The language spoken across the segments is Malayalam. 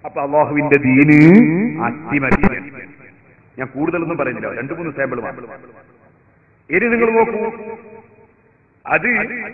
അപ്പൊ അള്ളാഹുവിന്റെ ദീന് അട്ടിമറി ഞാൻ കൂടുതലൊന്നും പറയുന്നില്ല രണ്ടു മൂന്ന് സാമ്പിൾ ഇനി നിങ്ങൾ നോക്കൂ അത്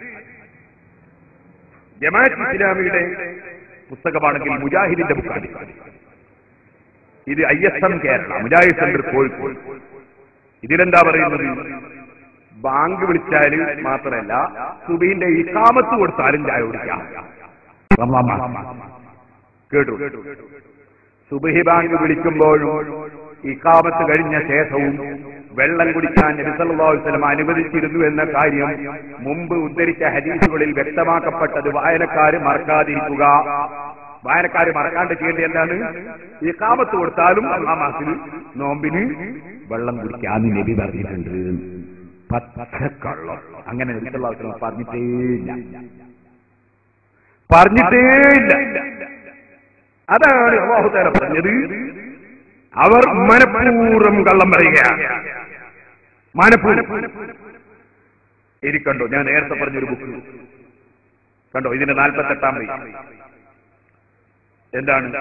ജമാഅത്ത് ഇസ്ലാമിയുടെ പുസ്തകമാണെങ്കിൽ മുജാഹിദിന്റെ ബുക്കാണ് ഇത് I S M Kerala Mujahid centre Kozhikode ഇതിലെന്താ പറയുന്നത് ബാങ്ക് വിളിച്ചാൽ മാത്രമല്ല സുബീന്റെ ഇക്കാമത്ത് കൊടുത്താലും ചായ കുടിക്കാം റമദാൻ മാസം. കേട്ടു സുബഹി ബാങ്ക് വിളിക്കുമ്പോഴും ഇക്കാമത്ത് കഴിഞ്ഞ ശേഷവും വെള്ളം കുടിക്കാൻ നബി സല്ലല്ലാഹു അലൈഹി വസല്ലം അനുവദിച്ചിരുന്നു എന്ന കാര്യം മുമ്പ് ഉദ്ധരിച്ച ഹദീസുകളിൽ വ്യക്തമാക്കപ്പെട്ടത് വായനക്കാര് മറക്കാതിരിക്കുക വായനക്കാര് മറക്കാണ്ട് ചെയ്യേണ്ടത് എന്താണ് ഇക്കാമത്ത് കൊടുത്താലും ആ മാസത്തിൽ നോമ്പിന് വെള്ളം കുടിക്കാന്ന് നബി പറഞ്ഞിട്ടുണ്ട് പച്ചക്കള്ളം അങ്ങനെ നബി സല്ലല്ലാഹു അലൈഹി വസല്ലം പറഞ്ഞിട്ടേ ഇല്ല പറഞ്ഞിട്ടേ ഇല്ല അതാണ് അള്ളാഹുത്താല പറഞ്ഞത് അവർ മനഃപൂർവ്വം കള്ളം പറയുകയാണ് മനഃപൂർവ്വം ഇരിക്കണ്ടോ ഞാൻ നേരത്തെ പറഞ്ഞൊരു ബുക്ക് കണ്ടോ ഇതിന്റെ നാൽപ്പത്തെട്ടാം പേജ് എന്താണ്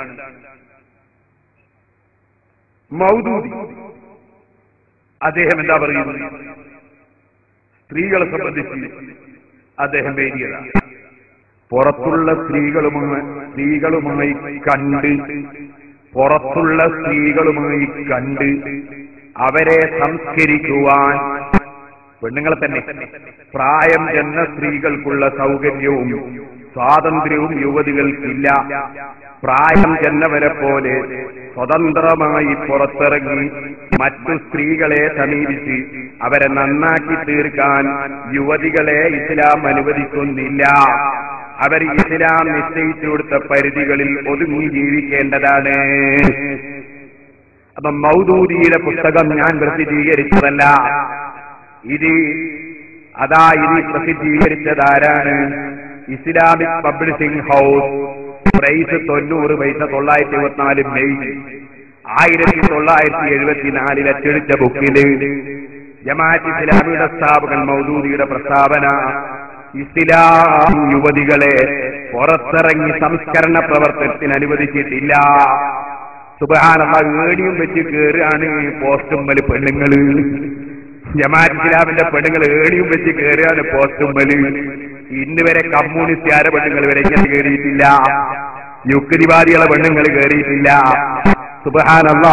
മൗദൂദി അദ്ദേഹം എന്താ പറയുന്നത് സ്ത്രീകളെ സംബന്ധിച്ച് അദ്ദേഹം എഴുതിയതാണ് പുറത്തുള്ള സ്ത്രീകളുമായി സ്ത്രീകളുമായി കണ്ട് പുറത്തുള്ള സ്ത്രീകളുമായി കണ്ട് അവരെ സംസ്കരിക്കുവാൻ പെണ്ണുങ്ങളെ തന്നെ പ്രായം ചെന്ന സ്ത്രീകൾക്കുള്ള സൗകര്യവും സ്വാതന്ത്ര്യവും യുവതികൾക്കില്ല പ്രായം ചെന്നവരെ പോലെ സ്വതന്ത്രമായി പുറത്തിറങ്ങി മറ്റു സ്ത്രീകളെ സമീപിച്ച് അവരെ നന്നാക്കി തീർക്കാൻ യുവതികളെ ഇസ്ലാം അനുവദിക്കുന്നില്ല അവർ ഇസ്ലാം നിശ്ചയിച്ചു കൊടുത്ത പരിധികളിൽ ഒതുങ്ങി ജീവിക്കേണ്ടതാണ് അപ്പൊ മൗദൂദിയുടെ പുസ്തകം ഞാൻ പ്രസിദ്ധീകരിച്ചതല്ല ഇത് അതാ ഇത് പ്രസിദ്ധീകരിച്ചതാരാണ് ഇസ്ലാമിക് പബ്ലിഷിംഗ് ഹൗസ് പ്രൈസ് തൊണ്ണൂറ് പൈസ തൊള്ളായിരത്തി ഇരുപത്തിനാല് മെയ് ആയിരത്തി തൊള്ളായിരത്തി എഴുപത്തിനാലിൽ അച്ചടിച്ച ബുക്കില് ജമാഅത്ത് ഇസ്ലാമിയുടെ സ്ഥാപകൻ മൗദൂദിയുടെ പ്രസ്താവന ഇസ്ലാം യുവതികളെ പുറത്തിറങ്ങി സംസ്കരണ പ്രവർത്തനത്തിന് അനുവദിച്ചിട്ടില്ല സുബാനുള്ള ഏണിയും വെച്ച് കയറുകയാണ് പോസ്റ്റുമ്മല് പെണ്ണുങ്ങള് ജമാഅത്ത് ഇസ്ലാമിന്റെ പെണ്ണുങ്ങൾ ഏണിയും വെച്ച് കയറുകയാണ് പോസ്റ്റുമ്മല് ഇന്ന് വരെ കമ്മ്യൂണിസ്റ്റുകാരെ പെണ്ണുങ്ങൾ വരെ ഇങ്ങനെ കയറിയിട്ടില്ല യുക്തിവാദികളെ പെണ്ണുങ്ങൾ കയറിയിട്ടില്ല സുബാനല്ലാ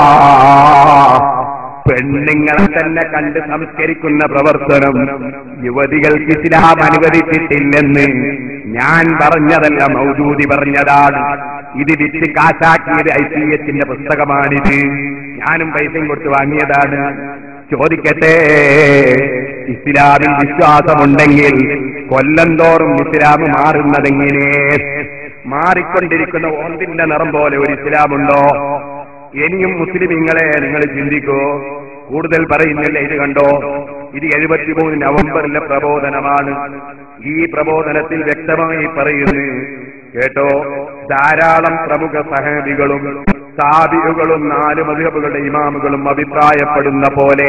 പെണ്ണുങ്ങളെ തന്നെ കണ്ട് സംസ്കരിക്കുന്ന പ്രവർത്തനം യുവതികൾക്ക് ഇസ്ലാം അനുവദിച്ചിട്ടില്ലെന്ന് ഞാൻ പറഞ്ഞതല്ല മൗദൂദി പറഞ്ഞതാണ് ഇത് വിറ്റ് കാശാക്കിയത് ഐ പി എച്ചിന്റെ പുസ്തകമാണിത് ഞാനും പൈസയും കൊടുത്ത് വാങ്ങിയതാണ് ചോദിക്കട്ടെ ഇസ്ലാമിൽ വിശ്വാസമുണ്ടെങ്കിൽ കൊല്ലം തോറും ഇസ്ലാം മാറുന്നതെങ്ങനെ മാറിക്കൊണ്ടിരിക്കുന്ന ഓന്തിന്റെ നിറം പോലെ ഒരു ഇസ്ലാമുണ്ടോ ഇനിയും മുസ്ലിമിങ്ങളെ നിങ്ങൾ ചിന്തിക്കൂ കൂടുതൽ പറയുന്നില്ല ഇത് കണ്ടോ ഇത് എഴുപത്തിമൂന്ന് നവംബറിലെ പ്രബോധനമാണ് ഈ പ്രബോധനത്തിൽ വ്യക്തമായി പറയുന്നു കേട്ടോ ധാരാളം പ്രമുഖ സഹാബികളും സാബികളും നാല് മധുഹബുകളുടെ ഇമാമുകളും അഭിപ്രായപ്പെടുന്ന പോലെ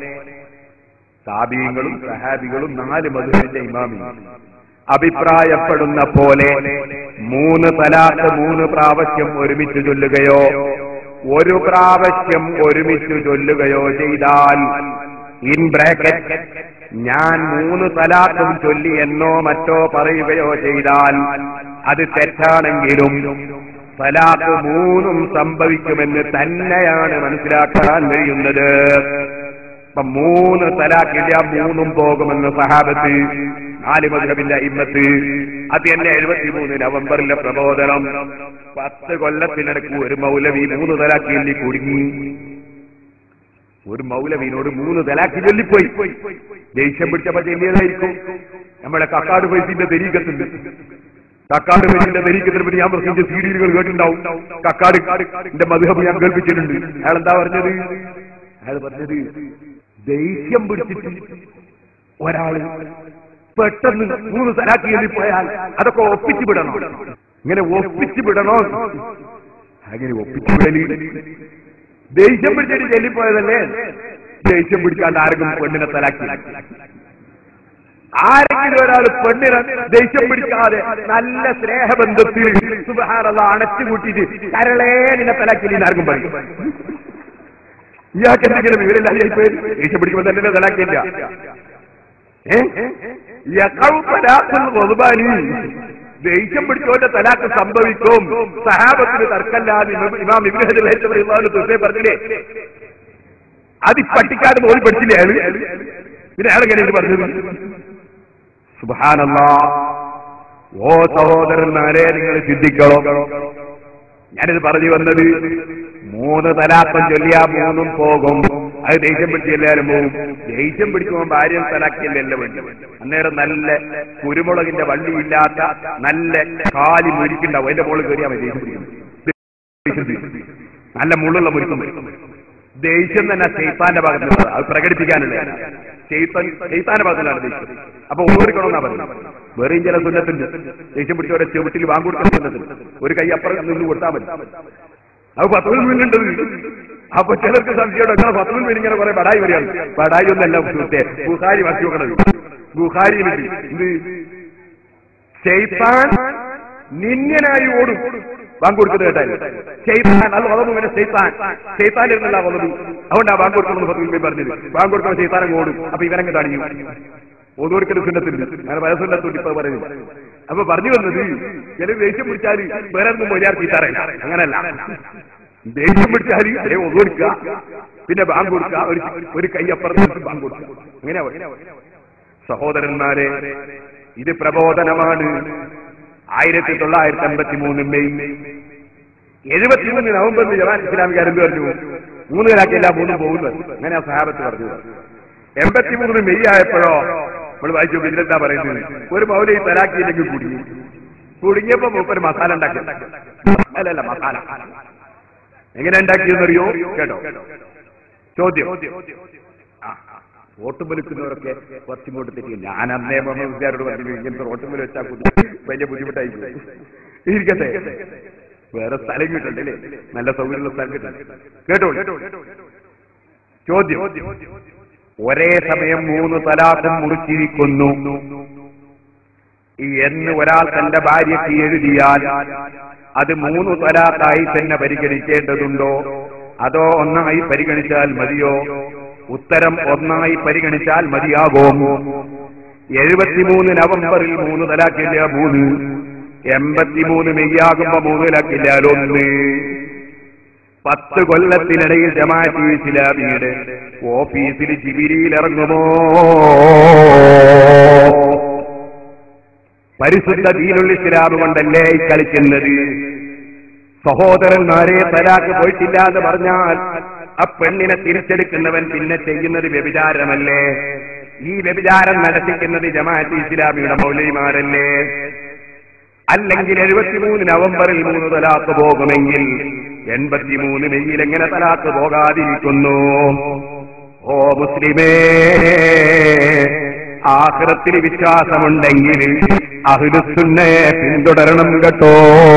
സാബികളും സഹാബികളും നാല് മധുഹബിന്റെ ഇമാമിയും അഭിപ്രായപ്പെടുന്ന പോലെ മൂന്ന് തലാത്ത് മൂന്ന് പ്രാവശ്യം ഒരുമിച്ച് ചൊല്ലുകയോ ഒരു പ്രാവശ്യം ഒരുമിച്ച് ചൊല്ലുകയോ ചെയ്താൽ ഇൻ ബ്രാക്കറ്റ് ഞാൻ മൂന്ന് തലാത്തും ചൊല്ലി എന്നോ മറ്റോ പറയുകയോ ചെയ്താൽ അത് തെറ്റാണെങ്കിലും തലാത്ത് മൂന്നും സംഭവിക്കുമെന്ന് തന്നെയാണ് മനസ്സിലാക്കാൻ കഴിയുന്നത് അപ്പൊ മൂന്ന് തലാക്കില്ല മൂന്നും പോകുമെന്ന് സഹാബത്ത് നാല് മധുരമില്ല ഇന്നത്ത് അത് തന്നെ എഴുപത്തിമൂന്ന് നവംബറിലെ പ്രബോധനം പത്ത് കൊല്ലത്തിനിടക്ക് ഒരു മൗലവി മൂന്ന് തലാക്കി ചൊല്ലി കുടുങ്ങി ഒരു മൗലവിനോട് മൂന്ന് തലാക്കി ചൊല്ലിപ്പോയി ദേഷ്യം പിടിച്ചപ്പോ ചെല്ലിയതായിരിക്കും നമ്മുടെ കക്കാട് പൈസന്റെ തെരീക്കത്തുണ്ട് കക്കാട് പൈസന്റെ തെരീക്കത്തിനെ പറ്റി ഞാൻ പ്രസംഗിച്ച സീഡികൾ കേട്ടിട്ടുണ്ടാവും കക്കാട് എന്റെ മധുഹബ് ഞാൻ കേൾപ്പിച്ചിട്ടുണ്ട് അയാൾ എന്താ പറഞ്ഞത് അയാൾ പറഞ്ഞത് ദേഷ്യം പിടിച്ചിട്ട് ഒരാള് പെട്ടെന്ന് മൂന്ന് തലാക്കി എഴുതിപ്പോയാൽ അതൊക്കെ ഒപ്പിച്ചു വിടണം ഇങ്ങനെ ഒപ്പിച്ചു വിടണോ അങ്ങനെ ഒപ്പിച്ചു വിടല് ദേഷ്യം പിടിച്ചിട്ട് ചെല്ലിപ്പോയതല്ലേ ദേഷ്യം പിടിക്കാണ്ട് ആർക്കും പെണ്ണിനെ തലാക്കി ആരെങ്കിലും ഒരാൾ പെണ്ണിനെ ദേഷ്യം പിടിക്കാതെ നല്ല സ്നേഹബന്ധത്തിൽ സുബഹാനത അണച്ചുകൂട്ടിയിട്ട് കരളേ നിന്നെ തലാക്കി ആർക്കും പറയും ഇയാൾക്ക് എന്തെങ്കിലും വിവരമില്ലാതെ പോയി ദേഷ്യം പിടിക്കുമ്പോൾ തന്നെ തലാക്കില്ല ദേഷ്യം പിടിച്ചോന്റെ തലാക്ക് സംഭവിക്കും സഹാബത്തിന് തർക്കല്ലാതെ ഇമാം- ഇമാം ഇബ്രാഹിം പറഞ്ഞില്ലേ അത് ഈ പട്ടിക്കാട് പോയി പഠിച്ചില്ലേ അയാള് പിന്നെ അയാൾ എങ്ങനെ ഇത് പറഞ്ഞത് സുബാനല്ലാ ഓ സഹോദരന്മാരെ നിങ്ങൾ ചിന്തിക്കണം ഞാനിത് പറഞ്ഞു വന്നത് മൂന്ന് തലാക്കം ചൊല്ലിയാ മൂന്നും പോകും അത് ദേഷ്യം പിടിച്ച് എല്ലാവരും പോകും ദേഷ്യം പിടിക്കുമ്പോൾ ഭാര്യ തലാക്കിയല്ലേ വേണ്ടി അന്നേരം നല്ല കുരുമുളകിന്റെ വള്ളിയില്ലാത്ത നല്ല കാലി മുരിക്കുണ്ടാവും അതിന്റെ മുകളിൽ കയറിയാൽ മതി ദേഷ്യം പിടിക്കും നല്ല മുള്ളുള്ള മുരിക്കും ദേഷ്യം തന്നെ ചെയ്ത്താന്റെ ഭാഗത്ത് നിന്നത്. അത് പ്രകടിപ്പിക്കാനുള്ള ചെയ്ത്താൻ ചെയ്ത്താന്റെ ഭാഗത്തുനിന്നാണ് ദേഷ്യം അപ്പൊ ഓടിക്കണമെന്നാ പറയുന്നത് വേറെയും ചില സുന്നത്തുണ്ട് ദേഷ്യം പിടിച്ചവരെ ചെവിട്ടിൽ വാങ്ങുകൊടുക്കുന്ന സുന്നത്തുണ്ട് ഒരു കൈ അപ്പുറം നിന്ന് കൊടുത്താൽ മതി അത് പത്തുവിൽ വീണ്ടുണ്ടത് അപ്പൊ ചിലർക്ക് സംശയം അങ്ങനെ പത്തുവിൽ വീണ് ഇങ്ങനെ കുറെ ബടായി വരികയാണ് ബടായി ഒന്നല്ല സുഹൃത്തെ ബുഹാരി വാക്കി നോക്കണത് ബുഹാരിയിലുണ്ട് ഇത് ചെയ്ത്താൻ നിന്യനായി ഓടും ബാങ്ക് കൊടുക്കുന്നത് കേട്ടാൽ ചെയ്ത്താൻ അത് വളർന്നു പിന്നെ ചെയ്ത്താൻ ചെയ്ത്താൻ ഇരുന്നല്ല വളർന്നു അതുകൊണ്ട് ആ ബാങ്ക് കൊടുക്കുന്നത് ഫത്തുൽ പറഞ്ഞത് ബാങ്ക് കൊടുക്കുന്ന ചെയ്ത്താനം ഓടും അപ്പൊ ഇവരങ്ങ് തണിയും ഓരോരുത്തരും സുന്നത്തുണ്ട് അങ്ങനെ പല സുന്നത്തുണ്ട് ഇപ്പൊ പറയുന്നത് അപ്പൊ പറഞ്ഞു വന്നത് ചില ദേഷ്യം പിടിച്ചാൽ വേറെ ഒന്നും മൊഴിയാർ ചീത്താറയില്ല അങ്ങനല്ല ദേഷ്യം പിടിച്ചാൽ അതേ ഒതുകൊടുക്കുക പിന്നെ ബാങ്ക് കൊടുക്കുക ഒരു ഒരു കൈയപ്പുറത്ത് ബാങ്ക് കൊടുക്കുക അങ്ങനെ സഹോദരന്മാരെ ഇത് പ്രബോധനമാണ് ആയിരത്തി തൊള്ളായിരത്തി അമ്പത്തി മൂന്ന് മെയ് എഴുപത്തിമൂന്ന് നവംബറിൽ ജവാൻ ഇസ്ലാമികാരെന്ത് പറഞ്ഞു മൂന്ന് കലാക്കില്ല മൂന്നും പോകുന്നത് അങ്ങനെ ആ സഹാബത്ത് പറഞ്ഞു എൺപത്തിമൂന്ന് മെയ് ആയപ്പോഴോ നമ്മൾ വായിച്ചു ഇതിലെന്താ പറയുന്നത് ഒരു മൗലി തലാക്കിയില്ലെങ്കിൽ കുടുങ്ങി കുടുങ്ങിയപ്പോ മൂപ്പര് മസാല ഉണ്ടാക്കി അല്ലല്ല മസാല എങ്ങനെ ഉണ്ടാക്കിയെന്നറിയോ കേട്ടോ ചോദ്യം ആ, വോട്ടും വലിക്കുന്നവരൊക്കെ കുറച്ചിങ്ങോട്ട് തെറ്റി ഞാൻ അന്നേ മുഹമ്മദ് വിദ്യാരോട് പറഞ്ഞു ഇങ്ങനത്തെ വോട്ടും വലി വെച്ചാൽ കുട്ടി വലിയ ബുദ്ധിമുട്ടായി പോകും. ഇരിക്കട്ടെ വേറെ സ്ഥലം കിട്ടണ്ടല്ലേ നല്ല സൗകര്യമുള്ള സ്ഥലം കിട്ടണ്ടേ കേട്ടോ ചോദ്യം ഒരേ സമയം മൂന്ന് തലാഖും മുറിച്ചിരിക്കുന്നു ഈ എന്ന് ഒരാൾ തന്റെ ഭാര്യയ്ക്ക് എഴുതിയാൽ അത് മൂന്ന് തലാഖായി തന്നെ പരിഗണിക്കേണ്ടതുണ്ടോ അതോ ഒന്നായി പരിഗണിച്ചാൽ മതിയോ ഉത്തരം ഒന്നായി പരിഗണിച്ചാൽ മതിയാകും എഴുപത്തിമൂന്ന് നവംബറിൽ മൂന്ന് തലാക്കില്ല മൂന്ന് എൺപത്തിമൂന്ന് മെയ്യാകുമ്പോ മൂന്ന് തലാക്കില്ല ഒന്ന് പത്ത് കൊല്ലത്തിനിടയിൽ ജമാഅത്ത് ഇസ്ലാമിയുടെ ഓഫീസിൽ ജിബിരിയിൽ ഇറങ്ങുമോ പരിശുദ്ധ ദീനുൽ ഇസ്ലാം കൊണ്ടല്ലേ ഈ കളിക്കുന്നത് സഹോദരന്മാരെ തലാക്ക് പോയിട്ടില്ല എന്ന് പറഞ്ഞാൽ ആ പെണ്ണിനെ തിരിച്ചെടുക്കുന്നവൻ പിന്നെ ചെയ്യുന്നത് വ്യഭിചാരമല്ലേ ഈ വ്യഭിചാരം നടത്തിക്കുന്നത് ജമാഅത്ത് ഇസ്ലാമിയുടെ മൗലൈമാരല്ലേ അല്ലെങ്കിൽ എഴുപത്തിമൂന്ന് നവംബറിൽ മൂന്ന് തലാക്ക് പോകുമെങ്കിൽ എൺപത്തിമൂന്ന് മെയ്യിൽ എങ്ങനെ തലാക്ക് പോകാതിരിക്കുന്നു ഓ മുസ്ലിമേ ആഹ്റത്തിൽ വിശ്വാസമുണ്ടെങ്കിൽ അഹുലുസുന്നെ പിന്തുടരണം കേട്ടോ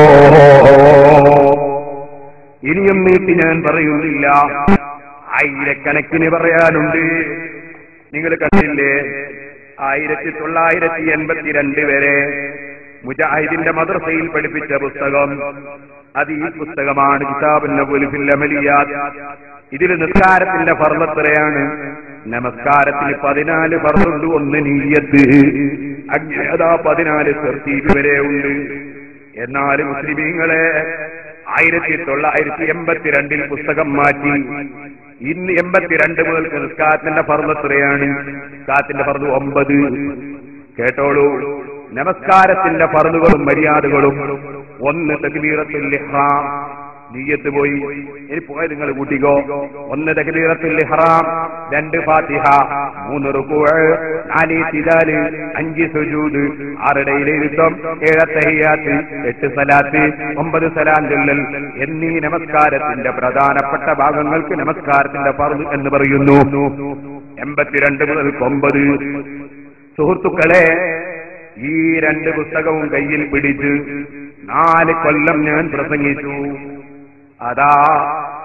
ഇനിയും നീട്ടി ഞാൻ പറയുന്നില്ല ആയിരക്കണക്കിന് പറയാനുണ്ട് നിങ്ങൾ കണ്ടില്ലേ ആയിരത്തി തൊള്ളായിരത്തി എൺപത്തിരണ്ട് വരെ മുജാഹിദിന്റെ മദ്രസയിൽ പഠിപ്പിച്ച പുസ്തകം അത് ഈ പുസ്തകമാണ് കിതാബുല്ലമലിയാത് ഇതിൽ നിസ്കാരത്തിന്റെ ഫർമെത്രയാണ് നമസ്കാരത്തിന് പതിനാല് ഫർമുണ്ട് ഒന്ന് നീയത്ത് അങ്ങനെ അതാ പതിനാല് തെർത്തീപ് വരെ ഉണ്ട് എന്നാൽ മുസ്ലിമീങ്ങളെ ആയിരത്തി തൊള്ളായിരത്തി എൺപത്തിരണ്ടിൽ പുസ്തകം മാറ്റി ഇന്ന് എൺപത്തിരണ്ട് മുതൽ നിസ്കാരത്തിന്റെ ഫർമെത്രയാണ് നിസ്കാരത്തിന്റെ ഫർദ് ഒമ്പത് കേട്ടോളൂ നമസ്കാരത്തിന്റെ ഫർദുകളും മര്യാദകളും ഒന്ന് തക്ബീറത്തുൽ ഇഹ്റാം നീയത്ത് പോയി ഇനി പോയ നിങ്ങൾ കൂട്ടിക്കോ ഒന്ന് തക്ബീറത്തുൽ ഇഹ്റാം രണ്ട് ഫാത്തിഹ മൂന്ന് റുകൂഅ് നാല് തിലാല് അഞ്ച് സുജൂദ് ആറിടയിലെ ഇരുത്തം ഏഴ് തഹിയാത്ത് എട്ട് സലാത്ത് ഒമ്പത് സലാം ചൊല്ലൽ എന്നീ നമസ്കാരത്തിന്റെ പ്രധാനപ്പെട്ട ഭാഗങ്ങൾക്ക് നമസ്കാരത്തിന്റെ ഫർദ് എന്ന് പറയുന്നു എൺപത്തിരണ്ട് മുതൽ ഒമ്പത് സുഹൃത്തുക്കളെ ഈ രണ്ട് പുസ്തകവും കയ്യിൽ പിടിച്ച് നാല് കൊല്ലം ഞാൻ പ്രസംഗിച്ചു അതാ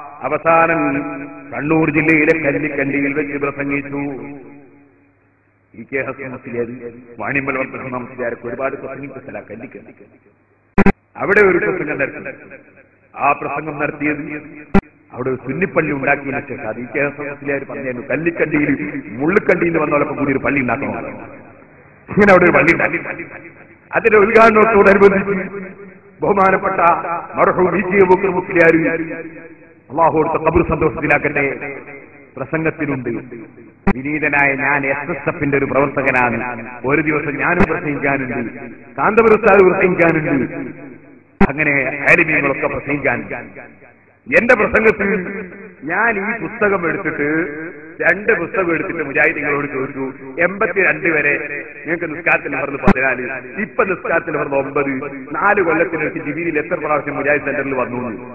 അവസാനം കണ്ണൂർ ജില്ലയിലെ കല്ലിക്കണ്ടിയിൽ വെച്ച് പ്രസംഗിച്ചു ഇ കെ ഹസൻ മുസ്ലിയാർ വാണിമൽ വർദ്ധന മുസ്ലിയാരൊക്കെ ഒരുപാട് പ്രസംഗിച്ച സ്ഥല കല്ലിക്കണ്ടി അവിടെ ഒരു പ്രസംഗം നടത്തി ആ പ്രസംഗം നടത്തിയത് അവിടെ ഒരു സുന്നിപ്പള്ളി ഉണ്ടാക്കിയതിനു ശേഷം അത് ഇ കെ ഹസൻ മുസ്ലിയാർ പറഞ്ഞു കല്ലിക്കണ്ടിയിൽ മുള്ളിക്കണ്ടിയിൽ നിന്ന് വന്നവരൊക്കെ കൂടി ഒരു പള്ളി ഉണ്ടാക്കണം ഇങ്ങനെ അവിടെ ഒരു പള്ളി ഉണ്ടാക്കി അതിന്റെ ഉദ്ഘാടനത്തോടനുബന്ധിച്ച് ബഹുമാനപ്പെട്ട മർഹൂം ഇ കെ ബുക്കർ മുസ്ലിയാർ അള്ളാഹു കൊടുത്ത കബർ സന്തോഷത്തിലാക്കട്ടെ പ്രസംഗത്തിലുണ്ട് വിനീതനായ ഞാൻ എസ് എസ് എഫിന്റെ ഒരു പ്രവർത്തകനാണ് ഒരു ദിവസം ഞാനും പ്രസംഗിക്കാനുണ്ട് കാന്തപുരത്താർ പ്രസംഗിക്കാനുണ്ട് അങ്ങനെ ആലിമീങ്ങളൊക്കെ പ്രസംഗിക്കാനുണ്ട് എന്റെ പ്രസംഗത്തിൽ ഞാൻ ഈ പുസ്തകം എടുത്തിട്ട് രണ്ട് പുസ്തകം എടുത്തിട്ട് മുജാഹിദികളോട് ചോദിച്ചു എൺപത്തിരണ്ട് വരെ നിങ്ങൾക്ക് നിസ്കാരത്തിൽ പറഞ്ഞ് പതിനാല് ഇപ്പൊ നിസ്കാരത്തിൽ പറഞ്ഞ് ഒമ്പത് നാല് കൊല്ലത്തിനടുത്ത് ജിബിയിൽ എത്ര പ്രാവശ്യം മുജാഹിദ് സെന്ററിൽ വന്നു എന്ന്.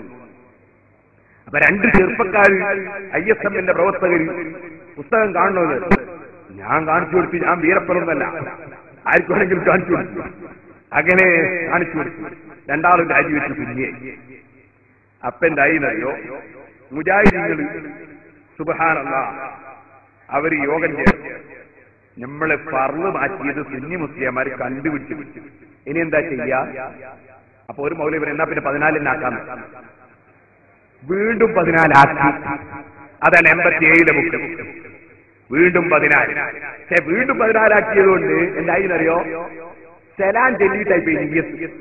അപ്പൊ രണ്ട് ചെറുപ്പക്കാർ ഐ എസ് എമ്മിന്റെ പ്രവർത്തകർ പുസ്തകം കാണുന്നത് ഞാൻ കാണിച്ചു കൊടുത്തു ഞാൻ വീരപ്പനൊന്നല്ല ആർക്കും വേണമെങ്കിലും കാണിച്ചു കൊടുത്തു അങ്ങനെ കാണിച്ചു കൊടുത്തു രണ്ടാളും രാജിവെച്ച് കുഞ്ഞെ അപ്പൊ എന്തായിന്നറിയോ മുജാഹിദീങ്ങൾ സുബഹാനല്ല അവര് യോഗം ചെയ്തു നമ്മളെ പറന്ന് മാറ്റിയത് സുന്നി മുസ്ലിയന്മാർ കണ്ടുപിടിച്ചു ഇനി എന്താ ചെയ്യാ അപ്പൊ ഒരു മൗലവൻ എന്നാ പിന്നെ പതിനാലിനാക്കാൻ വീണ്ടും പതിനാലാക്കി അതാണ് എൺപത്തി ഏഴിലെ ബുക്ക് വീണ്ടും പതിനാല് പക്ഷെ വീണ്ടും പതിനാലാക്കിയതുകൊണ്ട് എന്തായിന്നറിയോ സലാം ചെല്ലിയിട്ടായി പോയി നിയ്യത്ത്.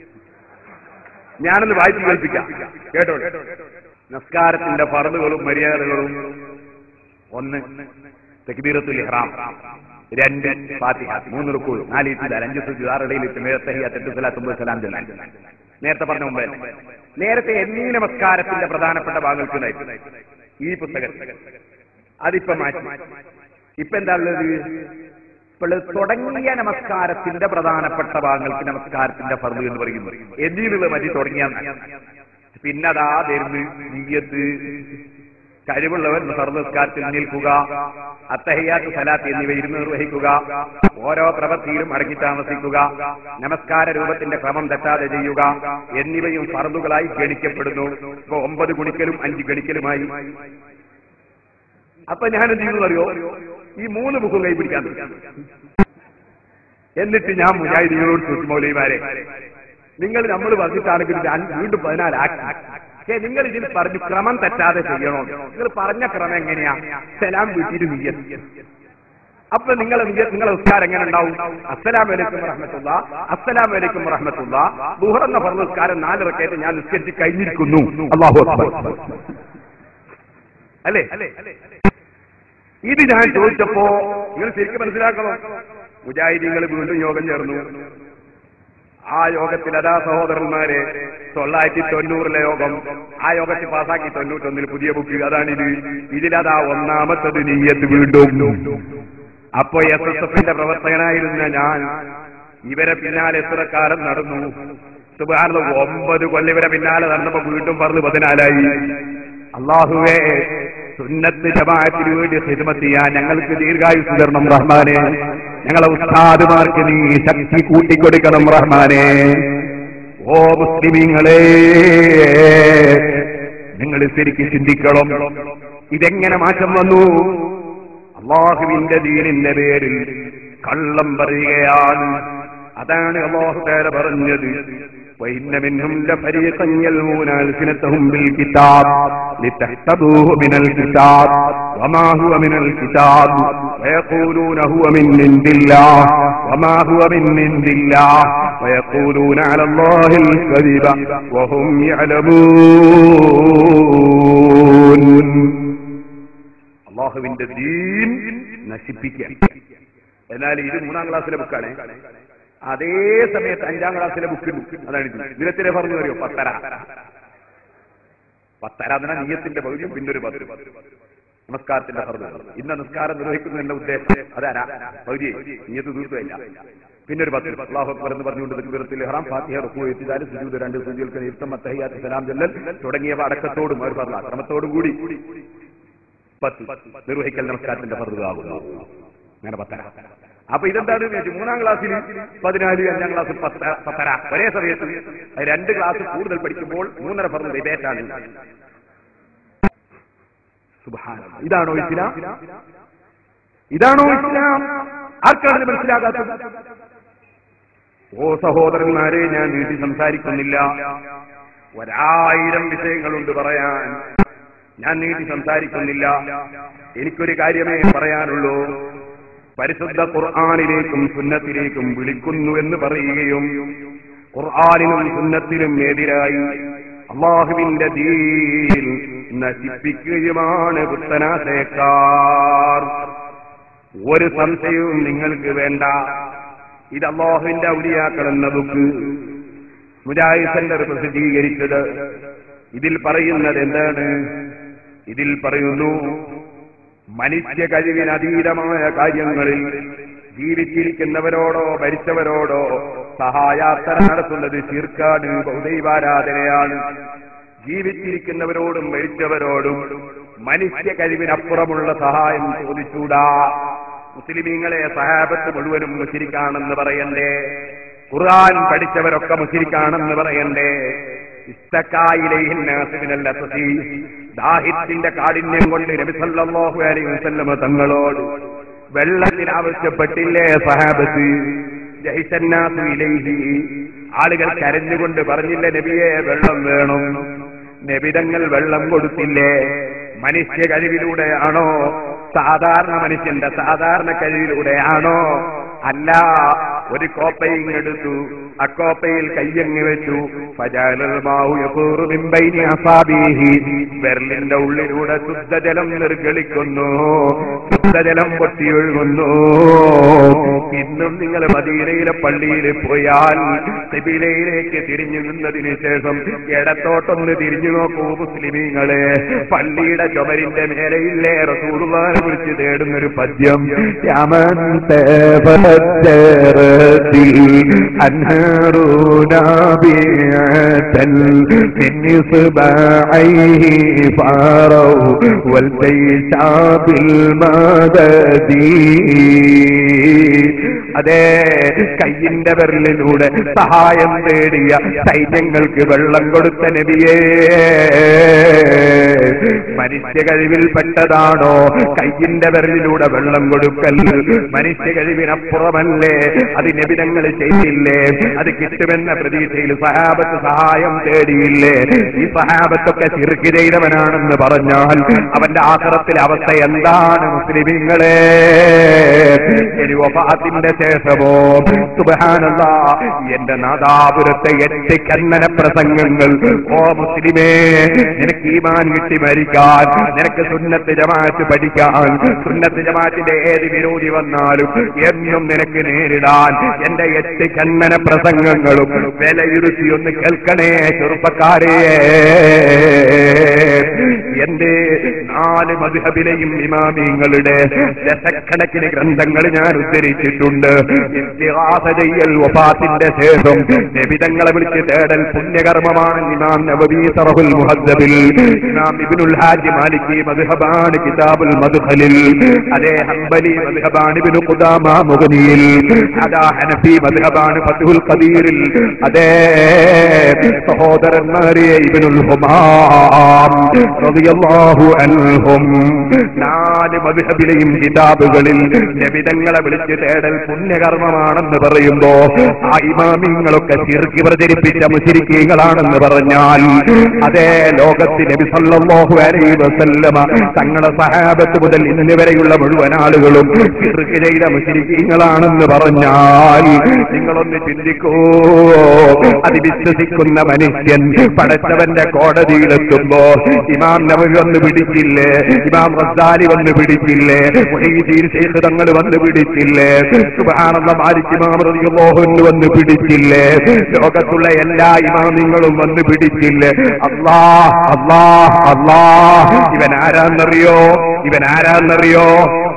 ഞാനൊന്ന് വായിച്ചു കേൾപ്പിക്കാം കേട്ടോ നമസ്കാരത്തിന്റെ ഫറലുകളും മര്യാദകളും ഒന്ന് തക്ബീറത്തുൽ ഇഹ്റാം രണ്ട് ഫാത്തിഹ മൂന്ന് റുക്കൂ നാല് ഇത്തിദാൽ അഞ്ച് സുജൂദ് ആറ് ഇടയിൽ തഹിയ്യാത്ത് എട്ട് സലാത്ത് ഒമ്പത് സലാം ചൊല്ലാൻ നേരത്തെ പറഞ്ഞ മുമ്പേ നേരത്തെ എന്നീ നമസ്കാരത്തിന്റെ പ്രധാനപ്പെട്ട ഭാഗങ്ങൾക്കുണ്ടായി ഈ പുസ്തകത്തിൽ അതിപ്പോ മാറ്റി ഇപ്പൊ എന്താ ഉള്ളത് ഇപ്പോൾ തുടങ്ങിയ നമസ്കാരത്തിന്റെ പ്രധാനപ്പെട്ട ഭാഗങ്ങൾക്ക് നമസ്കാരത്തിന്റെ ഫർദ് എന്ന് പറയുന്നു എന്നിലുള്ള മതി തുടങ്ങിയ പിന്നതാ വരുന്നു നീയത്ത് കഴിവുള്ളവൻ സർവസ്കാരത്തിൽ നിൽക്കുക അത്തഹയ്യാത്ത് സലാത്ത് എന്നിവ ഇരുന്ന് നിർവഹിക്കുക ഓരോ പ്രവൃത്തിയിലും അടങ്ങി താമസിക്കുക നമസ്കാര രൂപത്തിന്റെ ക്രമം തെറ്റാതെ ചെയ്യുക എന്നിവയും ഫർദുകളായി ഗണിക്കപ്പെടുന്നു ഇപ്പൊ ഒമ്പത് ഗുണിക്കലും അഞ്ച് ഗണിക്കലുമായി അപ്പൊ ഞാൻ എന്ത് ചെയ്യുന്നു അറിയോ ഈ മൂന്ന് ബുക്കും കൈപിടിക്കാൻ തുടങ്ങി. എന്നിട്ട് ഞാൻ മുജാഹിദികളോട് ചോദിച്ചു മൗലൈമാരെ നിങ്ങൾ നമ്മൾ പറഞ്ഞിട്ടാണെങ്കിൽ ഞാൻ വീണ്ടും പതിനാലാക്കി പക്ഷേ നിങ്ങൾ ഇതിൽ പറഞ്ഞു ക്രമം തെറ്റാതെ ചെയ്യണോ നിങ്ങൾ പറഞ്ഞ ക്രമം എങ്ങനെയാ സലാം വീട്ടിട്ട് നീയത്ത് അപ്പൊ നിങ്ങൾ നിങ്ങളെ ഉസ്കാരം എങ്ങനെ ഉണ്ടാവും അസ്സലാം വലൈക്കും റഹ്മത്തുള്ള അസ്സലാം വലൈക്കും റഹ്മത്തുള്ള ദുഹറെന്ന പറഞ്ഞ ഉസ്കാരം നാലിറക്കേറ്റ് ഞാൻ നിസ്കരിച്ച് കഴിഞ്ഞിരിക്കുന്നു അള്ളാഹു അക്ബർ അല്ലേ ഇത് ഞാൻ ചോദിച്ചപ്പോ നിങ്ങൾ ശരിക്കും മനസ്സിലാക്കണം മുജാഹിദീങ്ങൾ വീണ്ടും യോഗം ചേർന്നു ആ യോഗത്തിൽ അതാ സഹോദരന്മാരെ തൊള്ളായിരത്തി തൊണ്ണൂറിലെ യോഗം ആ യോഗത്തിൽ പാസാക്കി തൊണ്ണൂറ്റൊന്നിൽ പുതിയ ബുക്ക് അതാണിത് ഇതിലതാ ഒന്നാമത്തത് നീയത്ത് വീണ്ടും അപ്പോ എസ് എസ് എഫിന്റെ പ്രവർത്തകനായിരുന്ന ഞാൻ ഇവരെ പിന്നാലെ എത്ര കാലം നടന്നു സുബാർന്ന് ഒമ്പത് കൊല്ലം ഇവരെ പിന്നാലെ നടന്നപ്പോ വീണ്ടും പറഞ്ഞു പതിനാലായി അള്ളാഹുവേ സുന്നത്ത് ജമാഅത്തിന് വേണ്ടി ഹിദ്മത്ത് ചെയ്യാൻ ഞങ്ങൾക്ക് ദീർഘായുസ് തരണം റഹ്മാനെ ഞങ്ങളെ ഉസ്താദുമാർക്ക് നീ ശക്തി കൂട്ടിക്കൊടുക്കണം റഹ്മാനെ ഓ മുസ്ലിമീങ്ങളെ നിങ്ങൾ ശരിക്കും ചിന്തിക്കണം ഇതെങ്ങനെ മാറ്റം വന്നു അള്ളാഹുവിന്റെ ദീനിന്റെ പേരിൽ കള്ളം പറയുകയാണ് അതാണ് അള്ളാഹു തേല പറഞ്ഞത് وإن منهم لفريقا يلوون ألسنتهم بالكتاب لتحسبوه من الكتاب وما هو من الكتاب ويقولون هو من عند الله وما هو من عند الله ويقولون على الله الكذب وهم يعلمون അള്ളാഹുവിന്റെ ദീൻ നശിപ്പിക്കാൻ എന്നാൽ ഇത് മൂന്നാം ക്ലാസ്സിലെ ബുക്കാണ് അതേ സമയത്ത് അഞ്ചാം ക്ലാസ്സിലെ ബുക്ക് അതാണ് ഇത് ഇതിലെത്തിനെ പറഞ്ഞു അറിയോ പത്തര പത്തര എന്ന നീയത്തിന്റെ പകുതിയും പിന്നൊരു പത്ത് നമസ്കാരത്തിന്റെ ഫർദ് ഇന്ന് നിസ്കാരം നിർവഹിക്കുന്നതിന്റെ ഉദ്ദേശം അതാരാ പകുതി നീയത്ത് തീർത്തുമില്ല പിന്നൊരു പത്ത് അള്ളാഹു അക്ബർ എന്ന് പറഞ്ഞുകൊണ്ട് തക്ബീറത്തിൽ ഇഹ്റാം ഫാത്തിഹ റുക്കു എത്തിദാല് സുജൂദ് രണ്ട് സുജൂൽക്ക് നിരുത്തം അത്തഹിയാത്ത് സലാം ജല്ലൽ തുടങ്ങിയവ അടക്കത്തോടും അവർ പറഞ്ഞ ക്രമത്തോടും കൂടി പത്ത് നിർവഹിക്കൽ നമസ്കാരത്തിന്റെ ഫർദാകുന്നു അങ്ങനെ പത്തര അപ്പൊ ഇതെന്താണ് എന്ന് ചോദിച്ചു മൂന്നാം ക്ലാസ്സിൽ പതിനാല് അഞ്ചാം ക്ലാസ്സിൽ പത്ത പത്തര ഒരേ സമയത്ത് രണ്ട് ക്ലാസ് കൂടുതൽ പഠിക്കുമ്പോൾ മൂന്നര ഫർദ് ഡിബേറ്റാണ് സുബ്ഹാനല്ലാഹ്. ഇതാണോ ഇസ്ലാം ഇതാണോ ഇസ്ലാം ആർക്കാണ് ഇത് മനസ്സിലാകാത്തത് ഓ സഹോദരന്മാരെ ഞാൻ നീട്ടി സംസാരിക്കുന്നില്ല ഒരായിരം വിഷയങ്ങളുണ്ട് പറയാൻ ഞാൻ നീട്ടി സംസാരിക്കുന്നില്ല എനിക്കൊരു കാര്യമേ പറയാനുള്ളൂ പരിശുദ്ധ ഖുർആാനിലേക്കും സുന്നത്തിലേക്കും വിളിക്കുന്നു എന്ന് പറയുകയും ഖുർആാനിനും സുന്നത്തിനും എതിരായി അള്ളാഹുവിന്റെ ദീൻ നശിപ്പിക്കുകയുമാണ് പുത്തനാശയക്കാർ ഒരു സംശയവും നിങ്ങൾക്ക് വേണ്ട ഇത് അള്ളാഹുവിന്റെ ഔലിയാക്കൾ എന്ന ബുക്ക് മുജാഹിദ് സെന്റർ പ്രസിദ്ധീകരിച്ചത് ഇതിൽ പറയുന്നത് എന്താണ് ഇതിൽ പറയുന്നു മനുഷ്യ കഴിവിനതീതമായ കാര്യങ്ങളിൽ ജീവിച്ചിരിക്കുന്നവരോടോ മരിച്ചവരോടോ സഹായാർത്ഥന നടത്തുന്നത് ശീർക്കാട് ബൗദൈവാരാധനയാണ് ജീവിച്ചിരിക്കുന്നവരോടും മരിച്ചവരോടും മനുഷ്യ കഴിവിനപ്പുറമുള്ള സഹായം ചോദിച്ചൂടാ മുസ്ലിമീങ്ങളെ സഹാബത്ത് മുഴുവനും മുശിരിക്കാണെന്ന് പറയണ്ടേ ഖുർആൻ പഠിച്ചവരൊക്കെ മുശിരിക്കാണെന്ന് പറയണ്ടേ ഇസ്തക്കായിലേഹിന്നല്ല ദാഹിത്തിന്റെ കാഠിന്യം കൊണ്ട് നബി സല്ലല്ലാഹു അലൈഹി വസല്ലമ തങ്ങളോട് വെള്ളത്തിന് ആവശ്യപ്പെട്ടില്ലേ സഹാബത്ത് ജഹിസന്നാസു ഇലൈഹി ആളുകൾ കരഞ്ഞുകൊണ്ട് പറഞ്ഞില്ല നബിയെ വെള്ളം വേണം നബിതങ്ങൾ വെള്ളം കൊടുത്തില്ലേ മനുഷ്യ കഴിവിലൂടെയാണോ സാധാരണ മനുഷ്യന്റെ സാധാരണ കഴിവിലൂടെയാണോ അല്ല ഒരു കോപ്പയും എടുത്തു അക്കോപ്പയിൽ കയ്യങ്ങി വെച്ചു വെരലിന്റെ ഉള്ളിലൂടെ ശുദ്ധജലം നിർഗളിക്കുന്നു ശുദ്ധജലം പൊട്ടിയൊഴുകുന്നു ഇന്നും നിങ്ങൾ മദീനയിലെ പള്ളിയിൽ പോയാൽ സിബിലയിലേക്ക് തിരിഞ്ഞു നിന്നതിന് ശേഷം ഇടത്തോട്ടൊന്ന് തിരിഞ്ഞു നോക്കൂ മുസ്ലിമീങ്ങളെ പള്ളിയുടെ ചുമരിന്റെ മേലെയില്ലേ റസൂറുമാനെ കുറിച്ച് തേടുന്നൊരു പദ്യം യമൻ أنهار نابعة من إصبعيه فاروا والجيش بالمدد അതെ കയ്യിന്റെ വിരലിലൂടെ സഹായം തേടിയ സൈന്യങ്ങൾക്ക് വെള്ളം കൊടുത്ത നബിയേ മനുഷ്യ കഴിവിൽപ്പെട്ടതാണോ കയ്യിന്റെ വിരലിലൂടെ വെള്ളം കൊടുക്കൽ മനുഷ്യ കഴിവിനപ്പുറമല്ലേ അത് നബിതങ്ങൾ ചെയ്തില്ലേ അത് കിട്ടുമെന്ന പ്രതീക്ഷയിൽ സഹാബത്ത് സഹായം തേടിയില്ലേ ഈ സഹാബത്തൊക്കെ ചിറുക്ക് ചെയ്തവനാണെന്ന് പറഞ്ഞാൽ അവന്റെ ആശ്രത്തിലെ അവസ്ഥ എന്താണ് മുസ്ലിമിങ്ങളെ ഇനി വഫാത്തിന്റെ ശേഷമോ സുബഹാനല്ല എന്റെ നാദാപുരത്തെ എട്ട് കന്നന പ്രസംഗങ്ങൾ ഓ മുസ്ലിമേ നിനക്ക് ഈമാൻ കിട്ടി മരിക്കാൻ നിനക്ക് സുന്നത്ത് ജമാഅത്ത് പഠിക്കാൻ സുന്നത്ത് ജമാഅത്തിന്റെ ഏത് വിരോധി വന്നാലും എന്നും നിനക്ക് നേരിടാൻ എന്റെ എട്ട് കന്നന പ്രസംഗങ്ങളും വിലയിരുത്തി ഒന്ന് കേൾക്കണേ ചെറുപ്പക്കാരെ എന്റെ നാല് മധുഹബിലെയും ഇമാമിങ്ങളുടെ ദശക്കണക്കിന് ഗ്രന്ഥങ്ങൾ ഞാൻ ഉദ്ധരിച്ചിട്ടുണ്ട് ഇസ്തിഹാസ ചെയ്യൽ വഫാത്തിന്റെ ശേഷം നബിതങ്ങളെ വിളിച്ച് തേടൽ പുണ്യകർമ്മമാണ് ഇമാം നബവി സറഹുൽ മുഹദ്ദബിൽ ഇമാം ഇബ്നുൽ ഹാജി മാലിക്കി മദ്ഹബാണ് കിതാബുൽ മദ്ഖലിൽ അതേ ഹംബലി മദ്ഹബാണ് ഇബ്നു ഖുദാമ മുഗ്നിയിൽ അതാ ഹനഫി മദ്ഹബാണ് ഫത്ഹുൽ ഖദീറിൽ അതേ സഹോദരന്മാരെ ഇബ്നുൽ ഹുമാം റളിയല്ലാഹു അൻഹും നാല് മദ്ഹബിലെയും കിതാബുകളിൽ നബിതങ്ങളെ വിളിച്ച് തേടൽ പുണ്യകർമ്മമാണെന്ന് പറയുമ്പോ ആ ഇമാമിങ്ങളൊക്കെ ചിറുക്കി പ്രചരിപ്പിച്ച മുശിരിക്കീങ്ങളാണെന്ന് പറഞ്ഞാൽ അതേ ലോകത്ത് നബി സല്ലല്ലാഹു അലൈഹി വസല്ലമ തങ്ങളെ സഹാബത്ത് മുതൽ ഇന്ന് വരെയുള്ള മുഴുവൻ ആളുകളും ചിറുക്ക് ചെയ്ത മുശിരിക്കീങ്ങളാണെന്ന് പറഞ്ഞാൽ നിങ്ങളൊന്ന് ചിന്തിക്കൂ അത് വിശ്വസിക്കുന്ന മനുഷ്യൻ പടച്ചവന്റെ കോടതിയിലെത്തുമ്പോ ഇമാം നബി വന്ന് പിടിച്ചില്ലേ ഇമാം റസാലി വന്ന് പിടിച്ചില്ലേ മുഹീദ്ദീൻ ശൈഖ് തങ്ങൾ വന്ന് പിടിച്ചില്ലേ സുബ്ഹാനല്ലാഹ് മാലിക് ഇമാം റളിയല്ലാഹു അൻഹു വന്ന് പിടിച്ചില്ലേ ലോകത്തുള്ള എല്ലാ ഇമാമിങ്ങളും വന്ന് പിടിച്ചില്ലേ അല്ലാ അല്ലാ അല്ലാ ഇവൻ ആരാന്നറിയോ ഇവൻ ആരാന്നറിയോ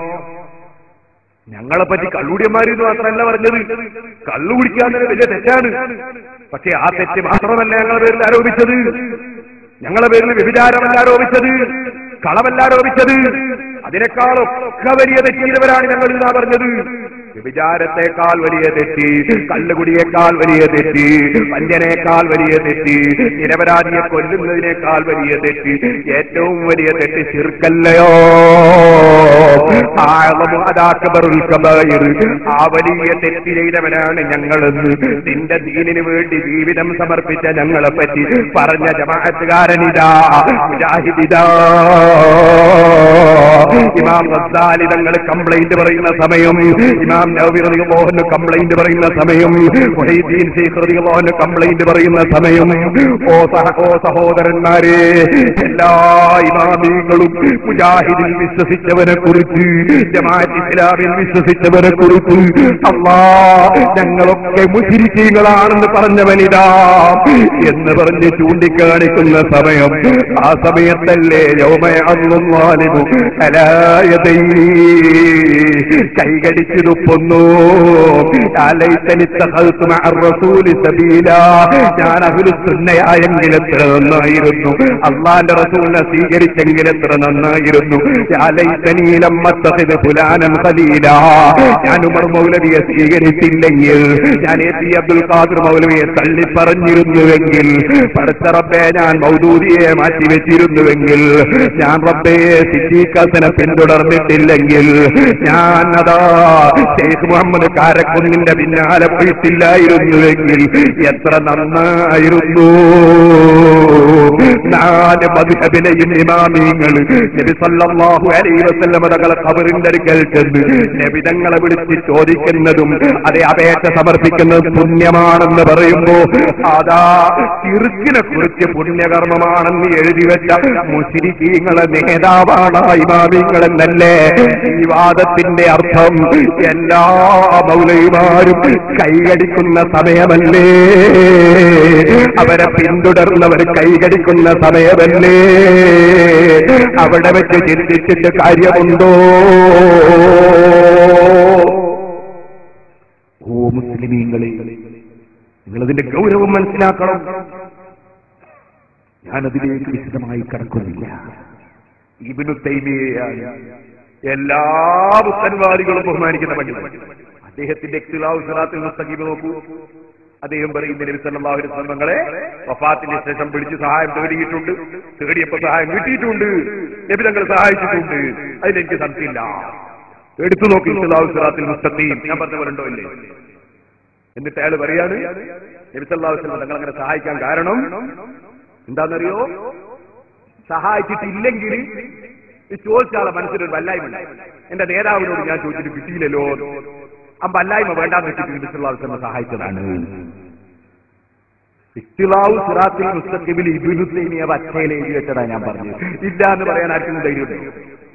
ഞങ്ങളെ പറ്റി കള്ളുടിയന്മാരെന്ന് മാത്രമല്ല പറഞ്ഞത് കള്ളു കുടിക്കാൻ തന്നെ വലിയ തെറ്റാണ് പക്ഷെ ആ തെറ്റ് മാത്രമല്ല ഞങ്ങളെ പേരിൽ ആരോപിച്ചത് ഞങ്ങളെ പേരിൽ വ്യഭിചാരമല്ല ആരോപിച്ചത് കളവല്ല ആരോപിച്ചത് അതിനേക്കാളൊക്കെ വലിയ തെറ്റ് ചെയ്തവരാണ് ഞങ്ങൾ ഇതാ പറഞ്ഞത് വിചാരത്തെക്കാൾ വലിയ തെറ്റ് കള്ളുകുടിയേക്കാൾ വലിയ തെറ്റ് വഞ്ചനേക്കാൾ വലിയ തെറ്റ് നിരപരാധിയെ കൊല്ലുന്നതിനേക്കാൾ വലിയ തെറ്റ് ഏറ്റവും വലിയ തെറ്റ് ചെറുക്കല്ലയോ ആ വലിയ തെറ്റ് ചെയ്തവനാണ് ഞങ്ങളെന്ന് നിന്റെ ദീനിന് വേണ്ടി ജീവിതം സമർപ്പിച്ച ഞങ്ങളെ പറ്റി പറഞ്ഞ ജമാഅത്തുകാരനിതാ മുജാഹിദിതാ ഇമാം റസാലി തങ്ങൾ കംപ്ലൈന്റ് പറയുന്ന സമയം ഇമാം നവവി റളിയല്ലാഹു കംപ്ലൈന്റ് പറയുന്ന സമയം മുഹൈദ്ദീൻ ശൈഖ് റളിയല്ലാഹു കംപ്ലൈന്റ് പറയുന്ന സമയം ഓ സഹ ഓ സഹോദരന്മാരെ എല്ലാ ഇമാമികളും മുജാഹിദിൽ വിശ്വസിച്ചവരെ കുറിച്ച് ജമാഅത്ത് ഇസ്ലാമിൽ വിശ്വസിച്ചവരെ കുറിച്ച് അള്ളാ ഞങ്ങളൊക്കെ മുശിരിക്കീങ്ങളാണെന്ന് പറഞ്ഞവനിതാ എന്ന് പറഞ്ഞ് ചൂണ്ടിക്കാണിക്കുന്ന സമയം ആ സമയത്തല്ലേ യൗമയാലിമു അലായതൈ കൈകടിച്ചു തുപ്പുന്നു ഞാൻ അഹുലുസുന്നയായെങ്കിൽ എത്ര നന്നായിരുന്നു അള്ളാന്റെ റസൂലിനെ സ്വീകരിച്ചെങ്കിൽ എത്ര നന്നായിരുന്നു ഫുലാനം ഖലീല ഞാൻ ഉമർ മൗലവിയെ സ്വീകരിച്ചില്ലെങ്കിൽ ഞാൻ എ പി അബ്ദുൽ ഖാദർ മൗലവിയെ തള്ളി പറഞ്ഞിരുന്നുവെങ്കിൽ പഠിച്ച റബ്ബെ ഞാൻ മൗദൂദിയെ മാറ്റിവെച്ചിരുന്നുവെങ്കിൽ ഞാൻ റബ്ബെ സിദ്ദീഖാസനെ പിന്തുടർന്നിട്ടില്ലെങ്കിൽ ഞാൻ അതാ ഷെയ്ഖ് മുഹമ്മദ് കാരക്കുന്നിന്റെ പിന്നാലെ പോയിട്ടില്ലായിരുന്നുവെങ്കിൽ എത്ര നന്നായിരുന്നു നാല് മധുഹബിലെയും ഇമാമിങ്ങൾ നബി സല്ലല്ലാഹു അലൈഹി വസല്ലമ തങ്ങളെ ഖബറിന്റെ അടുക്കൽ ചെന്ന് നബി തങ്ങളെ വിളിച്ച് ചോദിക്കുന്നതും അതേ അപേക്ഷ സമർപ്പിക്കുന്നതും പുണ്യമാണെന്ന് പറയുമ്പോ അതാ ചിറുക്കിനെ കുറിച്ച് പുണ്യകർമ്മമാണെന്ന് എഴുതി വെച്ച മുസ്ലിങ്ങളെ നേതാവാണ് ഇമാമിങ്ങളെന്നല്ലേ ഈ വാദത്തിന്റെ അർത്ഥം എല്ലാ മൗലൈമാരും കൈകടിക്കുന്ന സമയമല്ലേ അവരെ പിന്തുടർന്നവർ കൈകടിക്കുന്ന സമയമല്ലേ അവിടെ വെച്ച് ചിന്തിച്ചിട്ട് കാര്യമുണ്ടോ ഓ മുസ്ലിമീങ്ങളെ നിങ്ങളതിന്റെ ഗൗരവം മനസ്സിലാക്കണം ഞാനതിലേക്ക് വിശദമായി കടക്കുന്നില്ല ഇബിനു തൈമിയാണ് എല്ലാ മുസ്ലിംവാദികളും ബഹുമാനിക്കുന്ന പണ്ഡിതൻ അദ്ദേഹത്തിന്റെ എക്സിലാവ് സിറാത്തിൽ മുസ്തഖീബ് നോക്കൂ അദ്ദേഹം പറയുന്ന നബി സല്ലല്ലാഹു അലൈഹി വസല്ലമകളെ വഫാത്തിന് ശേഷം പിടിച്ച് സഹായം തേടിയിട്ടുണ്ട് തേടിയപ്പോ സഹായം കിട്ടിയിട്ടുണ്ട് നബി തങ്ങൾ സഹായിച്ചിട്ടുണ്ട് അതിലെനിക്ക് സംശയമില്ല എടുത്തു നോക്കി ഇസ്ലാഹു സിറാത്തിൽ മുസ്തഖീം ഞാൻ പറഞ്ഞ പോലെ ഉണ്ടോ ഇല്ലേ എന്നിട്ട് അയാൾ പറയാണ് നബി സല്ലല്ലാഹു അലൈഹി വസല്ലം തങ്ങൾ അങ്ങനെ സഹായിക്കാൻ കാരണം എന്താണെന്നറിയോ സഹായിച്ചിട്ടില്ലെങ്കിൽ ഈ ചോദിച്ചാളെ മനസ്സിലൊരു വല്ലായ്മ എന്റെ നേതാവിനോട് ഞാൻ ചോദിച്ചിട്ട് കിട്ടിയില്ലല്ലോ ആ വല്ലായ്മ വേണ്ടാന്ന് വെച്ചിട്ട് നബി സല്ലല്ലാഹു അലൈഹി വസല്ലം സഹായിച്ചതാണ് ഇഖ്തിലാവു സിറാത്തിൽ മുസ്തഖിബിൽ ഇബ്നു തൈമിയ പച്ചയിൽ എഴുതി വെച്ചതാ ഞാൻ പറഞ്ഞത് ഇല്ല എന്ന് പറയാൻ ആർക്കും ധൈര്യമുണ്ട്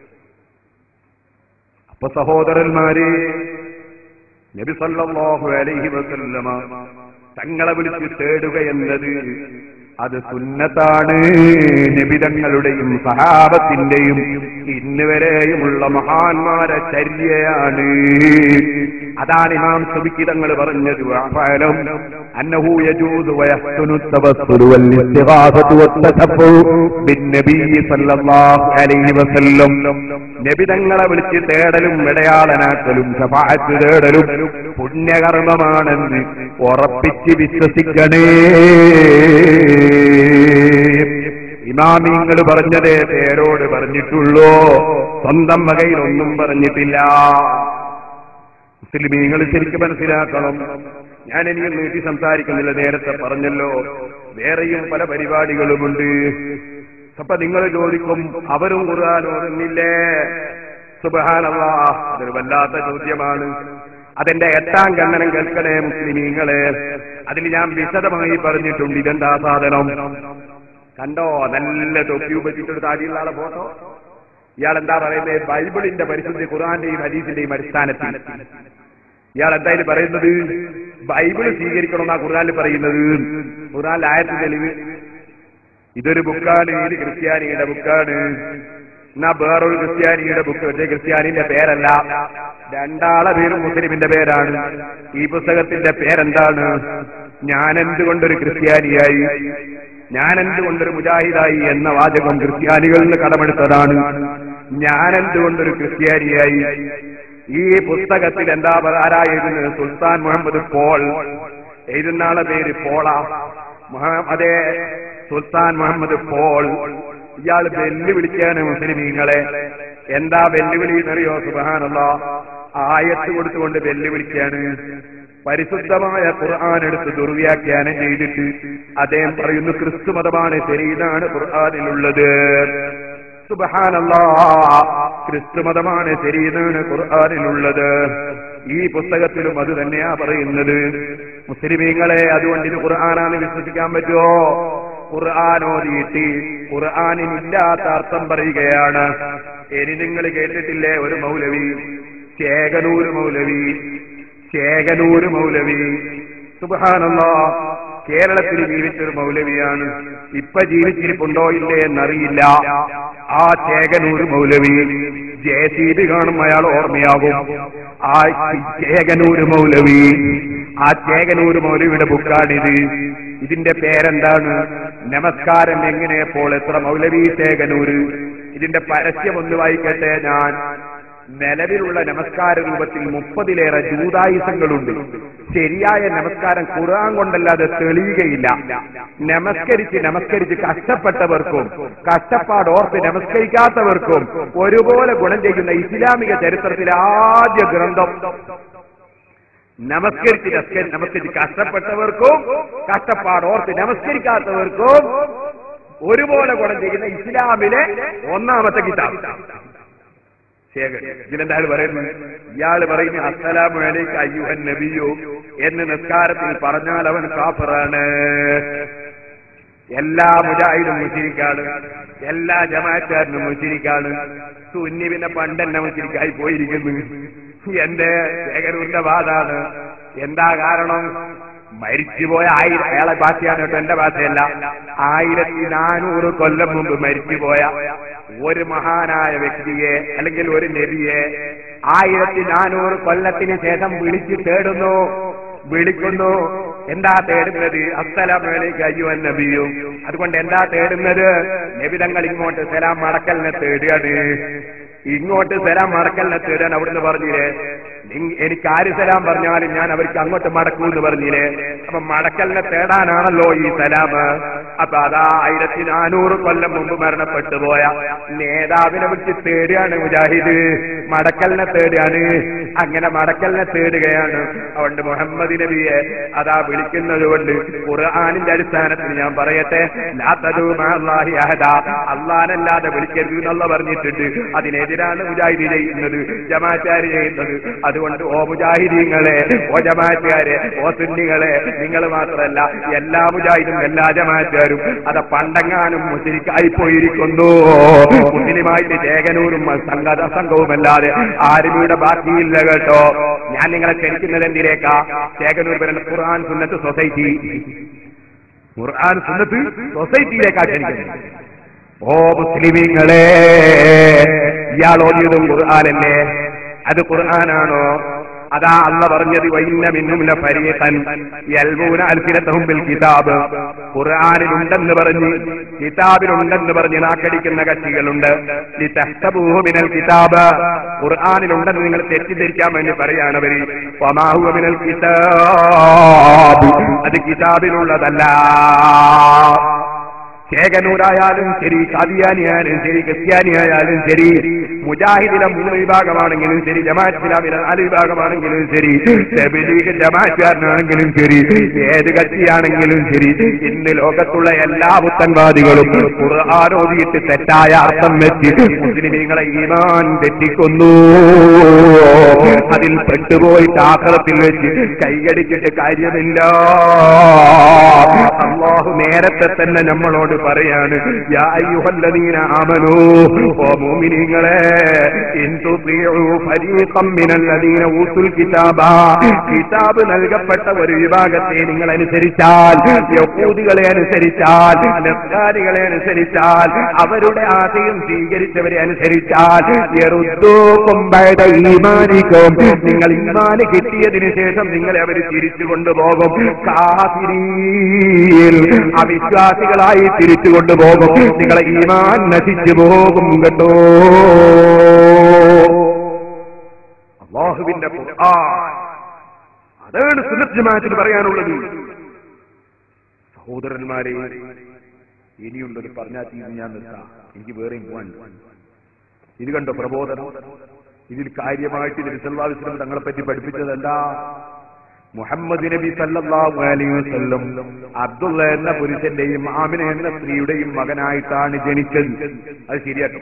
അപ്പൊ സഹോദരന്മാരെ നബി സല്ലല്ലാഹു അലൈഹി വസല്ലമ തങ്ങളെ വിളിച്ച് തേടുക എന്നത് അത് സുന്നത്താണ് നിബിതങ്ങളുടെയും സഹാബത്തിന്റെയും ഇന്നുവരെയുമുള്ള മഹാന്മാരെ ചര്യയാണ് അതാണ് ഇമാം സുബിക്കിതങ്ങൾ പറഞ്ഞത് ഫലം അന്നഹു യജൂദു വയഹ്സുനു തവസ്സുലു വൽ ഇസ്തിഗാസതു വത്തശബ്ബു ബിന്നബി സല്ലല്ലാഹു അലൈഹി വസല്ലം നബിതങ്ങളെ വിളിച്ച് തേടലും ഇടയാളനാക്കലും ശഫാഅത്ത് തേടലും പുണ്യകർമ്മമാണെന്ന് ഉറപ്പിച്ച് വിശ്വസിക്കണേ ഇമാമിങ്ങൾ പറഞ്ഞതേ പേരോട് പറഞ്ഞിട്ടുള്ളൂ സ്വന്തം വകയിൽ ഒന്നും പറഞ്ഞിട്ടില്ല മുസ്ലിമീങ്ങൾ ശരിക്കും മനസ്സിലാക്കണം ഞാൻ ഇനി നീട്ടി സംസാരിക്കുന്നില്ല നേരത്തെ പറഞ്ഞല്ലോ വേറെയും പല പരിപാടികളുമുണ്ട് അപ്പൊ നിങ്ങൾ ചോദിക്കും അവരും ഖുർആൻ ഓടുന്നില്ലേ സുബഹാനല്ലാ അതൊരു വല്ലാത്ത ചോദ്യമാണ് അതെന്റെ എട്ടാം ഖണ്ഡനം കേൾക്കണേ മുസ്ലിമീങ്ങളെ അതിൽ ഞാൻ വിശദമായി പറഞ്ഞിട്ടുണ്ട് ഇതെന്താ സാധനം കണ്ടോ നല്ല തൊപ്പി ഉപയോഗിച്ചിട്ടൊരു താടിയുള്ള ആളെ ഫോട്ടോ ഇയാൾ എന്താ പറയുന്നത് ബൈബിളിന്റെ പരിശുദ്ധി ഖുറാന്റെയും ഹദീസിന്റെയും അടിസ്ഥാനത്തിൽ ഇയാൾ എന്തായാലും പറയുന്നത് ബൈബിൾ സ്വീകരിക്കണമെന്നാ ഖുർആാനിൽ പറയുന്നത് ഖുർആാനിൽ ആയത്തിൽ തെളിവ് ഇതൊരു ബുക്കാണ് ഇത് ക്രിസ്ത്യാനിയുടെ ബുക്കാണ് എന്നാ വേറൊരു ക്രിസ്ത്യാനിയുടെ ബുക്ക് പക്ഷേ ക്രിസ്ത്യാനിന്റെ പേരല്ല രണ്ടാളെ പേരും മുസ്ലിമിന്റെ പേരാണ് ഈ പുസ്തകത്തിന്റെ പേരെന്താണ് ഞാൻ എന്തുകൊണ്ടൊരു ക്രിസ്ത്യാനിയായി ഞാൻ എന്തുകൊണ്ടൊരു മുജാഹിദായി എന്ന വാചകം ക്രിസ്ത്യാനികളിൽ നിന്ന് കടമെടുത്തതാണ് ഞാൻ എന്തുകൊണ്ടൊരു ക്രിസ്ത്യാനിയായി ഈ പുസ്തകത്തിൽ എന്താ പറ- ആരാ എഴുതുന്നത് സുൽത്താൻ മുഹമ്മദ് പോൾ എഴുതുന്ന ആളെ പേര് പോള മുഹ- അതേ സുൽത്താൻ മുഹമ്മദ് പോൾ ഇയാൾ വെല്ലുവിളിക്കാണ് മുസ്ലിമീങ്ങളെ എന്താ വെല്ലുവിളി എന്നറിയോ സുബാനല്ല ആയത്ത് കൊടുത്തുകൊണ്ട് വെല്ലുവിളിക്കാണ് പരിശുദ്ധമായ ഖുർആൻ എടുത്ത് ദുർവ്യാഖ്യാനം ചെയ്തിട്ട് അദ്ദേഹം പറയുന്നു ക്രിസ്തു മതമാണ് ശരീരാണ് ഖുർആാനിലുള്ളത് സുബഹാനല്ലാ ക്രിസ്തു മതമാണ് ശരീരാണ് ഖുർആാനിലുള്ളത് ഈ പുസ്തകത്തിലും അത് തന്നെയാ പറയുന്നത് മുസ്ലിമീങ്ങളെ അതുകൊണ്ട് ഇത് ഖുർആനാണ് വിശ്വസിക്കാൻ പറ്റുമോ ഖുർആൻ ഓതിയിട്ട് ഖുർആാനിനില്ലാത്ത അർത്ഥം പറയുകയാണ് ഇനി നിങ്ങൾ കേട്ടിട്ടില്ലേ ഒരു മൗലവി ചേകനൂർ മൗലവി ചേകനൂർ മൗലവി സുബാനല്ലോ കേരളത്തിൽ ജീവിച്ചൊരു മൗലവിയാണ് ഇപ്പൊ ജീവിച്ചിരിപ്പുണ്ടോ ഇല്ലേ എന്നറിയില്ല ആ Chekannur Maulavi J C B കാണും അയാൾ ഓർമ്മയാകും ആ ചേകനൂർ മൗലവി ആ ചേകനൂർ മൗലവിയുടെ ബുക്കാണിത് ഇതിന്റെ പേരെന്താണ് നമസ്കാരം എങ്ങനെ ഇപ്പോൾ എത്ര മൗലവി ചേകനൂര് ഇതിന്റെ പരസ്യം ഒന്ന് വായിക്കട്ടെ ഞാൻ നിലവിലുള്ള നമസ്കാര രൂപത്തിൽ മുപ്പതിലേറെ ജൂതായുസങ്ങളുണ്ട് ശരിയായ നമസ്കാരം ഖുർആൻ കൊണ്ടല്ലാതെ തെളിയുകയില്ല നമസ്കരിച്ച് നമസ്കരിച്ച് കഷ്ടപ്പെട്ടവർക്കും കഷ്ടപ്പാട് ഓർത്ത് നമസ്കരിക്കാത്തവർക്കും ഒരുപോലെ ഗുണം ചെയ്യുന്ന ഇസ്ലാമിക ചരിത്രത്തിലെ ആദ്യ ഗ്രന്ഥം നമസ്കരിച്ച് നമസ്കരി- നമസ്കരിച്ച് കഷ്ടപ്പെട്ടവർക്കും കഷ്ടപ്പാട് ഓർത്ത് നമസ്കരിക്കാത്തവർക്കും ഒരുപോലെ ഗുണം ചെയ്യുന്ന ഇസ്ലാമിലെ ഒന്നാമത്തെ കിതാബ് ശേഖർ ഇതിലെന്താ അയാൾ പറയുന്നത് ഇയാള് പറയുന്നു അസ്സലാമു അലൈക അയ്യുഹൻ നബിയോ എന്ന് നിസ്കാരത്തിൽ പറഞ്ഞാൽ അവൻ കാഫറാണ് എല്ലാ മുജാഹിദും മുഷിരിക്കാണ് എല്ലാ ജമാക്കാരനും മുഷിരിക്കാണ് സുന്നി പിന്നെ പണ്ടെന്നെ മുഷിരിക്കായി പോയിരിക്കുന്നു എന്റെ ശേഖരൂരിന്റെ വാദാണ് എന്താ കാരണം മരിച്ചുപോയ ആയിരം അയാളെ ഭാഷയാണ് കേട്ടോ എന്റെ ഭാഷയല്ല ആയിരത്തി നാനൂറ് കൊല്ലം മുമ്പ് മരിച്ചുപോയ ഒരു മഹാനായ വ്യക്തിയെ അല്ലെങ്കിൽ ഒരു നബിയെ ആയിരത്തി നാനൂറ് കൊല്ലത്തിന് ശേഷം വിളിച്ച് തേടുന്നു വിളിക്കുന്നു എന്താ തേടുന്നത് അസ്സലാമലേക്ക് അയ്യോ നബിയും അതുകൊണ്ട് എന്താ തേടുന്നത് നബിതങ്ങൾ ഇങ്ങോട്ട് സലാം മടക്കലിനെ തേടുകയാണ് ഇങ്ങോട്ട് സലാം മടക്കലിനെ തേടാൻ അവിടുന്ന് പറഞ്ഞില്ലേ നിങ്- എനിക്ക് ആര് സലാം പറഞ്ഞാലും ഞാൻ അവർക്ക് അങ്ങോട്ട് മടക്കൂ എന്ന് പറഞ്ഞില്ലേ അപ്പൊ മടക്കലിനെ തേടാനാണല്ലോ ഈ സലാം അപ്പൊ അതാ ആയിരത്തി നാനൂറ് കൊല്ലം മുമ്പ് മരണപ്പെട്ടു പോയ നേതാവിനെ വിളിച്ച് തേടുകയാണ് മുജാഹിദ് മടക്കലിനെ തേടുകയാണ് അങ്ങനെ മടക്കലിനെ തേടുകയാണ് അതുകൊണ്ട് മുഹമ്മദ് നബിയെ അതാ വിളിക്കുന്നത് കൊണ്ട് ഖുർആാനിന്റെ അടിസ്ഥാനത്തിൽ ഞാൻ പറയട്ടെ ലാ തദൂ മഅല്ലാഹി അഹദ. അള്ളാനല്ലാതെ വിളിക്കരുത് എന്നുള്ള പറഞ്ഞിട്ടുണ്ട് അതിനെതിരാണ് മുജാഹിദി ചെയ്യുന്നത് ജമാറ്റാര് ചെയ്യുന്നത് അതുകൊണ്ട് ഓ മുജാഹിദീങ്ങളെ ഓ ജമാറ്റുകാരെ ഓ സുന്നികളെ നിങ്ങൾ മാത്രമല്ല എല്ലാ മുജാഹിദും എല്ലാ ജമാറ്റുകാരും അത് പണ്ടങ്ങാനും മുസ്ലിക്കായി പോയിരിക്കുന്നു മുസ്ലിമായിട്ട് ചേകനൂരും സംഘ സംഘവുമല്ലാതെ ആരും ഇവിടെ ബാക്കിയില്ല കേട്ടോ ഞാൻ നിങ്ങളെ ക്ഷണിക്കുന്നത് എന്തിനേക്കാ ചേകനൂർ വരുന്ന ഖുർആൻ സുന്നത്ത് സൊസൈറ്റി ഖുർആൻ സുന്നത്ത് സൊസൈറ്റിയിലേക്കാ ക്ഷണിക്കുന്നത് ഓ മുസ്ലിമീങ്ങളെ ഇയാൾ ഓതിയതും ഖുർആാനല്ലേ അത് ഖുർആനാണോ അതാ അല്ല പറഞ്ഞത് വൈന്ന മിന്നും ലഫരീഖൻ യൽമൂന അൽഫിനതഹും ബിൽ കിതാബ് ഖുർആനിലുണ്ടെന്ന് പറഞ്ഞ് കിതാബിലുണ്ടെന്ന് പറഞ്ഞ് നാക്കടിക്കുന്ന കക്ഷികളുണ്ട് ലിതഹ്സബൂഹു മിനൽ കിതാബ് ഖുർആനിലുണ്ടെന്ന് നിങ്ങൾ തെറ്റിദ്ധരിക്കാൻ വേണ്ടി പറയാണ് അവര് വമാഹുവ മിനൽ കിതാബ് അത് കിതാബിലുള്ളതല്ല ചേകനൂരായാലും ശരി കാദിയാനിയായാലും ശരി ക്രിസ്ത്യാനിയായാലും ശരി മുജാഹിദിലെ മൂന്ന് വിഭാഗമാണെങ്കിലും ശരി ജമാഅത്ത് ഇസ്ലാമിലെ നാല് വിഭാഗമാണെങ്കിലും ശരി തബ്ലീഗ് ജമാഅത്തുകാരനാണെങ്കിലും ശരി ഏത് കക്ഷിയാണെങ്കിലും ശരി ഇന്ന് ലോകത്തുള്ള എല്ലാ പുത്തൻവാദികളും ഖുർആാനോദിയിട്ട് തെറ്റായ അർത്ഥം വെച്ച് മുസ്ലിമീങ്ങളെ ഈമാൻ തെറ്റിക്കുന്നു അതിൽ പെട്ടുപോയിട്ട് ആക്രത്തിൽ വെച്ച് കൈകടിച്ചിട്ട് കാര്യമില്ല അള്ളാഹു നേരത്തെ തന്നെ നമ്മളോട് പറയാണ് യാ അയ്യുഹല്ലദീന ആമനൂ ഓ മുഅ്മിനീങ്ങളെ ഇൻ തുതിഉ ഫരീഖം മിനല്ലദീന ഊതുൽ കിതാബ കിതാബ് നൽകപ്പെട്ട ഒരു വിഭാഗത്തെ നിങ്ങൾ അനുസരിച്ചാൽ യഹൂദികളെ അനുസരിച്ചാൽ നസ്രാനികളെ അനുസരിച്ചാൽ അവരുടെ ആശയം സ്വീകരിച്ചവരെ അനുസരിച്ചാൽ യറുദ്ദൂക്കും ബഅദ ഈമാനിക്കും നിങ്ങൾ ഈമാന് കിട്ടിയതിനു ശേഷം നിങ്ങളെ അവർ തിരിച്ചു കൊണ്ടുപോകും കാഫിരീൻ അവിശ്വാസികളായി തിരിച്ചു കൊണ്ടുപോകും നിങ്ങളെ ഈമാൻ നശിച്ചു പോകും കേട്ടോ അള്ളാഹുവിന്റെ ഖുർആൻ അതാണ് സുന്നത്ത് ജമാഅത്തിന് പറയാനുള്ളത് സഹോദരന്മാരെ ഇനിയുള്ളൊരു പറഞ്ഞാൽ തീരുന്ന ഞാൻ നിർത്താം എനിക്ക് വേറെയും പോകാൻ ഇത് കണ്ടോ പ്രബോധനം ഇതിൽ കാര്യമായിട്ട് നബിസല്ലാസ്ലം തങ്ങളെ പറ്റി പഠിപ്പിച്ചത് എന്താ മുഹമ്മദ് നബി സല്ലല്ലാഹു അലൈഹി വസല്ലം അബ്ദുള്ള എന്ന പുരുഷന്റെയും ആമിന എന്ന സ്ത്രീയുടെയും മകനായിട്ടാണ് ജനിച്ചത് അത് ശരിയാട്ടോ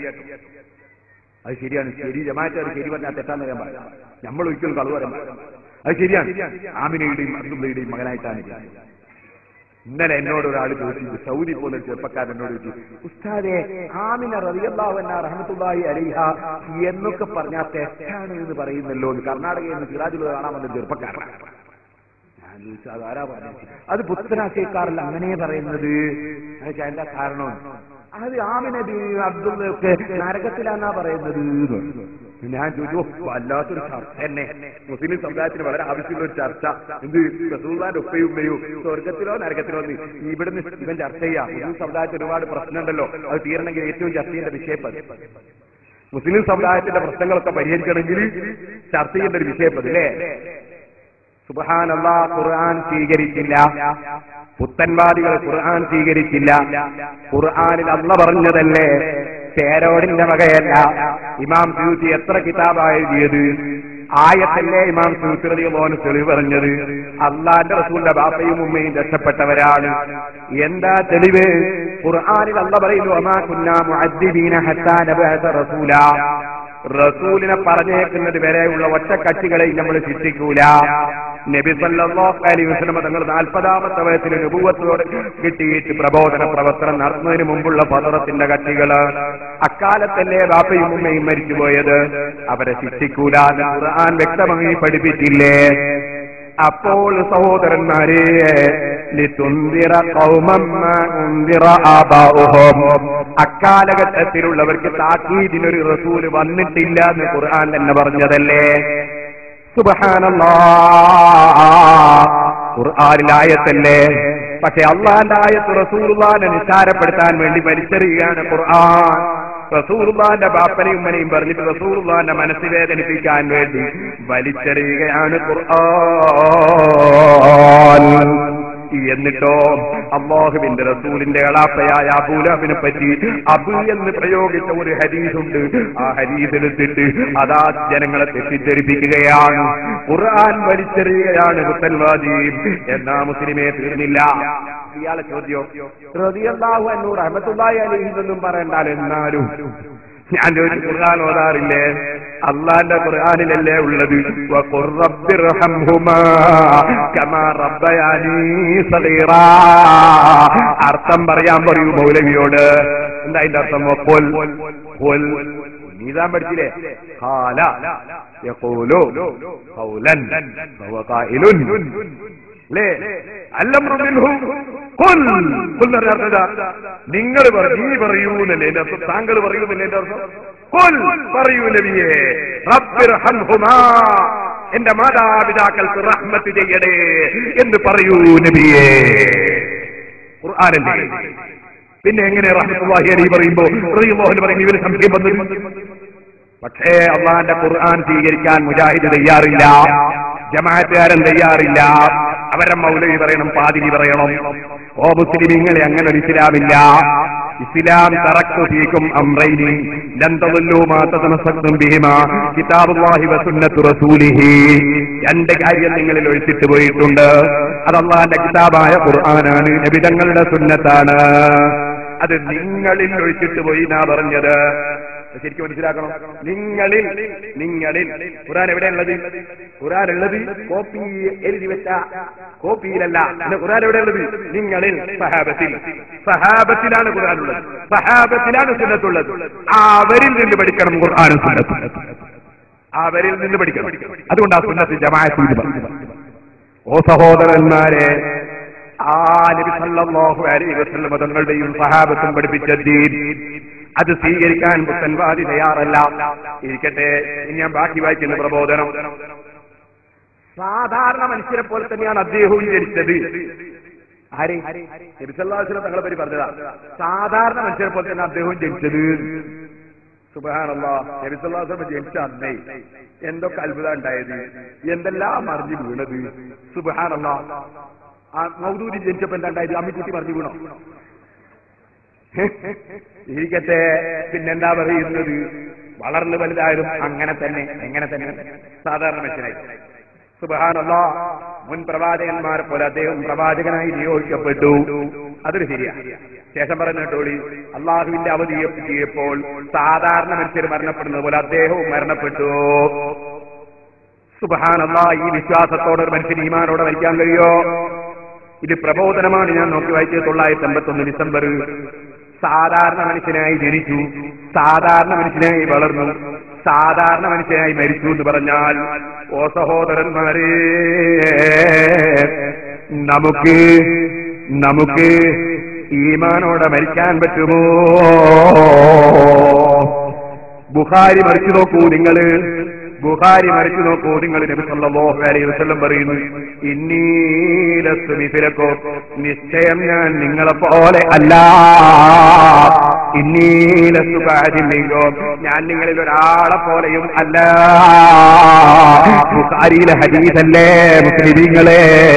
അത് ശരിയാണ് ശരി ജമാഅത്ത് അത് ശരി പറഞ്ഞാൽ തെറ്റാന്ന് ഞാൻ പറയാം നമ്മൾ ഒരിക്കലും കളവ് പറയാൻ പാടില്ല. അത് ശരിയാണ് ആമിനയുടെയും അബ്ദുള്ളയുടെയും മകനായിട്ടാണ് ജനിച്ചത് ഇന്നലെ എന്നോട് ഒരാൾ ചോദിച്ചു സൗദി പോലെ ഒരു ചെറുപ്പക്കാരൻ എന്നോട് ചോദിച്ചു ഉസ്താദെ ആമിന റളിയല്ലാഹു അൻഹ റഹ്മത്തുള്ളാഹി അലൈഹ എന്നൊക്കെ പറഞ്ഞാൽ തെറ്റാണ് എന്ന് പറയുന്നല്ലോ എന്ന് കർണാടകയിൽ നിന്ന് സിറാജിൽ കാണാൻ വന്ന ചെറുപ്പക്കാരൻ ഞാൻ ചോദിച്ചു അതാരാ പറഞ്ഞത് അത് പുത്തനാശയക്കാരല്ല അങ്ങനെ പറയുന്നത് എന്നുവെച്ചാ എന്താ കാരണം അത് ആമിനബി അബ്ദുള്ളയൊക്കെ നരകത്തിലാന്നാ പറയുന്നത് എന്ന് പറഞ്ഞു. ഞാൻ ചോദിച്ചു "ഓ, വല്ലാത്തൊരു ചർച്ച തന്നെ മുസ്ലിം സമുദായത്തിന് വളരെ ആവശ്യമുള്ള ഒരു ചർച്ച എന്ത് റസൂലുള്ളാഹിന്റെ ഉപ്പയും ഉമ്മയും സ്വർഗത്തിലോ നരകത്തിലോ എന്ന് ഇവിടുന്ന് ഇവൻ ചർച്ച ചെയ്യാം മുസ്ലിം സമുദായത്തിന് ഒരുപാട് പ്രശ്നമുണ്ടല്ലോ അത് തീരണമെങ്കിൽ ഏറ്റവും ചർച്ച ചെയ്യേണ്ട വിഷയം അത്. മുസ്ലിം സമുദായത്തിന്റെ പ്രശ്നങ്ങളൊക്കെ പരിഹരിക്കണമെങ്കിൽ ചർച്ച ചെയ്യേണ്ട ഒരു വിഷയം അത് അല്ലേ സുബഹാനല്ല ഖുർആൻ സ്വീകരിച്ചില്ല പുത്തൻവാദികൾ ഖുർആൻ സ്വീകരിച്ചില്ല ഖുർആനിൽ അല്ല പറഞ്ഞതല്ലേ പേരോടിന്റെ വകയല്ല ഇമാം സൂത്തി എത്ര കിതാബാ എഴുതിയത് ആയത്തല്ലേ ഇമാം സൂത്രതി മോന് തെളിവ് പറഞ്ഞത് അള്ളാന്റെ റസൂലിന്റെ ബാപ്പയും ഉമ്മയും രക്ഷപ്പെട്ടവരാണ് എന്താ തെളിവ് ഖുർആനിൽ അല്ല പറയുന്നു അമാ കുന്നാ മുഅദ്ദിബീന ഹത്താ നബഅസ റസൂലാ റസൂലിനെ പറഞ്ഞേക്കുന്നത് വരെയുള്ള ഒറ്റക്കക്ഷികളെ നമ്മൾ ശിക്ഷിക്കൂല നബി സല്ലല്ലാഹു അലൈഹി വസല്ലം തങ്ങൾ നാൽപ്പതാമത്തെ വയസ്സിൽ നുബുവത്തോട് കിട്ടിയിട്ട് പ്രബോധന പ്രവർത്തനം നടത്തുന്നതിന് മുമ്പുള്ള പതറത്തിന്റെ കക്ഷികള് അക്കാലത്തല്ലേ ബാപ്പയും ഉമ്മയും മരിച്ചുപോയത് അവരെ ശിക്ഷിക്കൂല എന്ന് ഖുർആൻ വ്യക്തമായി പഠിപ്പിച്ചില്ലേ അപ്പോൾ സഹോദരന്മാരെ ലിതുന്ദിറ ഖൗമം മാ ഉന്ദിറ ആബാഉഹും അക്കാലഘട്ടത്തിലുള്ളവർക്ക് താക്കീതിനൊരു റസൂല് വന്നിട്ടില്ല എന്ന് ഖുർആൻ തന്നെ പറഞ്ഞതല്ലേ സുബഹാനല്ലാ ഖുർആനിലായത്തല്ലേ പക്ഷെ അള്ളാന്റെ ആയത്ത് റസൂലുള്ളാനെ നിസ്സാരപ്പെടുത്താൻ വേണ്ടി വലിച്ചെറിയുകയാണ് ഖുർആൻ റസൂർബാന്റെ ബാപ്പനെയും ഉമ്മനെയും പറഞ്ഞിട്ട് റസൂർബാന്റെ മനസ്സ് വേദനിപ്പിക്കാൻ വേണ്ടി വലിച്ചെറിയുകയാണ് ഖുർആൻ എന്നിട്ടോ അള്ളാഹുവിന്റെ റസൂലിന്റെ എളാപ്പയായ അബൂലബിനെ പറ്റി അബു എന്ന് പ്രയോഗിച്ച ഒരു ഹരീസുണ്ട് ആ ഹരീസ് എടുത്തിട്ട് അതാ ജനങ്ങളെ തെറ്റിദ്ധരിപ്പിക്കുകയാണ് ഖുർആൻ വലിച്ചെറിയുകയാണ് മുത്തൽവാദി എന്നാ മുസ്ലിമേ തീർന്നില്ല ഇയാളെ ചോദ്യം റളിയല്ലാഹു അൻഹു റഹ്മത്തുള്ളാഹി അലൈഹി എന്നൊന്നും പറയണ്ടാൽ എന്നാലും ഞാൻ ചോദിച്ചു ഖുർആൻ ഓതാറില്ലേ അള്ളാന്റെ ഖുർആനിലല്ലേ ഉള്ളത് വഖുർ റബ്ബിർഹംഹുമാ കമാ റബ്ബയാനീ സഗീറാ അർത്ഥം പറയാൻ പറയൂ മൗലവിയോട് എന്താ അതിന്റെ അർത്ഥം വഖുൽ ഖുൽ നീതാൻ പഠിച്ചില്ലേ ഖാല യഖൂലു ഖൗലൻ വഹുവ ഖായിലുൻ അല്ലേ അല്ലംറു മിൻഹു ഖുൽ ഖുൽ എന്ന് പറഞ്ഞാൽ അർത്ഥം ഇതാ. നിങ്ങൾ പറ നീ പറയൂ എന്നല്ലേ എന്റെ അർത്ഥം താങ്കൾ പറയൂ എന്നല്ലേ എന്റെ അർത്ഥം ഖുൽ പറയൂ നബിയേ റബ്ബിർഹംഹുമാ എന്റെ മാതാപിതാക്കൾക്ക് റഹ്മത്ത് ചെയ്യടേ എന്ന് പറയൂ നബിയേ ഖുർആനല്ലേ പിന്നെ എങ്ങനെ റഹ്മത്തുള്ളാഹി അലൈഹി പറയുമ്പോ റളിയല്ലാഹു അൻഹു പറയുന്നു ഇവന് സംശയം വന്നു പക്ഷേ അള്ളാന്റെ ഖുർആൻ സ്വീകരിക്കാൻ മുജാഹിദ് തയ്യാറില്ല ജമാഅത്തുകാരൻ തയ്യാറില്ല അവരെ മൗലവി പറയണം പാതിരി പറയണം ഓ മുസ്ലിമീങ്ങളെ അങ്ങനെ ഒരു ഇസ്ലാമില്ല ഇസ്ലാം തറക്കു ഫീക്കും അംറൈനി ലൻ തദല്ലൂ മാ തതമസ്സക്തും ബിഹിമാ കിതാബുല്ലാഹി വസുന്നത്തു റസൂലിഹി രണ്ട് കാര്യം നിങ്ങളിൽ ഒഴിച്ചിട്ട് പോയിട്ടുണ്ട് അത് അള്ളാന്റെ കിതാബായ ഖുർആനാണ് നബിതങ്ങളുടെ സുന്നത്താണ് അത് നിങ്ങളിൽ ഒഴിച്ചിട്ട് പോയി നാ പറഞ്ഞത് ശരിക്കും മനസ്സിലാക്കണം നിങ്ങളിൽ നിങ്ങളിൽ ഖുറാൻ എവിടെയുള്ളത് ഖുറാൻ ഉള്ളത് കോപ്പി എഴുതി വെച്ച കോപ്പിയിലല്ല പിന്നെ ഖുറാൻ എവിടെയുള്ളത് നിങ്ങളിൽ സഹാബത്തിൽ സഹാബത്തിലാണ് ഖുറാൻ ഉള്ളത് സഹാബത്തിലാണ് സുന്നത്തുള്ളത് അവരിൽ നിന്ന് പഠിക്കണം ഖുർആാനും സുന്നത്തും അവരിൽ നിന്ന് പഠിക്കണം അതുകൊണ്ട് ആ സുന്നത്ത് ജമാഅത്ത് ഇത് പറഞ്ഞു ഓ സഹോദരന്മാരെ ആ നബി സല്ലല്ലാഹു അലൈഹി വസല്ലം തങ്ങളുടെയും സഹാബത്തും പഠിപ്പിച്ച ദീൻ അത് സ്വീകരിക്കാൻ പുത്തൻവാദി തയ്യാറല്ല ഇരിക്കട്ടെ ഇനി ഞാൻ ബാക്കി വായിക്കുന്ന പ്രബോധനം സാധാരണ മനുഷ്യരെ പോലെ തന്നെയാണ് അദ്ദേഹവും ജനിച്ചത് ആരെ നബി സല്ലല്ലാഹു അലൈഹി വസല്ലം തങ്ങളെ പറ്റി പറഞ്ഞതാ സാധാരണ മനുഷ്യരെ പോലെ തന്നെ അദ്ദേഹവും ജനിച്ചത് സുബാനല്ല നബിസ്വല്ലാസ്വലം ജനിച്ച അന്നേ എന്തൊക്കെ അത്ഭുതം ഉണ്ടായത് എന്തെല്ലാം മറിഞ്ഞു വീണത് സുബാനല്ല ആ മൗദൂരി ജനിച്ചപ്പോ എന്താ ഉണ്ടായത് അമ്മിക്കുട്ടി മറിഞ്ഞു വീണോ ഇരിക്കട്ടെ പിന്നെന്താ പറയുന്നത് വളർന്നു വലുതായതും അങ്ങനെ തന്നെ എങ്ങനെ തന്നെ സാധാരണ മനുഷ്യനായി സുബഹാനല്ല മുൻ പ്രവാചകന്മാരെ പോലെ അദ്ദേഹം പ്രവാചകനായി നിയോഗിക്കപ്പെട്ടു അതൊരു ശരിയാ ശേഷം പറഞ്ഞ ടോളി അള്ളാഹുവിന്റെ അവധിയെ പറ്റിയപ്പോൾ സാധാരണ മനുഷ്യർ മരണപ്പെടുന്നത് പോലെ അദ്ദേഹവും മരണപ്പെട്ടു സുബഹാനല്ല ഈ വിശ്വാസത്തോടെ ഒരു മനുഷ്യൻ ഈമാനോടെ മരിക്കാൻ കഴിയോ ഇത് പ്രബോധനമാണ് ഞാൻ നോക്കി വായിച്ചത് തൊള്ളായിരത്തി എൺപത്തൊന്ന് ഡിസംബർ സാധാരണ മനുഷ്യനായി ജനിച്ചു സാധാരണ മനുഷ്യനായി വളർന്നു സാധാരണ മനുഷ്യനായി മരിച്ചു എന്ന് പറഞ്ഞാൽ ഓ സഹോദരന്മാരെ നമുക്ക് നമുക്ക് ഈമാനോടെ മരിക്കാൻ പറ്റുമോ ബുഹാരി മറിച്ചു നോക്കൂ നിങ്ങള് ബുഹാരി മറിച്ചു നോക്കൂ നിങ്ങൾ നബി സല്ലല്ലാഹു അലൈഹി വസല്ലം പറയുന്നു ഇന്നീലസ്തു മിഥിലക്കോ നിശ്ചയം ഞാൻ നിങ്ങളെ പോലെ അല്ല ഇന്നീലസ്തു ബാജിമിങ്കോ ഞാൻ നിങ്ങളിൽ ഒരാളെ പോലെയും അല്ല ബുഹാരിയിലെ ഹദീസല്ലേ മുസ്ലിമീങ്ങളെ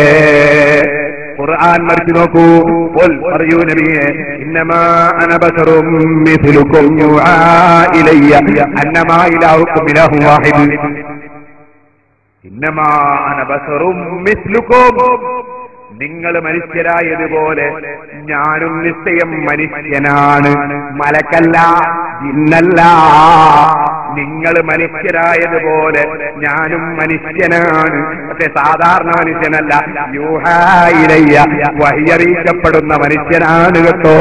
ഖുർആൻ മറിച്ചു നോക്കൂ ഖുൽ പറയൂ നബിയെ ഇന്നമാ അന ബശറും മിഥിലുക്കും യുആ ഇലയ്യ അന്നമാ ഇലാഹുക്കും ഇലാഹു വാഹിദ് ഇന്നമാ അന ബശറും മിഥ്ലുക്കും നിങ്ങൾ മനുഷ്യരായതുപോലെ ഞാനും നിശ്ചയം മനുഷ്യനാണ് മലക്കല്ല ജിന്നല്ല നിങ്ങൾ മനുഷ്യരായതുപോലെ ഞാനും മനുഷ്യനാണ് പക്ഷെ സാധാരണ മനുഷ്യനല്ല യൂഹായിലയ്യ വഹിയറിയിക്കപ്പെടുന്ന മനുഷ്യനാണ് കേട്ടോ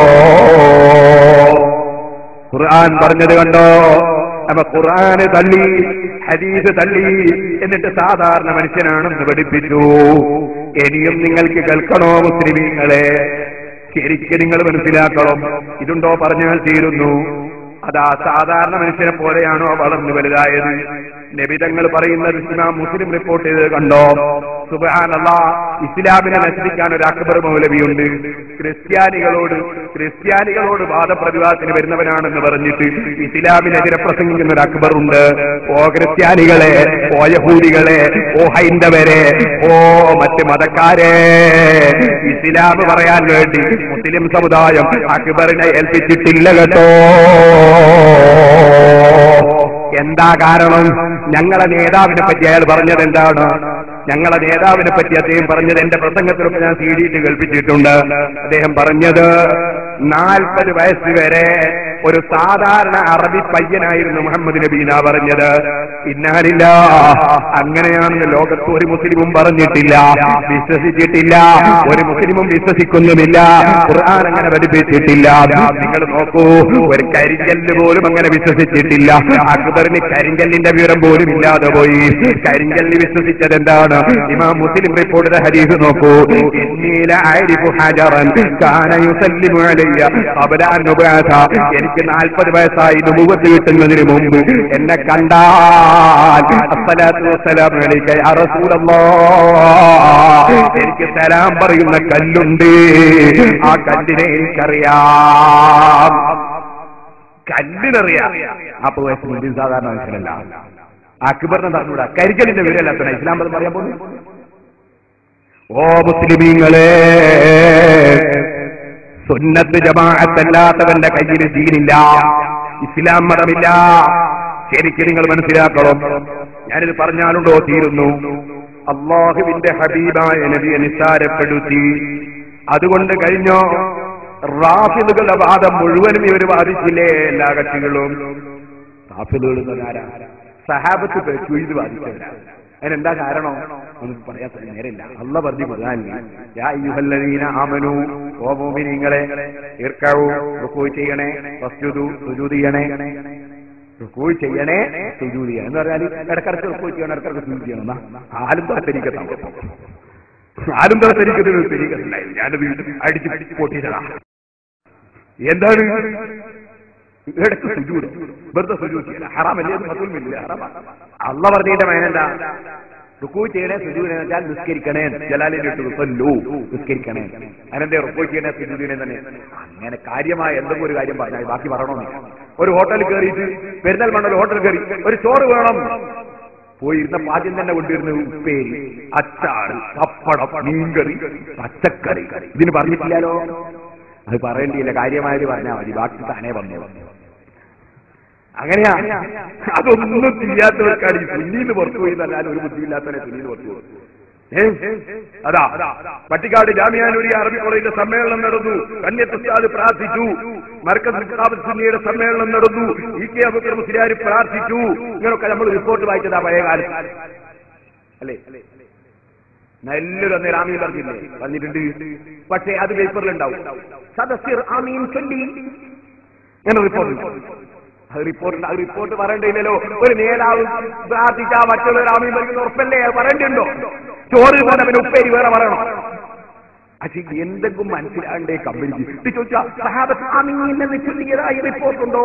ഖുർആൻ പറഞ്ഞത് കണ്ടോ അപ്പൊ ഖുർആന് തള്ളി ഹദീസ് തള്ളി എന്നിട്ട് സാധാരണ മനുഷ്യനാണെന്ന് പഠിപ്പിച്ചു ഇനിയും നിങ്ങൾക്ക് കേൾക്കണോ മുസ്ലിമീങ്ങളെ ശരിക്കും നിങ്ങൾ മനസ്സിലാക്കണം ഇതുണ്ടോ പറഞ്ഞാൽ തീരുന്നു അതാ സാധാരണ മനുഷ്യനെ പോലെയാണോ വളർന്നു വലുതായത് നബിതങ്ങൾ പറയുന്നത് ഇസ്ലാം മുസ്ലിം റിപ്പോർട്ട് ചെയ്തത് കണ്ടോ സുബാനല്ല ഇസ്ലാമിനെ നശിപ്പിക്കാൻ ഒരു അക്ബർ മൗലവിയുണ്ട് ക്രിസ്ത്യാനികളോട് ക്രിസ്ത്യാനികളോട് വാദപ്രതിവാദത്തിന് വരുന്നവനാണെന്ന് പറഞ്ഞിട്ട് ഇസ്ലാമിനെതിരെ പ്രസംഗിക്കുന്ന ഒരു അക്ബർ ഉണ്ട് ഓ ക്രിസ്ത്യാനികളെ ഓ യഹൂദികളെ ഓ ഹൈന്ദവരെ ഓ മറ്റ് മതക്കാരെ ഇസ്ലാം പറയാൻ വേണ്ടി മുസ്ലിം സമുദായം അക്ബറിനെ ഏൽപ്പിച്ചിട്ടില്ല കേട്ടോ എന്താ കാരണം ഞങ്ങളെ നേതാവിനെ പറ്റി അയാൾ പറഞ്ഞത് എന്താണ് ഞങ്ങളെ നേതാവിനെ പറ്റി അദ്ദേഹം പറഞ്ഞത് എന്റെ പ്രസംഗത്തിലൊക്കെ ഞാൻ സീഡിയിട്ട് കേൾപ്പിച്ചിട്ടുണ്ട് അദ്ദേഹം പറഞ്ഞത് നാൽപ്പത് വയസ്സ് വരെ ഒരു സാധാരണ അറബി പയ്യനായിരുന്നു മുഹമ്മദ് നബീന പറഞ്ഞത് ഇന്നാലില്ല അങ്ങനെയാണെന്ന് ലോകത്ത് ഒരു മുസ്ലിമും പറഞ്ഞിട്ടില്ല വിശ്വസിച്ചിട്ടില്ല ഒരു മുസ്ലിമും വിശ്വസിക്കുന്നുമില്ല ഖുർആൻ അങ്ങനെ പഠിപ്പിച്ചിട്ടില്ല നിങ്ങൾ നോക്കൂ ഒരു കരിങ്കല്ല് പോലും അങ്ങനെ വിശ്വസിച്ചിട്ടില്ല അക്ബറിന് കരിങ്കല്ലിന്റെ വിവരം പോലും ഇല്ലാതെ പോയി കരിങ്കല്ല് വിശ്വസിച്ചത് എന്താണ് ഇമാം മുസ്ലിം റിപ്പോർട്ടിന്റെ ഹരീഫ് നോക്കൂ ഇന്നീല ആരിഫു ഹജറൻ കാന യുസല്ലിമു അലയ്യ ഖബല അൻ ഉബഅസ എനിക്ക് നാൽപ്പത് വയസ്സായി നുബുവത്ത് കിട്ടുന്നതിന് മുമ്പ് എന്നെ കണ്ടാൽ അസ്സലാത്തു വസ്സലാമു അലൈക യാ റസൂലല്ലാഹ് എനിക്ക് സലാം പറയുന്ന കല്ലുണ്ട് ആ കല്ലിനെ എനിക്കറിയാം കല്ലിനറിയാം നാൽപ്പത് വയസ്സിന് മുമ്പ് സാധാരണ മനുഷ്യനല്ല അക്ബറിനെ പറഞ്ഞൂടാ കരിക്കലിന്റെ വിവരമല്ലാത്ത ഇസ്ലാം മതം പറയാൻ പോകുന്നു ഓ മുസ്ലിമീങ്ങളെ സുന്നത്ത് ജമാഅത്തല്ലാത്തവന്റെ കയ്യിൽ ദീനില്ല ഇസ്ലാം മതമില്ല ശരിക്കും നിങ്ങൾ മനസ്സിലാക്കണം ഞാനിത് പറഞ്ഞാലുണ്ടോ തീരുന്നു അള്ളാഹുവിന്റെ ഹബീബായ നബിയെ നിസ്സാരപ്പെടുത്തി അതുകൊണ്ട് കഴിഞ്ഞോ റാഫിദുകളുടെ വാദം മുഴുവനും ഇവർ വാദിച്ചില്ലേ എല്ലാ കക്ഷികളും റാഫിദുകൾ എന്ന് പറഞ്ഞാൽ ആരാ? സഹാബത്ത് പേച്ചു ഇത് വാദിച്ചവരാ അതിനെന്താ കാരണം നമുക്ക് പറയാൻ സമയം നേരമില്ല അല്ല പറഞ്ഞു ഖുർആനിൽ യാ അയ്യുഹല്ലദീന ആമനു ഓ മുഅ്മിനീങ്ങളെ ഇർക്കഉ റുക്കൂ ചെയ്യണേ വസ്ജുദു സുജൂദ് ചെയ്യണേ റുക്കൂ ചെയ്യണേ സുജൂദ് ചെയ്യണം എന്ന് പറഞ്ഞാൽ ഇടക്കിടക്ക് റുക്കൂ ചെയ്യണം ഇടക്കിടക്ക് സുജൂദ് ചെയ്യണം എന്നാ ആലും താല്പര്യക്കത്താണ് ആലും താല്പര്യക്കത്തിന് തിരികെണ്ടായി ഞാനത് അടിച്ച് പൊട്ടിച്ചതാ എന്താണ് ഇടക്ക് സുജൂട് വെറുതെ സുജൂട് ചെയ്യല ഹറാമല്ലേ അത് മതവുമില്ല ഹറാമ അള്ള പറഞ്ഞതിന്റെ മേനെന്താ റുക്കൂ ചെയ്യണേ സുജൂദിനെ വെച്ചാൽ നിസ്കരിക്കണേ ജലാലിന്റെ ഇട്ട് റുസല്ലു നിസ്കരിക്കണേ അതിനെന്തേ റുക്കൂ ചെയ്യണേ സുജൂദിനെ തന്നെ അങ്ങനെ കാര്യമായ എന്തെങ്കിലും ഒരു കാര്യം പറഞ്ഞാൽ ബാക്കി പറയണമെന്നില്ല ഒരു ഹോട്ടലിൽ കയറിയിട്ട് പെരുന്നാൾ ഒരു ഹോട്ടലിൽ കയറി ഒരു ചോറ് വേണം പോയിരുന്ന ആദ്യം തന്നെ കൊണ്ടുവരുന്ന ഉപ്പേരി അച്ചാറ് പപ്പടം മീൻകറി പച്ചക്കറി ഇതിന് പറഞ്ഞിട്ടില്ലല്ലോ അത് പറയേണ്ടിയില്ല കാര്യമായത് പറഞ്ഞാൽ മതി ബാക്കി താനേ വന്നു അങ്ങനെയാ അതൊന്നും ചെയ്യാത്തവർക്കാണ് ഈ സുന്നീന്ന് പുറത്തു പോയി എന്നല്ലാതെ ഒരു ബുദ്ധിയില്ലാത്തവരെ സുന്നീന്ന് പുറത്തു പോകും ഏ? അതാ പട്ടിക്കാട് ജാമ്യാനൂരി അറബി കോളേജിന്റെ സമ്മേളനം നടന്നു കന്യത്തുസ്താദ് പ്രാർത്ഥിച്ചു മർക്കസ് കിതാബ് സുന്നിയുടെ സമ്മേളനം നടന്നു ഇ കെ അബുക്കർ മുസ്ലിയാർ പ്രാർത്ഥിച്ചു ഇങ്ങനൊക്കെ നമ്മൾ റിപ്പോർട്ട് വായിച്ചതാ പഴയ കാലത്ത് അല്ലേ നല്ലൊരു അന്ന് രാമീൻ പറഞ്ഞില്ലേ പറഞ്ഞിട്ടുണ്ട് പക്ഷേ അത് പേപ്പറിലുണ്ടാവും സദസ്യർ ആമീൻ ചൊല്ലി ഇങ്ങനെ റിപ്പോർട്ട് അത് റിപ്പോർട്ട് അത് റിപ്പോർട്ട് പറയണ്ടില്ലല്ലോ ഒരു നേതാവ് പ്രാർത്ഥിച്ചാ മറ്റുള്ള രാമീൻ പറയുന്ന ഉറപ്പല്ലേ അത് പറയണ്ടുണ്ടോ ചോറ് പോലെ അവന് ഉപ്പേരി വേറെ പറയണം പക്ഷെ എന്തെങ്കിലും മനസ്സിലാണ്ടേ കമ്പനിക്ക് ഇത് ചോദിച്ചാ സഹാബത്ത് ആമീൻ എന്ന് ചൊല്ലിയതായി റിപ്പോർട്ടുണ്ടോ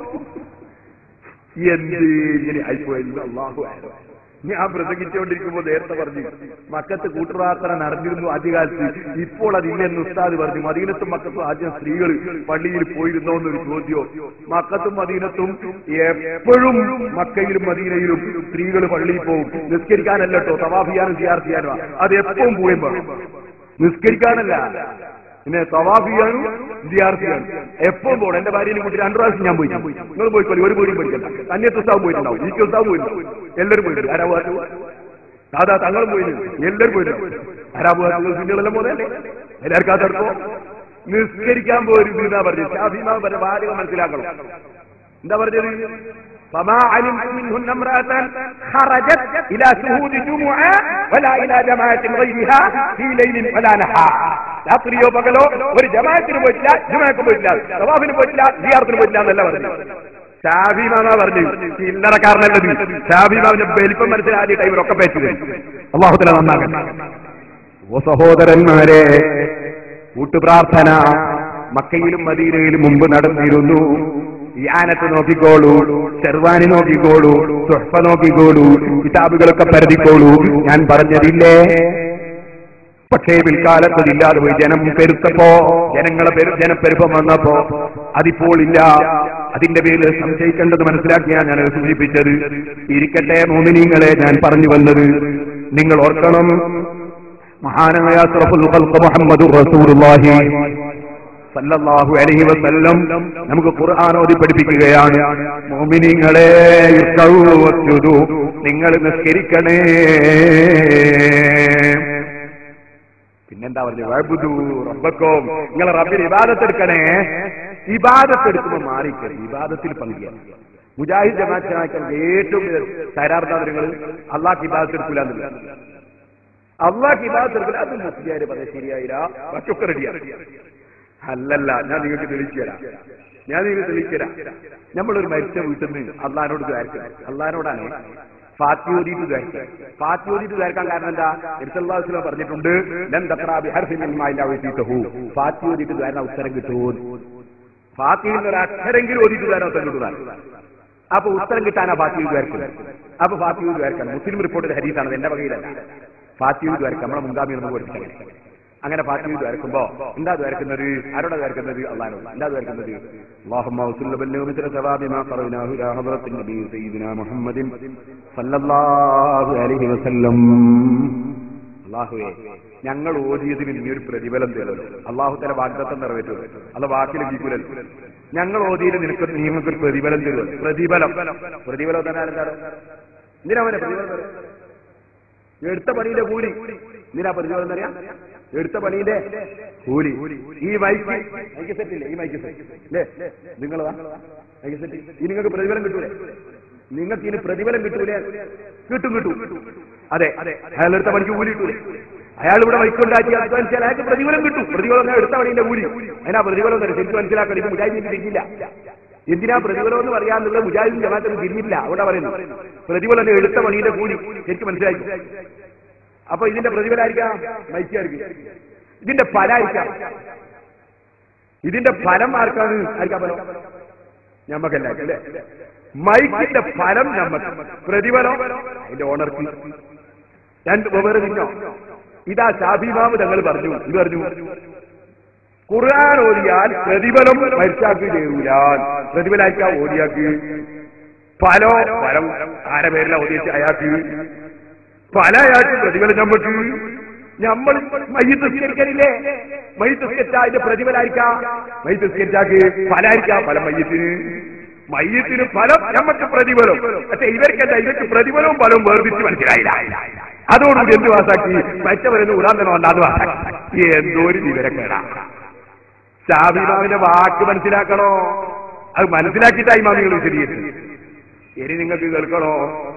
എന്ത് ഇങ്ങനെ ആയിപ്പോയത് അള്ളാഹു ആയാലും ഞാൻ പ്രസംഗിച്ചുകൊണ്ടിരിക്കുമ്പോൾ നേരത്തെ പറഞ്ഞു മക്കത്ത് കൂട്ടുപ്രാർത്ഥന നടന്നിരുന്നു ആദ്യകാലത്ത് ഇപ്പോൾ അതില്ലെന്ന് ഉസ്താദ് പറഞ്ഞു മദീനത്തും മക്കത്തും ആദ്യം സ്ത്രീകൾ പള്ളിയിൽ പോയിരുന്നോ എന്നൊരു ചോദ്യം മക്കത്തും മദീനത്തും എപ്പോഴും മക്കയിലും മദീനയിലും സ്ത്രീകൾ പള്ളിയിൽ പോകും നിസ്കരിക്കാനല്ല കേട്ടോ തവാഫിയാനും സിയാർ ചെയ്യാനും അത് എപ്പോഴും പോയും വേണം നിസ്കരിക്കാനല്ല പിന്നെ തവാഫ് ചെയ്യാനും സിയാർ ചെയ്യാനും എപ്പോഴും പോകണം എന്റെ ഭാര്യയിൽ കൂട്ടി രണ്ടു പ്രാവശ്യം ഞാൻ പോയി നിങ്ങൾ പോയിക്കോളി ഒരു പോലും പോയിക്കല്ല അന്യത്ത് ഉസ്താവ് പോയിട്ടുണ്ടാവും ഈ ഉസ്താവ് പോയിട്ടുണ്ടാവും എല്ലാവരും പോയിട്ടുണ്ട് ആരാ പോകാത്ത സാധാ തങ്ങളും പോയിരുന്നു എല്ലാവരും പോയിട്ടുണ്ടാവും ആരാ പോകാത്ത കുഞ്ഞുങ്ങളെല്ലാം പോകുന്നതല്ലേ എല്ലാവർക്കും അതെടുക്കോ നിസ്കരിക്കാൻ പോരുത് എന്നാ പറഞ്ഞു ഷാഫിമാ പറഞ്ഞ വാചകം മനസ്സിലാക്കണം എന്താ പറഞ്ഞത് فما علمت منهن امرأة خرجت إلى شهود جمعة ولا إلى جماعة غيرها في ليل ولا نهار രാത്രിയോ പകലോ ഒരു ജമാഅത്തിന് പോയിട്ടില്ല ജുമാക്ക് പോയിട്ടില്ല സവാഫിന് പോയിട്ടില്ല സിയാറത്തിന് പോയിട്ടില്ല എന്നല്ല പറഞ്ഞു ഷാബിമാമ പറഞ്ഞു ചില്ലറക്കാരനല്ലത് ഷാബിമാവിന്റെ വലിപ്പം മനസ്സിലാദ്യ ടൈമിലൊക്കെ പേച്ചു അള്ളാഹുത്തല നന്നാകട്ടെ ഓ സഹോദരന്മാരെ കൂട്ടുപ്രാർത്ഥന മക്കയിലും മദീനയിലും മുമ്പ് നടന്നിരുന്നു യാനത്ത് നോക്കിക്കോളൂ ചെറുവാനി നോക്കിക്കോളൂ സുഹ്ഫ നോക്കിക്കോളൂ കിതാബുകളൊക്കെ പരതിക്കോളൂ ഞാൻ പറഞ്ഞതില്ലേ പക്ഷേ പിൽക്കാലത്ത് ഇല്ലാതെ പോയി ജനം പെരുത്തപ്പോ ജനങ്ങളെ പെരു ജനപ്പെരുപ്പം വന്നപ്പോ അതിപ്പോൾ ഇല്ല അതിന്റെ പേരിൽ സംശയിക്കേണ്ടത് മനസ്സിലാക്കിയാണ് ഞാൻ സൂചിപ്പിച്ചത് ഇരിക്കട്ടെ മോമിനിങ്ങളെ ഞാൻ പറഞ്ഞു വന്നത് നിങ്ങൾ ഓർക്കണം മഹാനായ അഷ്റഫുൽ ഖൽഖ് മുഹമ്മദുർ റസൂലുള്ളാഹി സല്ലല്ലാഹു അലൈഹി വസല്ലം നമുക്ക് ഖുർആൻ ഓതി പഠിപ്പിക്കുകയാണ് മുഅ്മിനീങ്ങളെ ഇർക്കഉ വസ്ജുദു നിങ്ങൾ നിസ്കരിക്കണേ പിന്നെന്താ പറഞ്ഞു വഅബ്ദു റബ്ബക്കും നിങ്ങൾ റബ്ബിന് ഇബാദത്ത് എടുക്കണേ ഇബാദത്ത് എടുക്കുമ്പോൾ മാറിക്കരുത് ഇബാദത്തിൽ പങ്കുചേരണം മുജാഹിദ് ജമാഅത്തിനാക്കാൻ ഏറ്റവും തരാർദ്ദാതരങ്ങൾ അള്ളാഹ് ഇബാദത്ത് എടുക്കില്ല എന്നുള്ളത് അള്ളാഹ് ഇബാദത്ത് എടുക്കില്ല അത് മുസ്ലിയാര് പറഞ്ഞ ശരിയായില്ല ബാക്കിയൊക്കെ റെഡിയാണ് അല്ലല്ല ഞാൻ നിങ്ങൾക്ക് തെളിയിച്ചു തരാം ഞാൻ നിങ്ങൾക്ക് തെളിയിച്ചു തരാം നമ്മളൊരു മരിച്ച വീട്ടിൽ നിന്ന് അള്ളഹാനോട് ദ്വാരിക്കണം അള്ളഹാനോടാണ് ഫാത്തിയോദിട്ട് ദ്വാരിക്കുക ഫാത്തിയോദിട്ട് ദ്വാരിക്കാൻ കാരണം എന്താ ഇർസല്ലാസ്ലം പറഞ്ഞിട്ടുണ്ട് ലൻ തക്രാബി ഹർഫിൻഹു ഫാത്തിയോദിട്ട് ദ്വാരണ ഉത്തരം കിട്ടുമോ ഫാത്തിയിൽ നിന്ന് ഒരു അക്ഷരെങ്കിലും ഓദിട്ട് ദ്വാരണ ഉത്തരം കിട്ടുക അപ്പൊ ഉത്തരം കിട്ടാനാ ഫാത്തിയിൽ ദ്വാരിക്കുന്നത് അപ്പൊ ഫാത്തിയിൽ ദ്വാരിക്കണം മുസ്ലിം റിപ്പോർട്ടിന്റെ ഹരീസാണ് എന്റെ വകയിലല്ല ഫാത്തിയിൽ ദ്വാരിക്കാം നമ്മളെ മുൻഗാമി നമുക്ക് പഠിപ്പിച്ചങ്ങനെ അങ്ങനെ ഫാത്തിമ ദ്വാരക്കുമ്പോ എന്താ ദ്വാരക്കുന്നത് ആരോടാ ദ്വാരക്കുന്നത് അള്ളഹാനോട് എന്താ ദ്വാരക്കുന്നത് اللهم وصل بلغ مثل ثواب ما قرأناه إلى حضرة النبي سيدنا محمد صلى الله عليه وسلم അള്ളാഹുവേ ഞങ്ങൾ ഓതിയതിന് ഇനി ഒരു പ്രതിഫലം തരുമല്ലോ അള്ളാഹു തല വാഗ്ദത്തം നിറവേറ്റുമല്ലോ അത് വാക്കിൽ ലഭിക്കൂലല്ലോ ഞങ്ങൾ ഓതിയതിന് നിനക്ക് നിങ്ങൾക്ക് ഒരു പ്രതിഫലം തരുമല്ലോ പ്രതിഫലം പ്രതിഫലം തന്നെ എന്താണ് എന്തിനാ അവനെ പ്രതിഫലം തരുക? എടുത്ത പണിയുടെ കൂലി എന്തിനാ പ്രതിഫലം തരാ എടുത്ത പണിയുടെ കൂലി ഈ മൈക്ക് മൈക്ക് സെറ്റ് ഇല്ലേ ഈ മൈക്ക് സെറ്റ് അല്ലേ നിങ്ങൾ മൈക്ക് സെറ്റ് ഈ നിങ്ങൾക്ക് പ്രതിഫലം കിട്ടൂലേ നിങ്ങൾക്ക് ഇനി പ്രതിഫലം കിട്ടൂലേ കിട്ടും കിട്ടും അതെ അയാൾ എടുത്ത പണിക്ക് കൂലി കിട്ടൂലേ അയാൾ ഇവിടെ മൈക്ക് ഉണ്ടാക്കി അധ്വാനിച്ചാൽ അയാൾക്ക് പ്രതിഫലം കിട്ടും പ്രതിഫലം ഞാൻ എടുത്ത പണിയുടെ കൂലി അതിനാ പ്രതിഫലം തരും ശരിക്കും മനസ്സിലാക്കണം ഇത് മുജാഹിദിന് തിരിഞ്ഞില്ല എന്തിനാ പ്രതിഫലം എന്ന് പറയാന്നുള്ളത് മുജാഹിദിൻ ജമാഅത്തിന് തിരിഞ്ഞില്ല അവിടെ പറയുന്നു പ്രതിഫലം എടുത്ത പണിയുടെ കൂലി ശരിക്കും മനസ്സിലാക്കി അപ്പൊ ഇതിന്റെ പ്രതിഫലമായിരിക്കാം മൈക്കായിരിക്കും ഇതിന്റെ ഫലമായിരിക്കാം ഇതിന്റെ ഫലം ആർക്കാണ് ആർക്കാ ഫലം ഞമ്മക്കല്ല അല്ലേ മൈക്കിന്റെ ഫലം നമ്മക്ക് പ്രതിഫലം അതിന്റെ ഓണർക്ക് രണ്ട് വെവ്വേറെ തിരിഞ്ഞോ ഇതാ ഷാബിമാവ് തങ്ങൾ പറഞ്ഞു ഇത് പറഞ്ഞു ഖുർആൻ ഓതിയാൽ പ്രതിഫലം മരിച്ചാക്ക് ചേരൂല പ്രതിഫലായിക്കാ ഓതിയാക്ക് പലോ പലം ആരെ പേരില ഓതിയ അയാൾക്ക് പല അയാൾക്ക് പ്രതിഫലം നമ്മൾക്ക് നമ്മൾ മയ്യത്ത് സ്കരിക്കലില്ലേ മയ്യത്ത് സ്കരിച്ചാ അതിന്റെ പ്രതിഫലായിരിക്കാം മയ്യത്ത് സ്കരിച്ചാക്ക് ഫലായിരിക്കാം ഫലം മയ്യത്തിന് മയ്യത്തിന് ഫലം നമുക്ക് പ്രതിഫലം പക്ഷെ ഇവർക്കെന്താ ഇവർക്ക് പ്രതിഫലവും ഫലവും വേർതിരിച്ച് മനസ്സിലായില്ല അതോടുകൂടി എന്ത് വാസാക്കി മറ്റവരെന്ന് ഉടാൻ തന്നെ വന്നാത് വാസാക്കി എന്തോ ഒരു വിവരക്കേടാ ഷാബിമാവിന്റെ വാക്ക് മനസ്സിലാക്കണോ അത് മനസ്സിലാക്കിയിട്ടായി മാമികൾ വിശദീകരിച്ചു ഇനി നിങ്ങൾക്ക് കേൾക്കണോ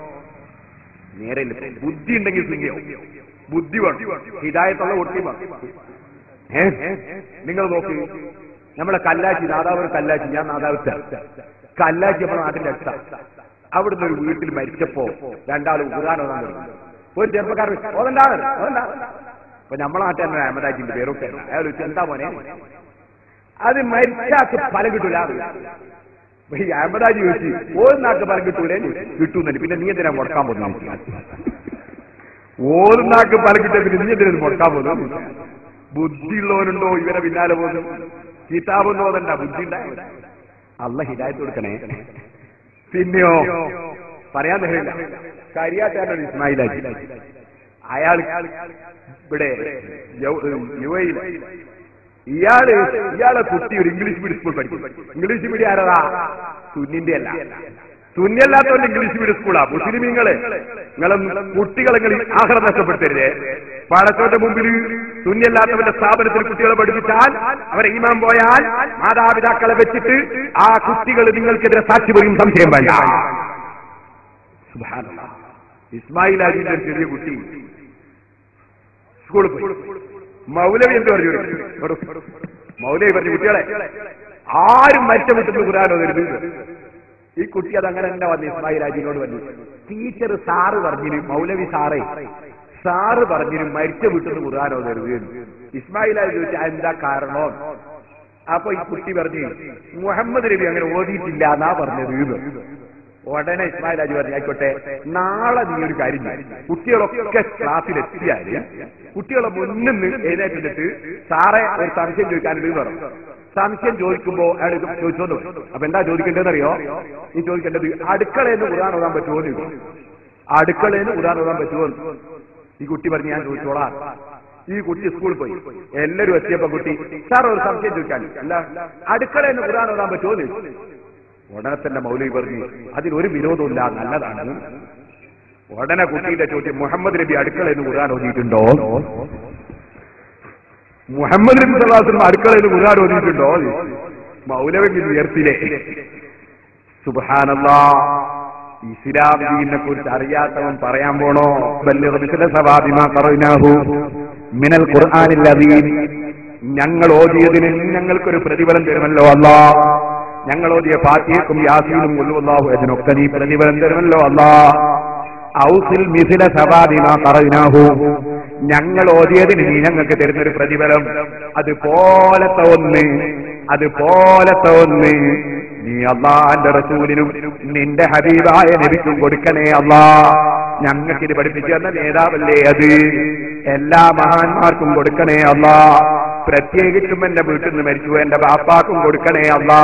നേരെ ഇല്ല. ബുദ്ധി ഉണ്ടെങ്കിൽ സിംഗം ബുദ്ധി വേണം ഹിതായത്തുള്ള ഒട്ടി വേണം ഏ നിങ്ങൾ നോക്ക് നമ്മളെ കല്ലാച്ചി നാദാവ് കല്ലാച്ചി ഞാൻ നാദാവ് കല്ലാച്ചി നമ്മുടെ നാട്ടിന്റെ അടുത്ത അവിടുന്ന് ഒരു വീട്ടിൽ മരിച്ചപ്പോ രണ്ടാൾ ഉദാഹരണം ഓതാൻ തുടങ്ങി ഒരു ചെറുപ്പക്കാരൻ ഓതണ്ടാണ് അപ്പൊ നമ്മളെ നാട്ടിൽ തന്നെ അഹമ്മദാജിന്റെ പേരൊക്കെ അയാൾ ചോദിച്ചു, എന്താ മോനെ അത് മരിച്ചാക്ക് ഫലം കിട്ടൂല അപ്പൊ ഈ അഹമ്മദാജി ചോദിച്ചു ഓന്നാക്ക് ഫലം കിട്ടൂലേ കിട്ടൂന്നെ പിന്നെ നീ എന്തിനാ മുടക്കാൻ പോകുന്നു ഓന്നാക്ക് ഫലം കിട്ടിയ പിന്നെ നീ എന്തിനാ ഇത് മുടക്കാൻ പോകുന്നു ബുദ്ധിയുള്ളവനുണ്ടോ ഇവരെ പിന്നാലെ പോകുന്നു കിതാബൊന്നും ഓതണ്ട ബുദ്ധി ഉണ്ടായ അല്ല ഹിദായത്ത് കൊടുക്കണേ പിന്നെയോ പറയാൻ തരില്ല കരിയാറ്റാണ് ഇസ്മായിലാജി അയാൾ ഇവിടെ യൗ- യുവയിൽ ഇയാള് ഇയാളെ കുട്ടി ഒരു ഇംഗ്ലീഷ് മീഡിയം സ്കൂൾ പഠിക്കും ഇംഗ്ലീഷ് മീഡിയം ആരതാ സുന്നിന്റെ അല്ല സുന്നിയല്ലാത്തവന്റെ ഇംഗ്ലീഷ് മീഡിയം സ്കൂളാ മുസ്ലിമീങ്ങള് നിങ്ങളെ കുട്ടികളെ നിങ്ങൾ ആഹാരം നഷ്ടപ്പെടുത്തരുതേ പാടത്തോന്റെ മുമ്പിൽ സുന്നിയല്ലാത്തവന്റെ സ്ഥാപനത്തിൽ കുട്ടികളെ പഠിപ്പിച്ചാൽ അവരെ ഈമാൻ പോയാൽ മാതാപിതാക്കളെ വെച്ചിട്ട് ആ കുട്ടികൾ നിങ്ങൾക്കെതിരെ സാക്ഷി പറയും സംശയം വേണ്ട സുബ്ഹാനല്ലാഹ്. ഇസ്മായിൽ അലിന്റെ ഒരു ചെറിയ കുട്ടി സ്കൂളിൽ പോയി മൗലവി എന്ത് പറഞ്ഞു കൊടുക്കും? മൗലവി പറഞ്ഞു കുട്ടികളെ ആരും മരിച്ച വീട്ടിൽ ഖുർആൻ ഓതരുത് ഈ കുട്ടി അത് അങ്ങനെ തന്നെ വന്നു ഇസ്മായിൽ അജിനോട് വന്നു ടീച്ചർ സാറ് പറഞ്ഞിന് മൗലവി സാറേ സാറ് പറഞ്ഞിന് മരിച്ച വീട്ടിൽ നിന്ന് ഖുർആൻ ഓതരുത് എന്ന്. ഇസ്മായിൽ അലി ചോദിച്ചാൽ എന്താ കാരണോ അപ്പൊ ഈ കുട്ടി പറഞ്ഞു മുഹമ്മദ് നബി അങ്ങനെ ഓതിയിട്ടില്ല എന്നാ പറഞ്ഞത് എന്ന്. ഉടനെ ഇസ്മായിൽ അജി പറഞ്ഞു ആയിക്കോട്ടെ നാളെ നീ ഒരു കാര്യം ചെയ്യ്. കുട്ടികളൊക്കെ ക്ലാസ്സിൽ എത്തിയാല് കുട്ടികളെ മുന്നിൽ നിന്ന് എഴുന്നേറ്റിട്ട് സാറെ ഒരു സംശയം ചോദിക്കാനുണ്ട് എന്ന് പറഞ്ഞു സംശയം ചോദിക്കുമ്പോ അയാൾ ഇത് ചോദിച്ചോന്ന് പറയും. അപ്പൊ എന്താ ചോദിക്കേണ്ടതെന്നറിയോ നീ ചോദിക്കേണ്ടത് അടുക്കളയിൽ നിന്ന് ഉദാഹരണം ഓതാൻ പറ്റുമോ എന്ന് ചോദിക്കും. അടുക്കളയിൽ നിന്ന് ഉദാഹരണം ഓതാൻ പറ്റുമോ എന്ന്. ഈ കുട്ടി പറഞ്ഞു ഞാൻ ചോദിച്ചോളാം ഈ കുട്ടി സ്കൂളിൽ പോയി എല്ലാവരും എത്തിയപ്പോ കുട്ടി സാർ ഒരു സംശയം ചോദിക്കാൻ അല്ല അടുക്കളയിൽ നിന്ന് ഉദാഹരണം ഓതാൻ പറ്റുമോ എന്ന് ചോദിച്ചു ഉടനെ തന്നെ മൗലവി പറഞ്ഞു അതിലൊരു വിരോധമില്ല നല്ലതാണ് ഉടനെ കുട്ടിയുടെ ചോദ്യം മുഹമ്മദ് നബി അടുക്കളയിൽ നിന്ന് ഖുർആൻ ഓതിയിട്ടുണ്ടോ മുഹമ്മദ് നബി സല്ലാസിനും അടുക്കളയിൽ നിന്ന് ഖുർആൻ ഓതിയിട്ടുണ്ടോ മൗലവി ഉയർത്തിലെ സുബാനല്ലാ ഇസ്ലാം ദീനിനെ കുറിച്ച് അറിയാത്തവൻ പറയാൻ പോണോ സവാദിമാ പറഞ്ഞാഹു മിനൽ ഖുർആനിൽ അദീൻ ഞങ്ങൾ ഓതിയതിന് ഞങ്ങൾക്കൊരു പ്രതിഫലം തരുമല്ലോ അല്ലാ ഞങ്ങൾ ഓതിയ ഫാത്തിയക്കും യാസീനും ഉള്ളുവല്ലാഹു അതിനൊക്കെ നീ പ്രതിഫലം തരുമല്ലോ അല്ലാ ഔസിൽ മിഥില സവാദിമാ പറഞ്ഞാഹു ഞങ്ങൾ ഓതിയതിന് നീ ഞങ്ങൾക്ക് തരുന്നൊരു പ്രതിഫലം അതുപോലത്തെ ഒന്ന് അതുപോലത്തെ ഒന്ന് നീ അള്ളാന്റെ റസൂലിനും നിന്റെ ഹബീബായ നബിക്കും കൊടുക്കണേ അള്ളാ ഞങ്ങൾക്ക് ഇത് പഠിപ്പിച്ചു തന്ന നേതാവല്ലേ അത് എല്ലാ മഹാന്മാർക്കും കൊടുക്കണേ അള്ളാ പ്രത്യേകിച്ചും എന്റെ വീട്ടിൽ നിന്ന് മരിച്ചു എന്റെ ബാപ്പാക്കും കൊടുക്കണേ അള്ളാ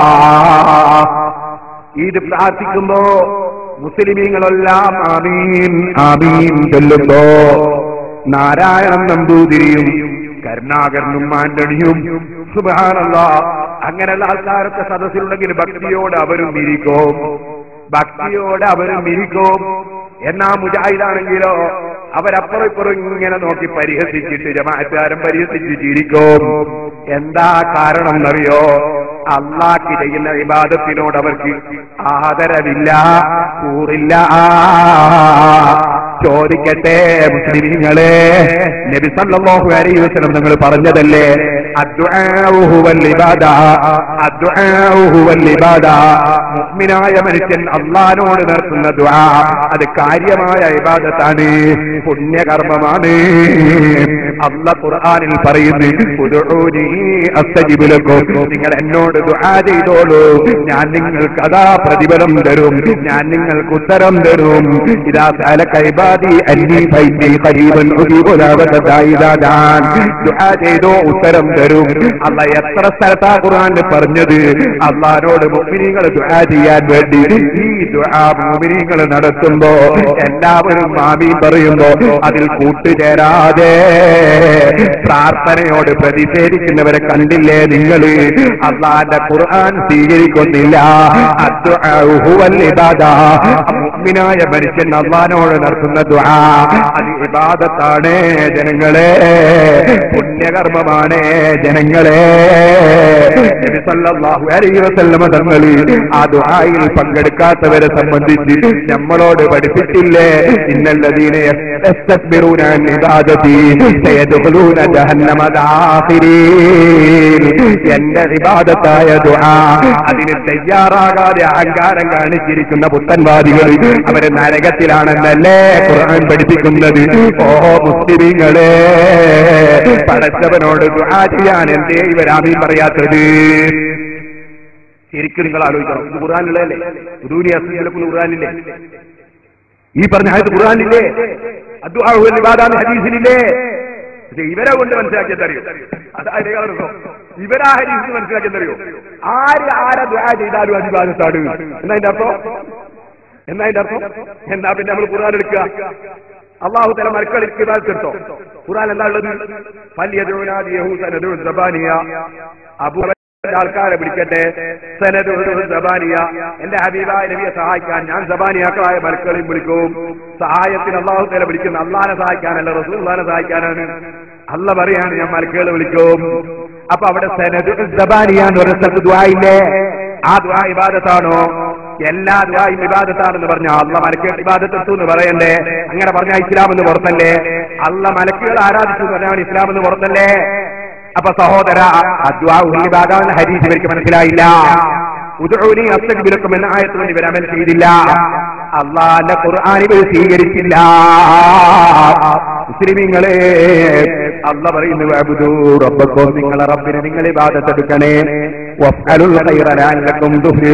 ഇത് പ്രാർത്ഥിക്കുമ്പോ മുസ്ലിമീങ്ങളെല്ലാം ആമീൻ ആമീൻ ചൊല്ലുമ്പോ നാരായണൻ നമ്പൂതിരിയും കരുണാകരനും മാന്റണിയും സുബാനല്ല അങ്ങനെയുള്ള ആൾക്കാരൊക്കെ സദസ്സിലുണ്ടെങ്കിൽ ഭക്തിയോട് അവരും ഇരിക്കും ഭക്തിയോട് അവരും ഇരിക്കും എന്നാ മുജാഹിദാണെങ്കിലോ അവരപ്പുറം ഇപ്പുറം ഇങ്ങനെ നോക്കി പരിഹസിച്ചിട്ട് ജമാഅത്തുകാരൻ പരിഹസിച്ച് ചിരിക്കും എന്താ കാരണം എന്നറിയോ അള്ളാഹ്ക്ക് ചെയ്യുന്ന വിവാദത്തിനോട് അവർക്ക് ആദരവില്ല കൂറില്ല ചോദിക്കട്ടെ മുസ്ലിമീങ്ങളെ നബി സല്ലല്ലാഹു അലൈഹി വസല്ലം നിങ്ങൾ പറഞ്ഞതല്ലേ അദ്ദുആഉ ഹുവൽ ഇബാദ അദ്ദുആഉ ഹുവൽ ഇബാദ മുഅ്മിനായ മനുഷ്യൻ അള്ളാഹ്നോട് നടത്തുന്ന ദുആ അത് കാര്യമായ ഇബാദത്താണ് പുണ്യകർമ്മമാണ് അല്ല ഖുർആനിൽ പറയുന്നു ഉദ്ഉനി അസ്തജിബ് ലക്കും നിങ്ങൾ എന്നോട് ദുആ ചെയ്തോളൂ ഞാൻ നിങ്ങൾക്ക് അതാ പ്രതിഫലം തരും ഞാൻ നിങ്ങൾക്ക് ഉത്തരം തരും ഇതാ സഅലക ഇബാദി അന്നി ഫൈനി ഖരീബൻ ഉജീബു ദഅവത ദാഇദാ ദാൻ ദുആ ചെയ്തോ ഉത്തരം തരും വരും അല്ല എത്ര സ്ഥലത്താ ഖുർആനിൽ പറഞ്ഞത് അള്ളഹാനോട് മുഅ്മിനീങ്ങൾ ദുആ ചെയ്യാൻ വേണ്ടി ഈ ദുആ മുഅ്മിനീങ്ങൾ നടത്തുമ്പോ എല്ലാവരും ആമീൻ പറയുമ്പോ അതിൽ കൂട്ടുചേരാതെ പ്രാർത്ഥനയോട് പ്രതിഷേധിക്കുന്നവരെ കണ്ടില്ലേ നിങ്ങൾ അള്ളാന്റെ ഖുർആൻ സ്വീകരിക്കുന്നില്ല അദ്ദുആഉ ഹുവൽ ഇബാദ മുഅ്മിനായ മനുഷ്യൻ അള്ളഹാനോട് നടത്തുന്ന ദുആ അത് ഇബാദത്താണ് ജനങ്ങളെ പുണ്യകർമ്മമാണ് ജനങ്ങളെ നബി സല്ലല്ലാഹു അലൈഹി വസല്ലമ തങ്ങൾ ആ ദുആയിൽ പങ്കെടുക്കാത്തവരെ സംബന്ധിച്ച് നമ്മളോട് പഠിപ്പിച്ചില്ലേ ഇന്നല്ലദീന യസ്തക്ബിറൂന അൻ ഇബാദതി സയദ്ഖുലൂന ജഹന്നമ ദാഖിരീൻ എന്റെ ഇബാദത്തായ ദുആ അതിന് തയ്യാറാകാതെ അഹങ്കാരം കാണിച്ചിരിക്കുന്ന പുത്തൻവാദികൾ അവര് നരകത്തിലാണെന്നല്ലേ ഖുർആൻ പഠിപ്പിക്കുന്നത് ഓ മുസ്ലിമീങ്ങളെ പടച്ചവനോട് ദുആ ചെയ്യാൻ എന്തേ ഇവരാമീൻ പറയാത്തത് ശരിക്കും നിങ്ങൾ ആലോചിക്കണം ഇത് ഖുർആാനിലല്ലേ ദൂരി അസുഖിലൊക്കെ ഖുർആാനില്ലേ ഈ പറഞ്ഞ ആയത് ഖുർആാനില്ലേ അദ്വാഹുലിബാദാന്ന് ഹദീസിലില്ലേ പക്ഷെ ഇവരെ കൊണ്ട് മനസ്സിലാക്കിയതറിയോ അതായത് ഇവരാ ഹദീസ് മനസ്സിലാക്കിയതറിയോ ആര് ആരെ ദ്വാ ചെയ്താലും അതിബാധത്താണ് എന്നതിന്റെ അർത്ഥം എന്നതിന്റെ അർത്ഥം എന്നാ പിന്നെ നമ്മൾ ഖുർആൻ എടുക്കുക അള്ളാഹു തല മരക്കളിൽ കിതാത്തെടുത്തോ ഖുർആൻ എന്താ ഉള്ളത് സബാനിയ അബു ആൾക്കാരെ വിളിക്കട്ടെ സനദ് സബാനിയ എന്റെ ഹബീബായ നബിയെ സഹായിക്കാൻ ഞാൻ സബാനിയാക്കളായ മലക്കളെയും വിളിക്കും സഹായത്തിന് അള്ളാഹു തല വിളിക്കുന്ന അള്ളാനെ സഹായിക്കാനല്ല റസൂല്ലാനെ സഹായിക്കാനാണ് അല്ല പറയാണ് ഞാൻ മലക്കുകളെ വിളിക്കും അപ്പൊ അവിടെ സനദ് സബാനിയ എന്ന് പറയുന്ന സ്ഥലത്ത് ദ്വായില്ലേ ആ ദ്വാ ഇബാദത്താണോ എല്ലാ ദ്വായും ഇബാദത്താണെന്ന് പറഞ്ഞ അല്ല മലക്കുകൾ ഇബാദത്തെത്തു എന്ന് പറയണ്ടേ അങ്ങനെ പറഞ്ഞ ഇസ്ലാം എന്ന് പുറത്തല്ലേ അല്ല മലക്കുകൾ ആരാധിച്ചു എന്ന് പറഞ്ഞാൽ ഇസ്ലാം എന്ന് പുറത്തല്ലേ അപ്പൊ സഹോദര അദ്വാഹുലിബാദാന്ന് ഹരീസ് ഇവർക്ക് മനസ്സിലായില്ല ഉദൂനി അസ്തക്ബിലക്കും എന്ന ആയത്തുകൊണ്ട് ഇവർ അമൽ ചെയ്തില്ല അള്ളാന്റെ ഖുർആൻ ഇവർ സ്വീകരിച്ചില്ല മുസ്ലിമീങ്ങളെ അല്ല പറയുന്നു അബ്ദു റബ്ബക്കോ നിങ്ങളെ റബ്ബിനെ നിങ്ങൾ ഇബാദത്തെടുക്കണേ വഫ്അലുൽ ഖൈറ ലഅല്ലക്കും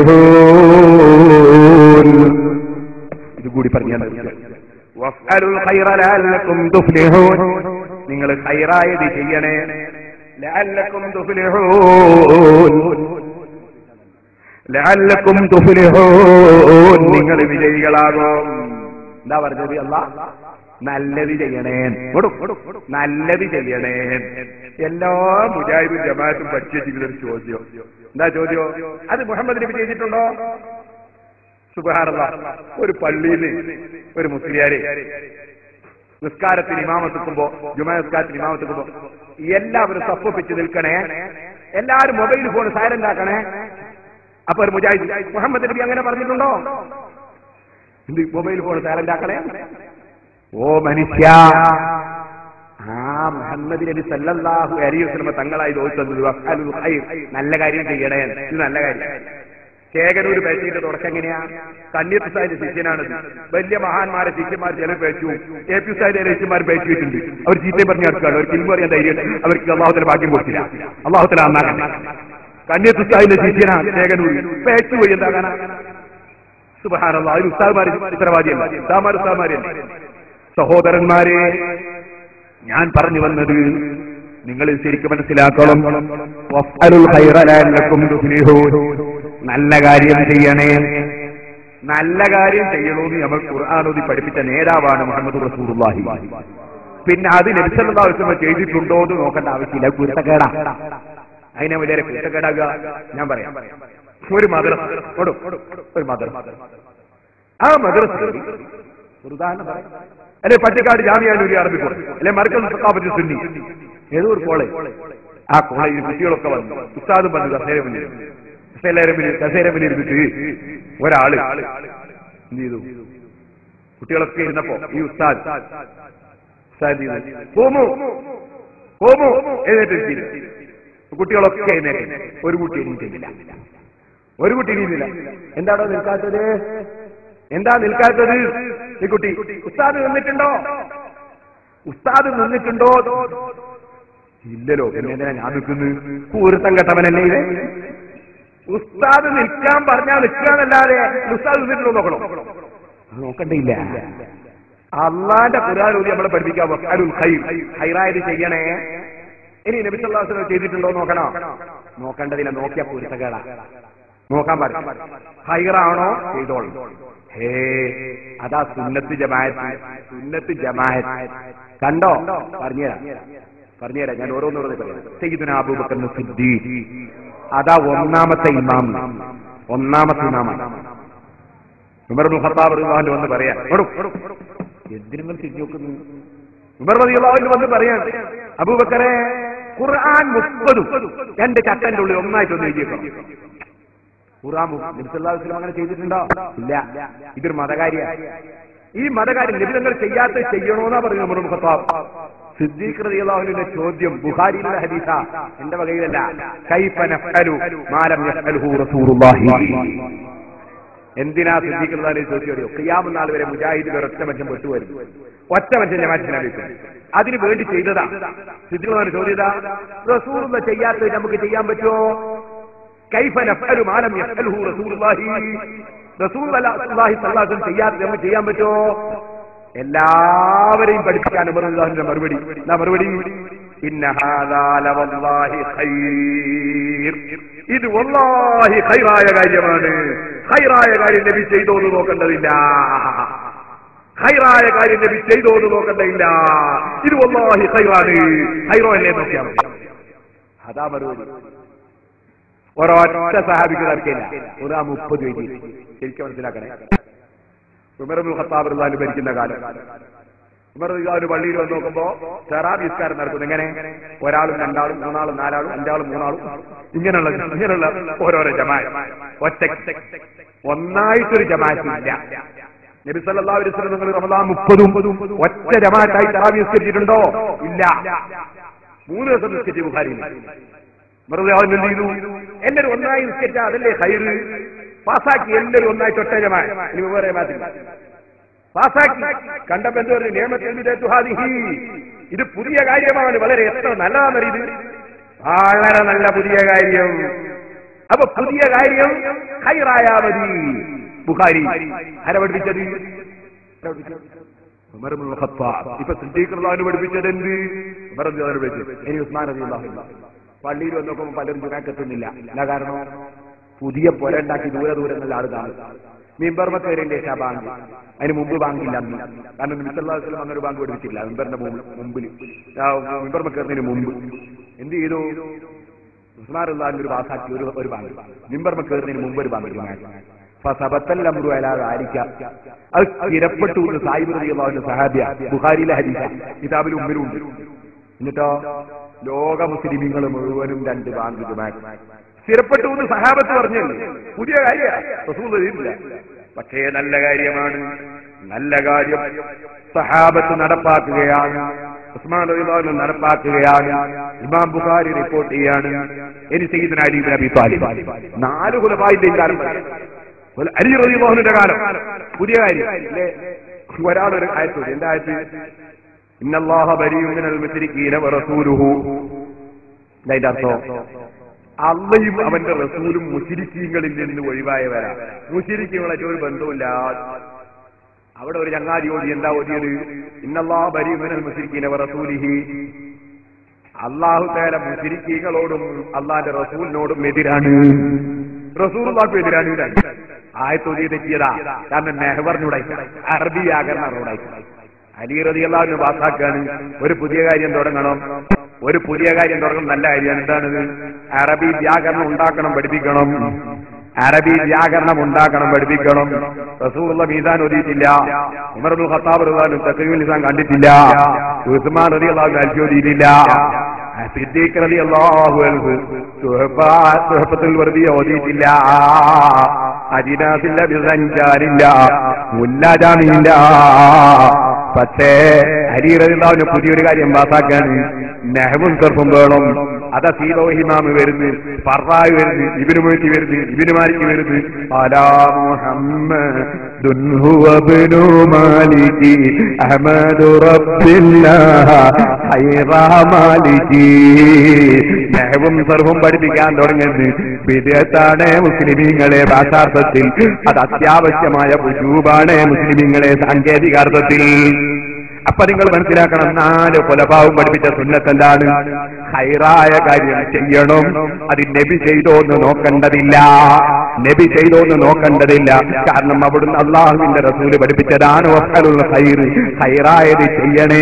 തുഫ്ലിഹൂൻ ഇത് കൂടി പറഞ്ഞാൽ വഫ്അലുൽ ഖൈറ ലഅല്ലക്കും തുഫ്ലിഹൂൻ നിങ്ങൾ ഖൈറായത് ചെയ്യണേ ലഅല്ലക്കും തുഫ്ലിഹൂൻ ലഅല്ലക്കും തുഫ്ലിഹൂൻ നിങ്ങൾ വിജയികളാകും എന്താ പറഞ്ഞത് അല്ല നല്ലത് ചെയ്യണേ കൊടു, കൊടു, കൊടു. നല്ലത് ചെയ്യണേ എല്ലാ മുജാഹിദും ജമാഅത്തും പഠിച്ചിട്ടുള്ളൊരു ചോദ്യം എന്താ ചോദ്യം അത് മുഹമ്മദ് നബി ചെയ്തിട്ടുണ്ടോ സുബാറല്ല ഒരു പള്ളിയിൽ ഒരു മുസ്ലിയാരെ നിസ്കാരത്തിന് ഇമാമത്തെത്തുമ്പോ ജുമാ നിസ്കാരത്തിന് ഇമാമത്തെത്തുമ്പോ എല്ലാവരും സപ്പൊപ്പിച്ച് നിൽക്കണേ എല്ലാവരും മൊബൈൽ ഫോൺ സൈലന്റ് ആക്കണേ അപ്പൊ ഒരു മുജാഹിദ് മുഹമ്മദ് നബി അങ്ങനെ പറഞ്ഞിട്ടുണ്ടോ എന്ത് മൊബൈൽ ഫോൺ സൈലന്റ് ആക്കണേ ഓ മനുഷ്യ ആ മുഹമ്മദ് നബി സല്ലല്ലാഹു അലൈഹി വസല്ലം തങ്ങളായി ചോദിച്ചത് വഫ്അലുൽ ഖൈർ നല്ല കാര്യം ചെയ്യണേ ഇത് നല്ല കാര്യം ശേഖരൂർ പേശിയുടെ തുടക്കം എങ്ങനെയാ കന്യത്ത് സാഹിന്റെ ശിഷ്യനാണത് വലിയ മഹാന്മാരെ ശിഷ്യന്മാർ ചിലർ പേച്ചു എ പി സാഹിന്റെ ശിഷ്യന്മാർ പേച്ചിട്ടുണ്ട് അവർ ചീത്തയും പറഞ്ഞു നടക്കുകയാണ് അവർക്ക് ഇൽമ അറിയാൻ ധൈര്യം അവർക്ക് അള്ളാഹുത്തല ഭാഗ്യം കൊടുത്തില്ല അള്ളാഹുത്തല അന്നാക്കട്ടെ കന്യത്ത് സാഹിന്റെ ശിഷ്യനാണ് ശേഖരൂർ പേച്ചു പോയി എന്താകാനാ സുബഹാനല്ല അതിന് ഉസ്താദ്മാര് ഉത്തരവാദിയല്ല ഉസ്താമാർ ഉസ്താദ്മാരല്ലേ സഹോദരന്മാരെ ഞാൻ പറഞ്ഞു വന്നത് നിങ്ങൾ ശരിക്കും മനസ്സിലാക്കണം വഫ്അലുൽ ഖൈറ ലഅല്ലക്കും തുഫ്ലിഹൂൻ നല്ല കാര്യം ചെയ്യണേ നല്ല കാര്യം ചെയ്യണമെന്ന് നമ്മൾ ഖുർആാനോദി പഠിപ്പിച്ച നേതാവാണ് മുഹമ്മദ് റസൂലുള്ളാഹി പിന്നെ അത് നബിസല്ലാസ്ലമ ചെയ്തിട്ടുണ്ടോ എന്ന് നോക്കേണ്ട ആവശ്യമില്ല കുരുത്തക്കേടാ അതിനെ വലിയ കുരുത്തക്കേടാകുക ഞാൻ പറയാം ഒരു മദ്രസ കൊടു, ഒരു മദ്രസ ആ മദ്രസ ഒരു ഉദാഹരണം പറയാം അല്ലെ പട്ടിക്കാട് ജാമ്യാനൂരി അറബി കോളേജ് അല്ലെ മർക്കൽ സഖാഫത്ത് സുന്നി ഏതോ ഒരു കോളേജ് ആ കോളേജിൽ കുട്ടികളൊക്കെ വന്നു ഉസ്താദും വന്നു കസേര മുന്നിൽ കസേര മുന്നിൽ കസേര മുന്നിൽ ഇരുന്നിട്ട് ഒരാള് എന്ത് ചെയ്തു കുട്ടികളൊക്കെ ഇരുന്നപ്പോ ഈ ഉസ്താദ് ഉസ്താദ് എന്ത് ചെയ്തു? പോമു പോമു എഴുന്നേറ്റ് കുട്ടികളൊക്കെ എഴുന്നേറ്റ് ഒരു കുട്ടി എണീറ്റില്ല ഒരു കുട്ടി എണീറ്റില്ല എന്താണോ നിൽക്കാത്തത് എന്താ നിൽക്കാത്തത് ഈ കുട്ടി ഉസ്താദ് നിന്നിട്ടുണ്ടോ ഉസ്താദ് നിന്നിട്ടുണ്ടോ ഇല്ലല്ലോ പിന്നെ എന്തിനാ ഞാൻ നിൽക്കുന്നത് കൂരുത്തം കെട്ടവനല്ലേ ഇത് ഉസ്താദ് നിൽക്കാൻ പറഞ്ഞാൽ നിൽക്കാന്നല്ലാതെ ഉസ്താദ് നിന്നിട്ടുണ്ടോ നോക്കണം അത് നോക്കണ്ടില്ല അള്ളാന്റെ പുരാനൂരി നമ്മളെ പഠിപ്പിക്കാൻ വക്കാലുൽ ഖൈർ ഹൈറായത് ചെയ്യണേ ഇനി നബി സല്ലല്ലാഹു അലൈഹി വസല്ലം ചെയ്തിട്ടുണ്ടോ നോക്കണോ നോക്കേണ്ടതില്ല നോക്കിയ പൊരുത്തക്കേടാ നോക്കാൻ പാടില്ല ഹൈറാണോ ചെയ്തോളും ഹേ അതാ സുന്നത്ത് ജമാഅത്ത് സുന്നത്ത് ജമാഅത്ത് കണ്ടോ പറഞ്ഞുതരാം പറഞ്ഞുതരാം ഞാൻ ഓരോന്നോരോന്ന് പറയാം സയ്യിദുന അബൂബക്കർ സിദ്ദീഖ് അതാ ഒന്നാമത്തെ ഇമാം ഒന്നാമത്തെ ഇമാമാണ് ഉമർ ബിൻ ഖത്താബ് റളിയല്ലാഹു വന്ന് പറയാം ഓടും എന്തിനും തിരിഞ്ഞു നോക്കുന്നു ഉമർ റളിയല്ലാഹു വന്ന് പറയാൻ അബൂബക്കറെ ഖുർആൻ മുപ്പതും രണ്ട് ചട്ടന്റെ ഉള്ളിൽ ഒന്നായിട്ട് ഒന്ന് എഴുതിയേക്കണം ഖുർആൻ നബിസല്ലാസ്ലം അങ്ങനെ ചെയ്തിട്ടുണ്ടോ ഇല്ല ഇതൊരു മതകാര്യാണ് ഈ മതകാര്യം ലഭിതങ്ങൾ ചെയ്യാത്ത ചെയ്യണോന്നാ പറയുന്നത് ഉമർ ബിൻ ഖത്താബ് സിദ്ദീഖ് റളിയല്ലാഹുവിന്റെ ചോദ്യം ബുഖാരിയിലെ ഹദീസ എന്റെ വകയിലല്ല കൈഫ നഫ്അലു മാലം യഫ്അലുഹു റസൂലുള്ളാഹി എന്തിനാ സിദ്ദീഖ് ചോദിച്ചു അറിയോ ഖിയാമ നാൾ വരെ മുജാഹിദിൽ ഒരൊറ്റ മനുഷ്യൻ പെട്ടുവരും ഒറ്റ മനുഷ്യൻ ജമാറ്റിനായിരിക്കും അതിനു വേണ്ടി ചെയ്തതാ സിദ്ദീഖ് ചോദ്യത റസൂലുള്ള ചെയ്യാത്തത് നമുക്ക് ചെയ്യാൻ പറ്റുമോ കൈഫ നഫ്അലു മാലം യഫ്അലുഹു റസൂലുള്ളാഹി റസൂലുള്ളാഹി സ്വല്ലല്ലാഹു അലൈഹി വസല്ലം ചെയ്യാത്ത നമുക്ക് ചെയ്യാൻ പറ്റുമോ എല്ലാവരെയും പഠിപ്പിക്കാൻ ഉമറുല്ലാഹിന്റെ മറുപടി എന്താ മറുപടി ഇന്ന ഹാദാ ലവല്ലാഹി ഖൈർ ഇത് വല്ലാഹി ഖൈറായ കാര്യമാണ് ഖൈറായ കാര്യം നബി ചെയ്തോ എന്ന് നോക്കേണ്ടതില്ല ഖൈറായ കാര്യം നബി ചെയ്തോ എന്ന് നോക്കേണ്ടതില്ല ഇത് വല്ലാഹി ഖൈറാണ് ഖൈറോ അല്ലേ നോക്കിയാൽ മതി അതാ മറുപടി ഒരൊറ്റ സഹാബിക്ക് തർക്കില്ല ഒരു മുപ്പത് എഴുതി ശരിക്കും മനസ്സിലാക്കണേ ഉമർ അബ്ദുൽ ഖത്താബ് റളിയല്ലാഹു ഭരിക്കുന്ന കാലം ഉമർ റളിയല്ലാഹു പള്ളിയിൽ വന്ന് നോക്കുമ്പോ സെറാബ് നിസ്കാരം നടത്തുന്നു എങ്ങനെ ഒരാളും രണ്ടാളും മൂന്നാളും നാലാളും അഞ്ചാളും മൂന്നാളും ഇങ്ങനെയുള്ള ഇങ്ങനെയുള്ള ഓരോരോ ജമാഅത്ത് ഒറ്റ ഒന്നായിട്ടൊരു ജമാഅത്ത് ഇല്ല നബി സല്ലല്ലാഹു അലൈഹി വസല്ലം നിങ്ങൾ റമദാൻ മുപ്പതും ഒറ്റ ജമാഅത്തായി തറാവി നിസ്കരിച്ചിട്ടുണ്ടോ ഇല്ല മൂന്ന് ദിവസം നിസ്കരിച്ചു ബുഖാരിയിൽ വെറുതെ അവൻ എന്ത് ചെയ്തു എല്ലാവരും ഒന്നായി നിസ്കരിച്ച അതല്ലേ ഹൈറ് പാസാക്കി എല്ലാവരും ഒന്നായി ചൊട്ടജമായി ഇനി വേറെ മാറ്റില്ല പാസാക്കി കണ്ടപ്പോ എന്ത് പറഞ്ഞു നിയമത്തിൽ ഇത് പുതിയ കാര്യമാണ് വളരെ എത്ര നല്ലതാണെന്ന് ഇത് വളരെ നല്ല പുതിയ കാര്യം അപ്പൊ പുതിയ കാര്യം ഹൈറായാ മതി ബുഖാരി ആരെ പഠിപ്പിച്ചത് ഉമർ ഇബ്നുൽ ഖത്താബ് ഇപ്പൊ സിദ്ദീഖ് റളിയല്ലാഹു പഠിപ്പിച്ചത് എന്ത് ഉമർ റളിയല്ലാഹു പഠിപ്പിച്ചത് ഇനി ഉസ്മാൻ റളിയല്ലാഹു പള്ളിയിൽ വന്ന് നോക്കുമ്പോൾ പലരും ചുനാക്കെത്തുന്നില്ല എന്താ കാരണം പുതിയ പുര ഉണ്ടാക്കി ദൂരെ ദൂരെ നല്ല ആൾ കാണും മിമ്പർമ കയറിന്റെ ശേഷം ബാങ്ക് അതിന് മുമ്പ് ബാങ്കില്ല അന്ന് കാരണം മിസല്ലാസ്ലം അങ്ങനെ ഒരു ബാങ്ക് പഠിപ്പിച്ചില്ല മിമ്പറിന്റെ മുമ്പിൽ മിമ്പർമ കയറുന്നതിന് മുമ്പ് എന്ത് ചെയ്തു ഉസ്മാൻ ഉള്ളാഹിന്റെ ഒരു പാസാക്കി ഒരു ഒരു ബാങ്ക് മിമ്പർമ കയറുന്നതിന് മുമ്പ് ഒരു ബാങ്ക് ഫസബത്തൽ അമ്രു അലാതെ ആരിക്കാം അത് സ്ഥിരപ്പെട്ടു എന്ന് സാഹിബ് റളിയല്ലാഹുവിന്റെ സഹാബിയ ബുഖാരിയിലെ ഹദീസ കിതാബിൽ ഉമ്മിലുണ്ട് എന്നിട്ടോ ലോക മുസ്ലിമീങ്ങൾ മുഴുവനും രണ്ട് ബാങ്ക് ജുമാക്ക് സ്ഥിരപ്പെട്ടു എന്ന് സഹാബത്ത് പറഞ്ഞല്ലേ പുതിയ കാര്യമില്ല പക്ഷേ നല്ല കാര്യമാണ് നല്ല കാര്യം സഹാബത്ത് നടപ്പാക്കുകയാണ് ഉസ്മാൻ റളിയല്ലാഹു നടപ്പാക്കുകയാണ് ഇമാം ബുഖാരി റിപ്പോർട്ട് ചെയ്യാണ് ഇനി സയ്യിദുന അലി ഇബ്നു അബി താലിബ് നാല് ഖുലഫായിന്റെയും കാലം പറയാം അലി റളിയല്ലാഹുവിന്റെ കാലം പുതിയ കാര്യം അല്ലേ ഒരാളൊരു ആയത്ത് എന്താ ആയത്ത് ഇന്നല്ലാഹ ബരിയും മിനൽ മുശ്രിക്കീന വറസൂലുഹു അതിന്റെ അർത്ഥം അള്ളയും അവന്റെ റസൂലും മുശിരിക്കീങ്ങളിൽ നിന്ന് ഒഴിവായവരാ മുശിരിക്കുകളായിട്ട് ഒരു ബന്ധമില്ല അവിടെ ഒരു ചങ്ങാതി ഓടി എന്താ ഓടിയത് ഇന്നല്ലാ ബരിയും മിനൽ മുശ്രിക്കീന വറസൂലിഹി അള്ളാഹു തേല മുശിരിക്കീകളോടും അള്ളാന്റെ റസൂലിനോടും എതിരാണ് റസൂലുള്ളാക്കും എതിരാണ് ആയത്തൊലി തെറ്റിയതാ കാരണം നെഹ്വറിനൂടെ അറബി വ്യാകരണോടായി അലി റതിയല്ലാവിന് പാസ്സാക്കാണ് ഒരു പുതിയ കാര്യം തുടങ്ങണം ഒരു പുതിയ കാര്യം തുടങ്ങണം നല്ല കാര്യം എന്താണിത് അറബി വ്യാകരണം ഉണ്ടാക്കണം പഠിപ്പിക്കണം അറബി വ്യാകരണം ഉണ്ടാക്കണം പഠിപ്പിക്കണം റസൂലുള്ള മീസാൻ ഒതിയിട്ടില്ല ഉമർബുൽ ഖത്താബ് റഹ്ലാനും തക്കീൽ നിസാൻ കണ്ടിട്ടില്ല ഉസ്മാൻ റതി അള്ളാഹു അൽഫിയോതിയിട്ടില്ല സിദ്ദീഖ് റതി അള്ളാഹു സുഹഫത്തിൽ വെറുതെ ഓതിയിട്ടില്ല അജിനാസില്ല ബിസഞ്ചാരില്ല മുല്ലാജാമില്ല പക്ഷേ ഹരീറിതാവിന് പുതിയൊരു കാര്യം പാസാക്കാണ് നെഹവും സർഫും വേണം അതാ സീതോ ഹിമാമ് വരുന്നു ഫറായി വരുന്നു ഇബിന് മൊയ്ത്തി വരുന്നു ഇബിന് മാലിക്ക് വരുന്നു അലാ മുഹമ്മദുൻ ഹുവ ഇബ്നു മാലികി അഹ്മദു റബ്ബില്ലാഹ ഖൈറ മാലികി നെഹവും സർഫും പഠിപ്പിക്കാൻ തുടങ്ങുന്നത് വിദേത്താണ് മുസ്ലിമീങ്ങളെ ഭാഷാർത്ഥത്തിൽ അത് അത്യാവശ്യമായ വുജൂബാണ് മുസ്ലിമീങ്ങളെ സാങ്കേതികാർത്ഥത്തിൽ അപ്പൊ നിങ്ങൾ മനസ്സിലാക്കണം നാല് കൊലപാവും പഠിപ്പിച്ച സുന്നത്തെന്താണ് ഹൈറായ കാര്യം ചെയ്യണം അത് നബി ചെയ്തോന്ന് നോക്കേണ്ടതില്ല നബി ചെയ്തോന്ന് നോക്കേണ്ടതില്ല കാരണം അവിടുന്ന് അള്ളാഹുവിന്റെ റസൂല് പഠിപ്പിച്ചതാണ് വഫഅലുൽ ഖൈർ ഹൈറായത് ചെയ്യണേ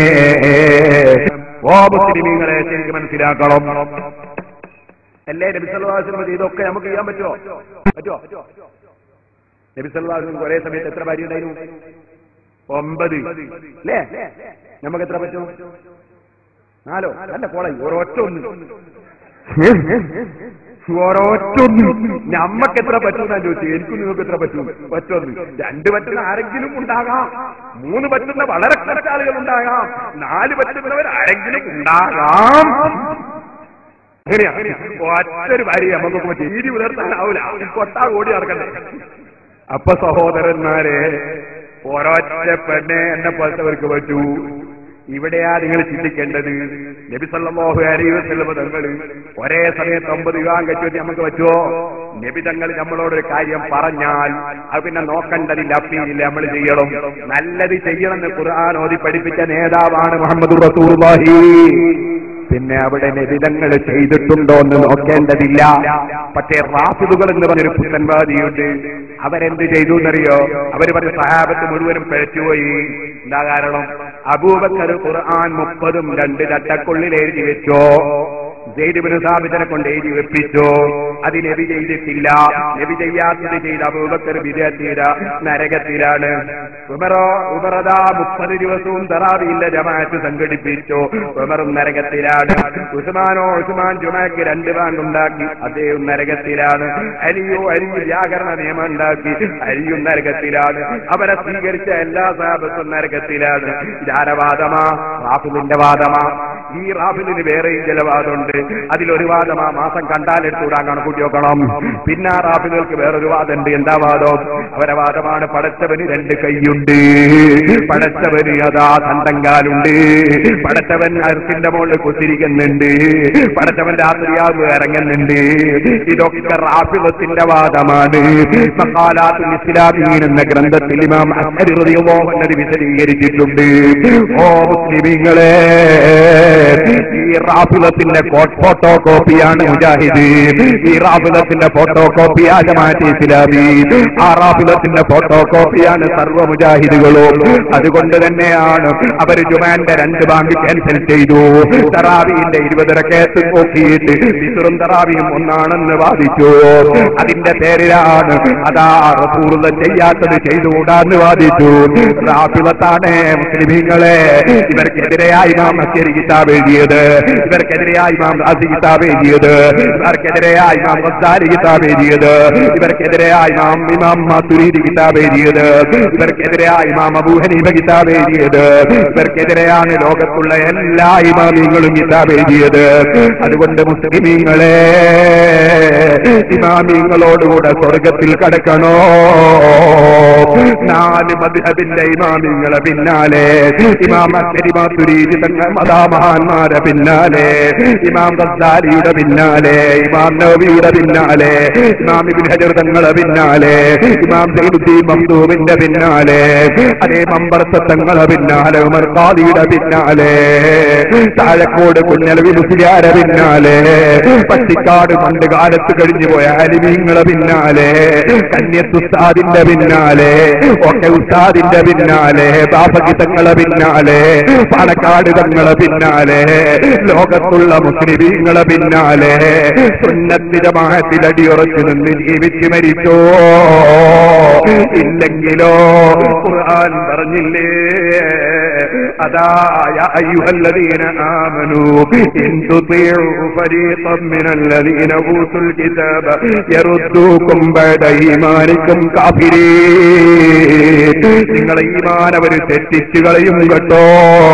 ഓ മുസ്ലിമീങ്ങളെ ശരിക്കും മനസ്സിലാക്കണം അല്ലേ നബി സല്ലല്ലാഹു അലൈഹി വസല്ലം ചെയ്തൊക്കെ നമുക്ക് ചെയ്യാൻ പറ്റുമോ പറ്റുമോ നബി സല്ലല്ലാഹു അലൈഹി വസല്ലം ഒരേ സമയത്ത് എത്ര ഭാര്യ ഉണ്ടായിരുന്നു ഒമ്പത് അല്ലേ നമുക്ക് എത്ര പറ്റും നാലോ അല്ല കോളേജ് ഒരൊറ്റ ഒന്ന് ഒരൊറ്റൊന്ന് നമ്മക്ക് എത്ര പറ്റുമെന്നാ ചോദിച്ചു എനിക്കും നിങ്ങൾക്ക് എത്ര പറ്റും പറ്റൊന്ന് രണ്ട് പറ്റുന്ന ആരെങ്കിലും ഉണ്ടാകാം മൂന്ന് പറ്റുന്ന വളരെ കുറച്ച് ആളുകൾ ഉണ്ടാകാം നാല് പറ്റുന്നവർ ആരെങ്കിലും ഉണ്ടാകാം എങ്ങനെയാ ഒറ്റൊരു ഭാര്യ നമുക്ക് തീരി പുലർത്താനാവൂല കൊട്ടാ കൂടി നടക്കണ്ടേ അപ്പൊ സഹോദരന്മാരെ ഒരൊറ്റ പെണ്ണെ എന്നെ പോലത്തവർക്ക് പറ്റൂ ഇവിടെയാ നിങ്ങൾ ചിന്തിക്കേണ്ടത് നബി സല്ലല്ലാഹു അലൈഹി വസല്ലം തങ്ങൾ ഒരേ സമയത്ത് ഒമ്പത് വിവാഹം കഴിച്ചു നമുക്ക് പറ്റുമോ നബി തങ്ങൾ നമ്മളോടൊരു കാര്യം പറഞ്ഞാൽ അത് പിന്നെ നോക്കേണ്ടതില്ല അപ്പീലില്ല നമ്മൾ ചെയ്യണം നല്ലത് ചെയ്യണമെന്ന് ഖുർആൻ ഓതി പഠിപ്പിച്ച നേതാവാണ് മുഹമ്മദ് റസൂലുള്ളാഹി പിന്നെ അവിടെ നിബിധങ്ങൾ ചെയ്തിട്ടുണ്ടോ എന്ന് നോക്കേണ്ടതില്ല പക്ഷേ റാഫിദുകൾ എന്ന് പറഞ്ഞൊരു പുത്തൻവാദിയുണ്ട് അവരെന്ത് ചെയ്തു എന്നറിയോ അവര് പറഞ്ഞ സഹാബത്ത് മുഴുവനും പിഴച്ചുപോയി എന്താ കാരണം അബൂബക്കർ ഖുർആൻ മുപ്പതും രണ്ട് ചട്ടക്കുള്ളിൽ എഴുതി വെച്ചോ ജയ്ദിബിന് സാബിതനെ കൊണ്ട് എഴുതി വെപ്പിച്ചു അത് നബി ചെയ്തിട്ടില്ല നബി ചെയ്യാത്തത് ചെയ്ത അബൂബക്കർ വിദ്യാർത്ഥിയില നരകത്തിലാണ് ഉമറോ ഉമറദാ മുപ്പത് ദിവസവും തറാവിയില്ല ജമാഅത്ത് സംഘടിപ്പിച്ചു ഉമറും നരകത്തിലാണ് ഉസ്മാനോ ഉസ്മാൻ ജുമാക്ക് രണ്ട് ബാങ്ക് ഉണ്ടാക്കി അദ്ദേഹം നരകത്തിലാണ് അലിയോ അലി വ്യാകരണ നിയമം ഉണ്ടാക്കി അലിയും നരകത്തിലാണ് അവരെ സ്വീകരിച്ച എല്ലാ സാബത്തും നരകത്തിലാണ് ഇതാരവാദമാ റാഫിലിന്റെ വാദമാ ഈ റാഫിലിന് വേറെയും ചില വാദമുണ്ട് അതിലൊരു വാദം ആ മാസം കണ്ടാൽ എടുത്തുവിടാൻ കണക്കൂട്ടി നോക്കണം പിന്നെ ആ റാഫിലുകൾക്ക് വേറൊരു വാദമുണ്ട് എന്താ വാദം അവരെ വാദമാണ് പടച്ചവന് രണ്ട് കൈയുണ്ട് പടച്ചവന് അതാ തണ്ടങ്കാലുണ്ട് പടച്ചവൻ അർത്തിന്റെ മുകളിൽ കുത്തിരിക്കുന്നുണ്ട് പടച്ചവൻ രാത്രിയാവ് ഇറങ്ങുന്നുണ്ട് ഇതൊക്കെ റാഫിലത്തിന്റെ വാദമാണ് മക്കാലാത്തുൽ ഇസ്ലാമീൻ എന്ന ഗ്രന്ഥത്തിൽ ഇമാം അസ്ഹരി റളിയല്ലാഹു അൻഹു അത് വിശദീകരിച്ചിട്ടുണ്ട് ഓ മുസ്ലിമീങ്ങളെ ഈ റാഫിലത്തിന്റെ ഫോട്ടോ കോപ്പിയാണ് മുജാഹിദ് ഈ റാഫിലത്തിന്റെ ഫോട്ടോ കോപ്പിയാ ജമാഅത്ത് ഇസ്ലാമി ആ റാഫിലത്തിന്റെ ഫോട്ടോ കോപ്പിയാണ് സർവ്വ മുജാഹിദുകളും അതുകൊണ്ട് തന്നെയാണ് അവർ ജുമാന്റെ രണ്ട് ബാങ്ക് ക്യാൻസൽ ചെയ്തു തറാവിന്റെ ഇരുപതര കേസ് നോക്കിയിട്ട് വിസുറും തറാവിയും ഒന്നാണെന്ന് വാദിച്ചു അതിന്റെ പേരിലാണ് അതാ റസൂറുള്ള ചെയ്യാത്തത് ചെയ്തുകൂടാന്ന് വാദിച്ചു റാഫിലത്താണ് മുസ്ലിമീങ്ങളെ ഇവർക്കെതിരെയായി നാം അശ്ശേരി കിതാബ് എഴുതിയത് ഇവർക്കെതിരെയായി നാം റാസി കിതാബ് എഴുതിയത് ഇവർക്കെതിരെയായി നാം റസാരി കിതാബ് എഴുതിയത് ഇവർക്കെതിരെയായി നാം ഇമാം മാതുരീദി കിതാബ് എഴുതിയത് ഇവർക്കെതിരെയായി ഇമാം അബൂ ഹനീഫ കിതാബ് എഴുതിയത് ഇവർക്കെതിരെയാണ് ലോകത്തുള്ള എല്ലാ ഇമാമിങ്ങളും കിതാബ് എഴുതിയത് അതുകൊണ്ട് മുസ്ലിമീങ്ങളെ ഇമാമിങ്ങളോടുകൂടെ സ്വർഗത്തിൽ കടക്കണോ നാല് മദ്ഹബിന്റെ ഇമാമിങ്ങളെ പിന്നാലെ ഇമാം അശ്വരിമാതുരീതി തങ്ങൾ മതാമഹാന്മാരെ പിന്നാലെ ഇമാം ഗദ്ദാരിയുടെ പിന്നാലെ ഇമാം നബിയുടെ പിന്നാലെ ഇമാം ഇബ്നു ഹജർ തങ്ങളെ പിന്നാലെ ഇമാം സൈനുദ്ദീൻ മംദൂമിന്റെ പിന്നാലെ അതേ മമ്പർത്ത തങ്ങളെ പിന്നാലെ ഉമർ ഖാദിയുടെ പിന്നാലെ താഴക്കോട് കുഞ്ഞലവി മുസ്ലിയാരെ പിന്നാലെ പട്ടിക്കാട് പണ്ട് കാലത്ത് കഴിഞ്ഞു പോയ അലിമീങ്ങളെ പിന്നാലെ കന്യത്തുസ്താദിന്റെ പിന്നാലെ ഒക്കെ ഉസ്താദിന്റെ പിന്നാലെ ബാപ്പക്ക് തങ്ങളെ പിന്നാലെ പാലക്കാട് തങ്ങളെ പിന്നാലെ ലോകത്തുള്ള മുസ്ലിമീങ്ങളെ പിന്നാലെ സുന്നത്തിരമാഹത്തിൽ അടിയുറച്ചു നിന്ന് ജീവിച്ചു മരിച്ചോ ഇല്ലെങ്കിലോ ഖുർആൻ പറഞ്ഞില്ലേ അതാ യാ അയ്യുഹല്ലദീന ആമനൂ ഇൻ തുതീഉ ഫരീഖൻ മിനല്ലദീന ഊതുൽ കിതാബ യറുദ്ദൂകും ബഅദ ഈമാനിക്കും കാഫിരീൻ നിങ്ങളെ ഈമാൻ അവർ തെറ്റിച്ചു കളയും കേട്ടോ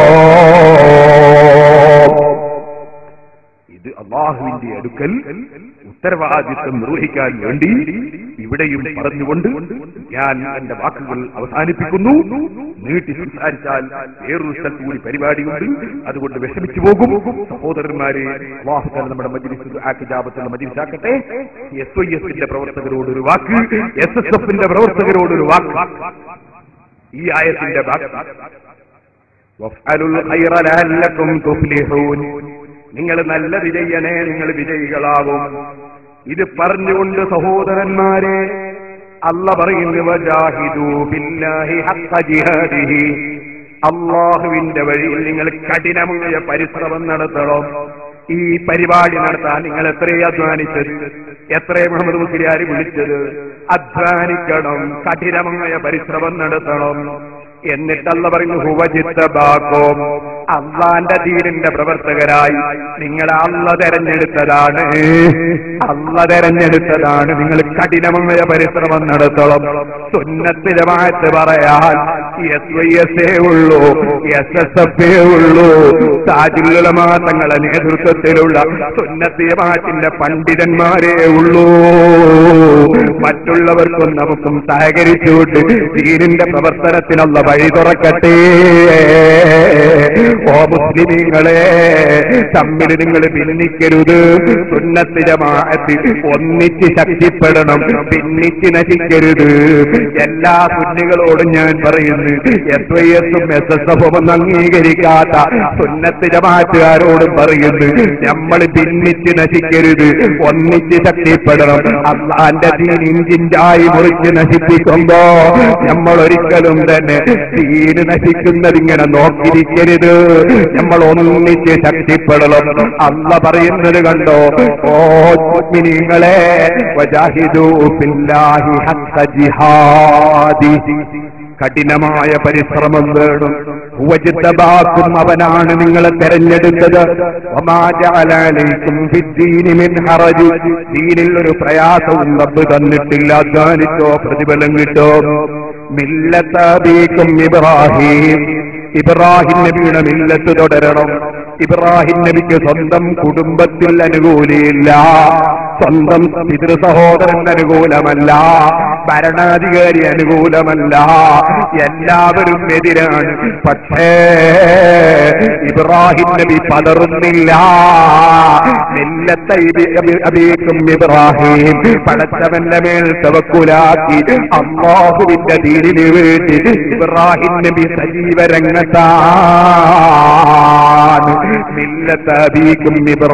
ഇത് അള്ളാഹുവിന്റെ അടുക്കൽ ഉത്തരവാദിത്വം നിർവഹിക്കാൻ വേണ്ടി ഇവിടെയും പറഞ്ഞുകൊണ്ട് ഞാൻ എന്റെ വാക്കുകൾ അവസാനിപ്പിക്കുന്നു നീട്ടി സംസാരിച്ചാൽ വേറൊരു സ്ഥലത്ത് കൂടി പരിപാടിയുണ്ട് അതുകൊണ്ട് വിഷമിച്ചു പോകും സഹോദരന്മാരെ അള്ളാഹുക്കാൽ നമ്മുടെ മജിലിസ് ആക്കിജാപത്തുള്ള മജിലിസാക്കട്ടെ എസ് ഐ എസിന്റെ പ്രവർത്തകരോട് ഒരു വാക്ക് എസ് എസ് എഫിന്റെ പ്രവർത്തകരോട് ഒരു വാക്ക് ഈ ആയത്തിന്റെ വാക്ക് വഫ്അലുൽ ഖൈറ ലഅല്ലക്കും തുഫ്ലിഹൂൻ നിങ്ങൾ നല്ലത് ചെയ്യണേ നിങ്ങൾ വിജയികളാകും ഇത് പറഞ്ഞുകൊണ്ട് സഹോദരന്മാരെ അല്ല പറയുന്നു വജാഹിദൂ ബില്ലാഹി ഹഖ്ഖ ജിഹാദിഹി അള്ളാഹുവിന്റെ വഴിയിൽ നിങ്ങൾ കഠിനമായ പരിശ്രമം നടത്തണം ഈ പരിപാടി നടത്താൻ നിങ്ങൾ എത്രയും അധ്വാനിച്ചത് എത്ര മുഹമ്മദ് മുസ്ലിയാർ വിളിച്ചത് അധ്വാനിക്കണം കഠിനമായ പരിശ്രമം നടത്തണം എന്നിട്ടല്ല പറയുന്നു ഹുവജിത്തബാക്കും അള്ളാന്റെ ദീനിന്റെ പ്രവർത്തകരായി നിങ്ങളെ അള്ള തെരഞ്ഞെടുത്തതാണ് അള്ള തെരഞ്ഞെടുത്തതാണ് നിങ്ങൾ കഠിനമായ പരിശ്രമം നടത്തണം സുന്നത്ത് ജമാഅത്ത് പറയാൻ എസ് വൈ എസ് എ ഉള്ളൂ എസ് എസ് എഫ് എ ഉള്ളൂ താജുലമാ തങ്ങളുടെ നേതൃത്വത്തിലുള്ള സുന്നത്ത് ജമാഅത്തിന്റെ പണ്ഡിതന്മാരേ ഉള്ളൂ മറ്റുള്ളവർക്കും നമുക്കും സഹകരിച്ചുകൊണ്ട് ദീനിന്റെ പ്രവർത്തനത്തിനുള്ള വഴി തുറക്കട്ടെ ഓ മുസ്ലിമീങ്ങളെ തമ്മിൽ നിങ്ങൾ ഭിന്നിക്കരുത് സുന്നത്ത് ജമാഅത്ത് ഒന്നിച്ച് ശക്തിപ്പെടണം ഭിന്നിച്ച് നശിക്കരുത് എല്ലാ സുന്നികളോടും ഞാൻ പറയുന്നു എസ് വൈ എസും എസ് എസ് എഫും ഒന്നും അംഗീകരിക്കാത്ത സുന്നത്ത് ജമാഅത്തുകാരോടും പറയുന്നു നമ്മൾ ഭിന്നിച്ച് നശിക്കരുത് ഒന്നിച്ച് ശക്തിപ്പെടണം അള്ളാന്റെ ദീൻ ഇഞ്ചിഞ്ചായി മുറിച്ച് നശിപ്പിക്കുമ്പോ നമ്മൾ ഒരിക്കലും തന്നെ ദീന് നശിക്കുന്നത് ഇങ്ങനെ നോക്കിയിരിക്കരുത് നമ്മൾ ഒന്നിച്ച് ശക്തിപ്പെടണം അല്ല പറയുന്നത് കണ്ടോ ഓ മുഅ്മിനീങ്ങളെ വജാഹിദു ബില്ലാഹി ഹഖ്ഖ ജിഹാദി കഠിനമായ പരിശ്രമം വേണം വജിത്തബാക്കും അവനാണ് നിങ്ങളെ തെരഞ്ഞെടുത്തത് വമാ ജഅല അലൈക്കും ഫിദ്ദീനി മിൻ ഹറജ് ദീനിൽ ഒരു പ്രയാസവും റബ്ബ് തന്നിട്ടില്ല അധ്വാനിച്ചോ പ്രതിഫലം കിട്ടോ മില്ലത്തബീക്കും ഇബ്രാഹിം ഇബ്രാഹിം നബിയുടെ മില്ലത്ത് തുടരണം ഇബ്രാഹിം നബിക്ക് സ്വന്തം കുടുംബത്തിൽ അനുകൂലിയില്ല സ്വന്തം പിതൃ സഹോദരൻ അനുകൂലമല്ല ഭരണാധികാരി അനുകൂലമല്ല എല്ലാവരും എതിരാണ് പക്ഷേ ഇബ്രാഹിം നബി പലറുന്നില്ല മില്ലത്തെ ഇബി- അബി- അബീക്കും ഇബ്രാഹിം പടച്ചവന്റെ മേൽ തവക്കുലാക്കി അള്ളാഹുവിന്റെ ദീനിന് വേണ്ടി ഇബ്രാഹിം നബി സജീവ രംഗത്താണ് മില്ലത്ത് അബീക്കും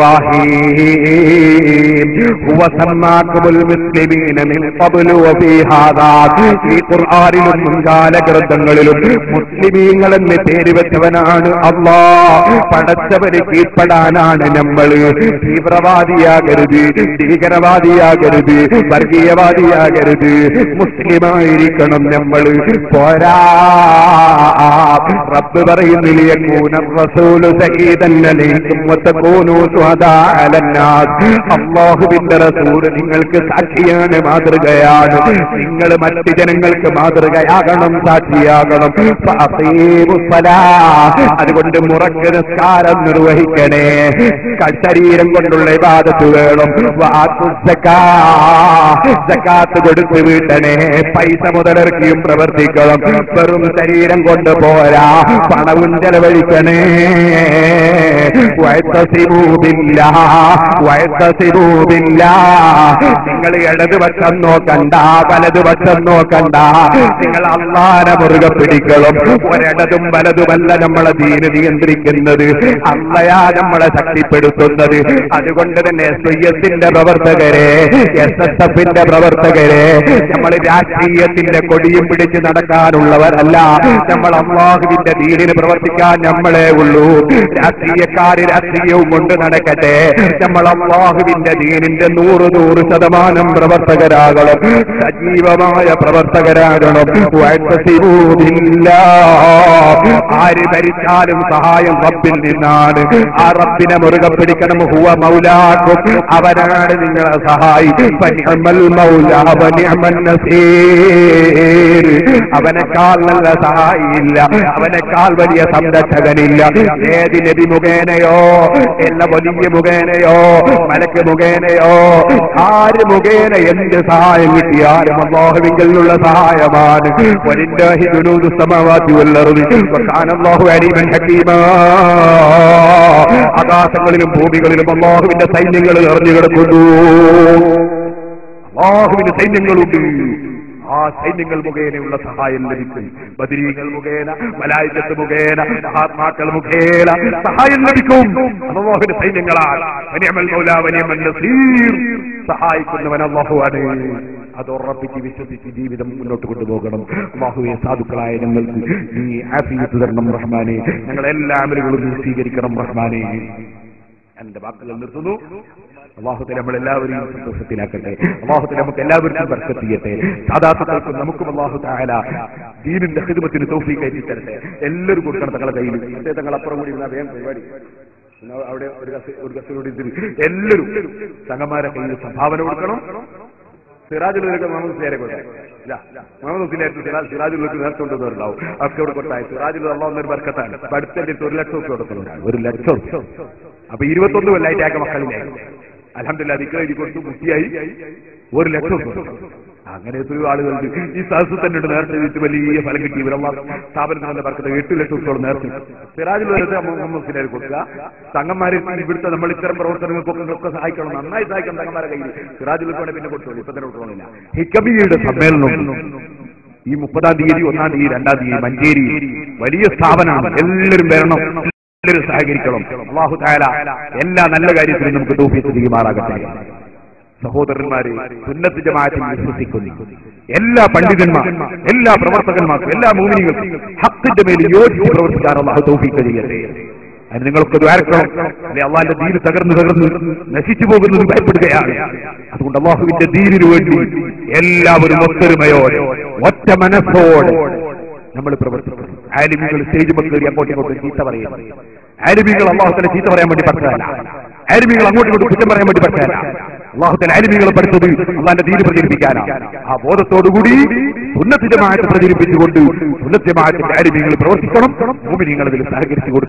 ഇബ്രാഹിം ഹുവ സമ്മാക്കുമുൽ മുസ്ലിമീന മിൻ ഖബ്ലു വഫീ ഹാദാ ഈ ഖുർആനിലും മുൻകാല ഗ്രന്ഥങ്ങളിലും മുസ്ലിമീങ്ങൾ എന്ന് പേര് വെച്ചവനാണ് അള്ളാ പടച്ചവന് കീഴ്പ്പെടാനാണ് നമ്മൾ തീവ്രവാദിയാകരുത് ഭീകരവാദിയാകരുത് വർഗീയവാദിയാകരുത് മുസ്ലിമായിരിക്കണം നമ്മൾ പോരാ റബ്ബ് പറയുന്നില്ലേ യകൂന റസൂലു സഈദൻ അലൈക്കും വതകൂനു ശുഹദാ അലന്നാസ് അല്ലാഹുവിന്റെ റസൂൽ നിങ്ങൾക്ക് സാക്ഷിയാണ് മാതൃകയാണ് നിങ്ങൾ മറ്റ് ജനങ്ങൾക്ക് മാതൃകയാകണം സാക്ഷിയാകണം ഫഅഖീമു സ്വലാഹ്. അതുകൊണ്ട് മുറക്ക് നിസ്കാരം നിർവഹിക്കണേ ക- ശരീരം കൊണ്ടുള്ള ഇബാദത്ത് വേണം വആത്തു സക്കാ. സക്കാത്ത് കൊടുത്ത് വീട്ടണേ പൈസ മുതലിറക്കിയും പ്രവർത്തിക്കണം വെറും ശരീരം കൊണ്ട് പോരാ പണവും ചെലവഴിക്കണേ വയത്തസിബൂബില്ല വയത്തസിബൂബില്ല നിങ്ങൾ ഇടതുപക്ഷം നോക്കണ്ട വലതുപക്ഷം നോക്കണ്ട നിങ്ങൾ അള്ളാനെ മുറുകെ പിടിക്കണം ഒരിടതും വലതുമല്ല നമ്മളെ ദീന് നിയന്ത്രിക്കുന്നത് അള്ളയാ നമ്മളെ ശക്തിപ്പെടുത്തുന്നത് അതുകൊണ്ട് തന്നെ എസ് ഐ എസിന്റെ പ്രവർത്തകരെ എസ് എസ് എഫിന്റെ പ്രവർത്തകരെ നമ്മൾ രാഷ്ട്രീയത്തിന്റെ കൊടിയും പിടിച്ച് നടക്കാനുള്ളവരല്ല നമ്മൾ അള്ളാഹുവിന്റെ ദീനിന് പ്രവർത്തിക്കാൻ നമ്മളെ ഉള്ളൂ രാഷ്ട്രീയക്കാര് രാഷ്ട്രീയവും കൊണ്ട് നടക്കട്ടെ നമ്മൾ അള്ളാഹുവിന്റെ ദീനിന്റെ നൂറ് നൂറ് ശതമാനം പ്രവർത്തകരാകണം സജീവമായ പ്രവർത്തകരാകണം വഅ്തസിമൂബില്ല. ആര് ഭരിച്ചാലും സഹായം റബ്ബിൽ നിന്നാണ് ആ റബ്ബിനെ മുറുകെ പിടിക്കണം ഹുവ മൗലാക്കും അവനാണ് നിങ്ങളെ സഹായി ഫനിഅമൽ മൗല വനിഅമൻ നസീർ അവനെക്കാൾ നല്ല സഹായിയില്ല അവനെക്കാൾ വലിയ സംരക്ഷകനില്ല ഏത് നബി മുഖേനയോ എല്ലാ വലിയ മുഖേനയോ മലക്ക് മുഖേനയോ ആര് മുഖേന എന്ത് സഹായം കിട്ടിയാലും അള്ളാഹുവിങ്കലുള്ള സഹായമാണ് വലില്ലാഹി ജുനൂദു സമവാതി വല്ലറുദി വകാന അല്ലാഹു അലീമൻ ഹകീമാ ആകാശങ്ങളിലും ഭൂമികളിലും അള്ളാഹുവിന്റെ സൈന്യങ്ങൾ നിറഞ്ഞു കിടക്കുന്നു അള്ളാഹുവിന്റെ സൈന്യങ്ങളുണ്ട് ആ സൈന്യങ്ങൾ മുഖേനയുള്ള സഹായം ലഭിക്കും ബദരീകൾ മുഖേന മലായിക്കത്ത് മുഖേന മഹാത്മാക്കൾ മുഖേന സഹായം ലഭിക്കും അള്ളാഹുവിന്റെ സൈന്യങ്ങളാൽ വനിയമൽ മൗല വനിയമൽ നസീർ സഹായിക്കുന്നവൻ അള്ളാഹുവാണ് അത് ഉറപ്പിച്ച് വിശ്വസിച്ച് ജീവിതം മുന്നോട്ട് കൊണ്ടുപോകണം അള്ളാഹുവെ സാധുക്കളായ ഞങ്ങൾക്ക് നീ ആഫിയത്ത് തരണം റഹ്മാനെ ഞങ്ങൾ എല്ലാ അമലുകളും നീ സ്വീകരിക്കണം റഹ്മാനെ എന്റെ വാക്കുകൾ നിർത്തുന്നു അള്ളാഹുത്തെ നമ്മൾ എല്ലാവരെയും സന്തോഷത്തിലാക്കട്ടെ അള്ളാഹുത്തെ നമുക്ക് എല്ലാവർക്കും ബർക്കത്ത് ചെയ്യട്ടെ സാധാരണക്കും നമുക്കും അള്ളാഹു താല ദീനിന്റെ ഹിദ്മത്തിന് തോഫി കയറ്റി തരട്ടെ എല്ലാവരും കൊടുക്കണം തങ്ങളുടെ കയ്യിൽ മറ്റേ തങ്ങൾ അപ്പുറം കൂടി ഇരുന്നാ വേഗം പരിപാടി എന്നാ അവിടെ ഒരു കസ് ഒരു കസിനോട് ഇതിൽ എല്ലാവരും തങ്ങന്മാരെ കയ്യിൽ സംഭാവന കൊടുക്കണം സിറാജുള്ളവരൊക്കെ മുഹമ്മദ് സിയാരെ കൊട്ടെ ഇല്ല മുഹമ്മദ് ഹുസിനായിരുന്നു സിറാജ് സിറാജുള്ളവർക്ക് നേരത്തെ കൊണ്ടുവന്നുണ്ടാവും അവർക്ക് ഇവിടെ കൊട്ടായി സിറാജുള്ള അള്ളാഹ് ഒരു ബർക്കത്താണ് ഇപ്പൊ അടുത്തന്റെ ഒരു ലക്ഷം ഒക്കെ കൊടുക്കുന്നുണ്ടാണ് ഒരു ലക്ഷം അപ്പൊ ഇരുപത്തൊന്ന് കൊല്ലായിട്ട് ആക്ക മക്കളിലായി അലഹമില്ല ദിക്ക എഴുതി കൊടുത്തു മുത്തിയായി ഒരു ലക്ഷം ഒക്കെ കൊടുത്തു. അങ്ങനെ എത്രയോ ആളുകൾക്ക് ഈ സഹസ് തന്നെ ഉണ്ട് നേരത്തെ വെച്ച് വലിയ ഫലം കിട്ടി ഇവരമ്മ സ്ഥാപനത്തിൽ തന്നെ പറക്കുന്നത് എട്ട് ലക്ഷം ഉത്തോളം നേരത്തെ സിറാജിൽ വരത്തെ മുഹമ്മദ് സിനാരി കൊടുക്കുക തങ്ങന്മാരെ ഇവിടുത്തെ നമ്മൾ ഇത്തരം പ്രവർത്തനങ്ങൾക്കൊക്കെ ഒക്കെ സഹായിക്കണം നന്നായി സഹായിക്കണം തങ്ങന്മാരെ കയ്യിൽ സിറാജിൽ വേണേ പിന്നെ കൊടുത്തോളൂ ഇപ്പൊ തന്നെ കൊടുക്കണമെന്നില്ല ഹിക്കബിയുടെ സമ്മേളനം ഈ മുപ്പതാം തീയതി ഒന്നാം തീയതി രണ്ടാം തീയതി മഞ്ചേരി വലിയ സ്ഥാപനമാണ് എല്ലാവരും വരണം എല്ലാവരും സഹകരിക്കണം അള്ളാഹു താല എല്ലാ നല്ല കാര്യത്തിലും നമുക്ക് തോഫിച്ച് ചെയ്യുമാറാകട്ടെ സഹോദരന്മാരെ സുന്നത്ത് ജമാഅത്തിൽ വിശ്വസിക്കുന്നു എല്ലാ പണ്ഡിതന്മാർ എല്ലാ പ്രവർത്തകന്മാർക്കും എല്ലാ മൂമിനികൾക്കും ഹക്കിന്റെ മേൽ യോജിച്ച് പ്രവർത്തിക്കാൻ അള്ളാഹു തൗഫീഖ് ചെയ്യട്ടെ അതിന് നിങ്ങൾക്ക് ദ്വാരക്കണം അല്ലെ അള്ളാഹിന്റെ ദീന് തകർന്ന് തകർന്ന് നശിച്ചു പോകുന്നത് ഭയപ്പെടുകയാണ് അതുകൊണ്ട് അള്ളാഹുവിന്റെ ദീനിനു വേണ്ടി എല്ലാവരും ഒത്തൊരുമയോടെ ഒറ്റ മനസ്സോടെ നമ്മൾ പ്രവർത്തിക്കണം ആലിമികൾ സ്റ്റേജ് കയറി അങ്ങോട്ടും ഇങ്ങോട്ടും ചീത്ത പറയുന്നത് ആലിമികൾ അള്ളാഹുത്തല ചീത്ത പറയാൻ വേണ്ടി പഠിച്ചതല്ല ആലിമികൾ അങ്ങോട്ടും ഇങ്ങോട്ടും കുറ്റം പറയാൻ വേണ്ടി പഠിച്ചതല്ല അള്ളാഹുത്തല ആലിമികളെ പഠിച്ചത് അള്ളാന്റെ ദീന് പ്രചരിപ്പിക്കാനാണ് ആ ബോധത്തോടുകൂടി ഉന്നത്തിജമായിട്ട് പ്രചരിപ്പിച്ചുകൊണ്ട് ഉന്നത്തിജമാത്തിന്റെ ആലിമികൾ പ്രവർത്തിക്കണം ഭൂമി നിങ്ങൾ അതിൽ സഹകരിച്ചു കൊടുക്കണം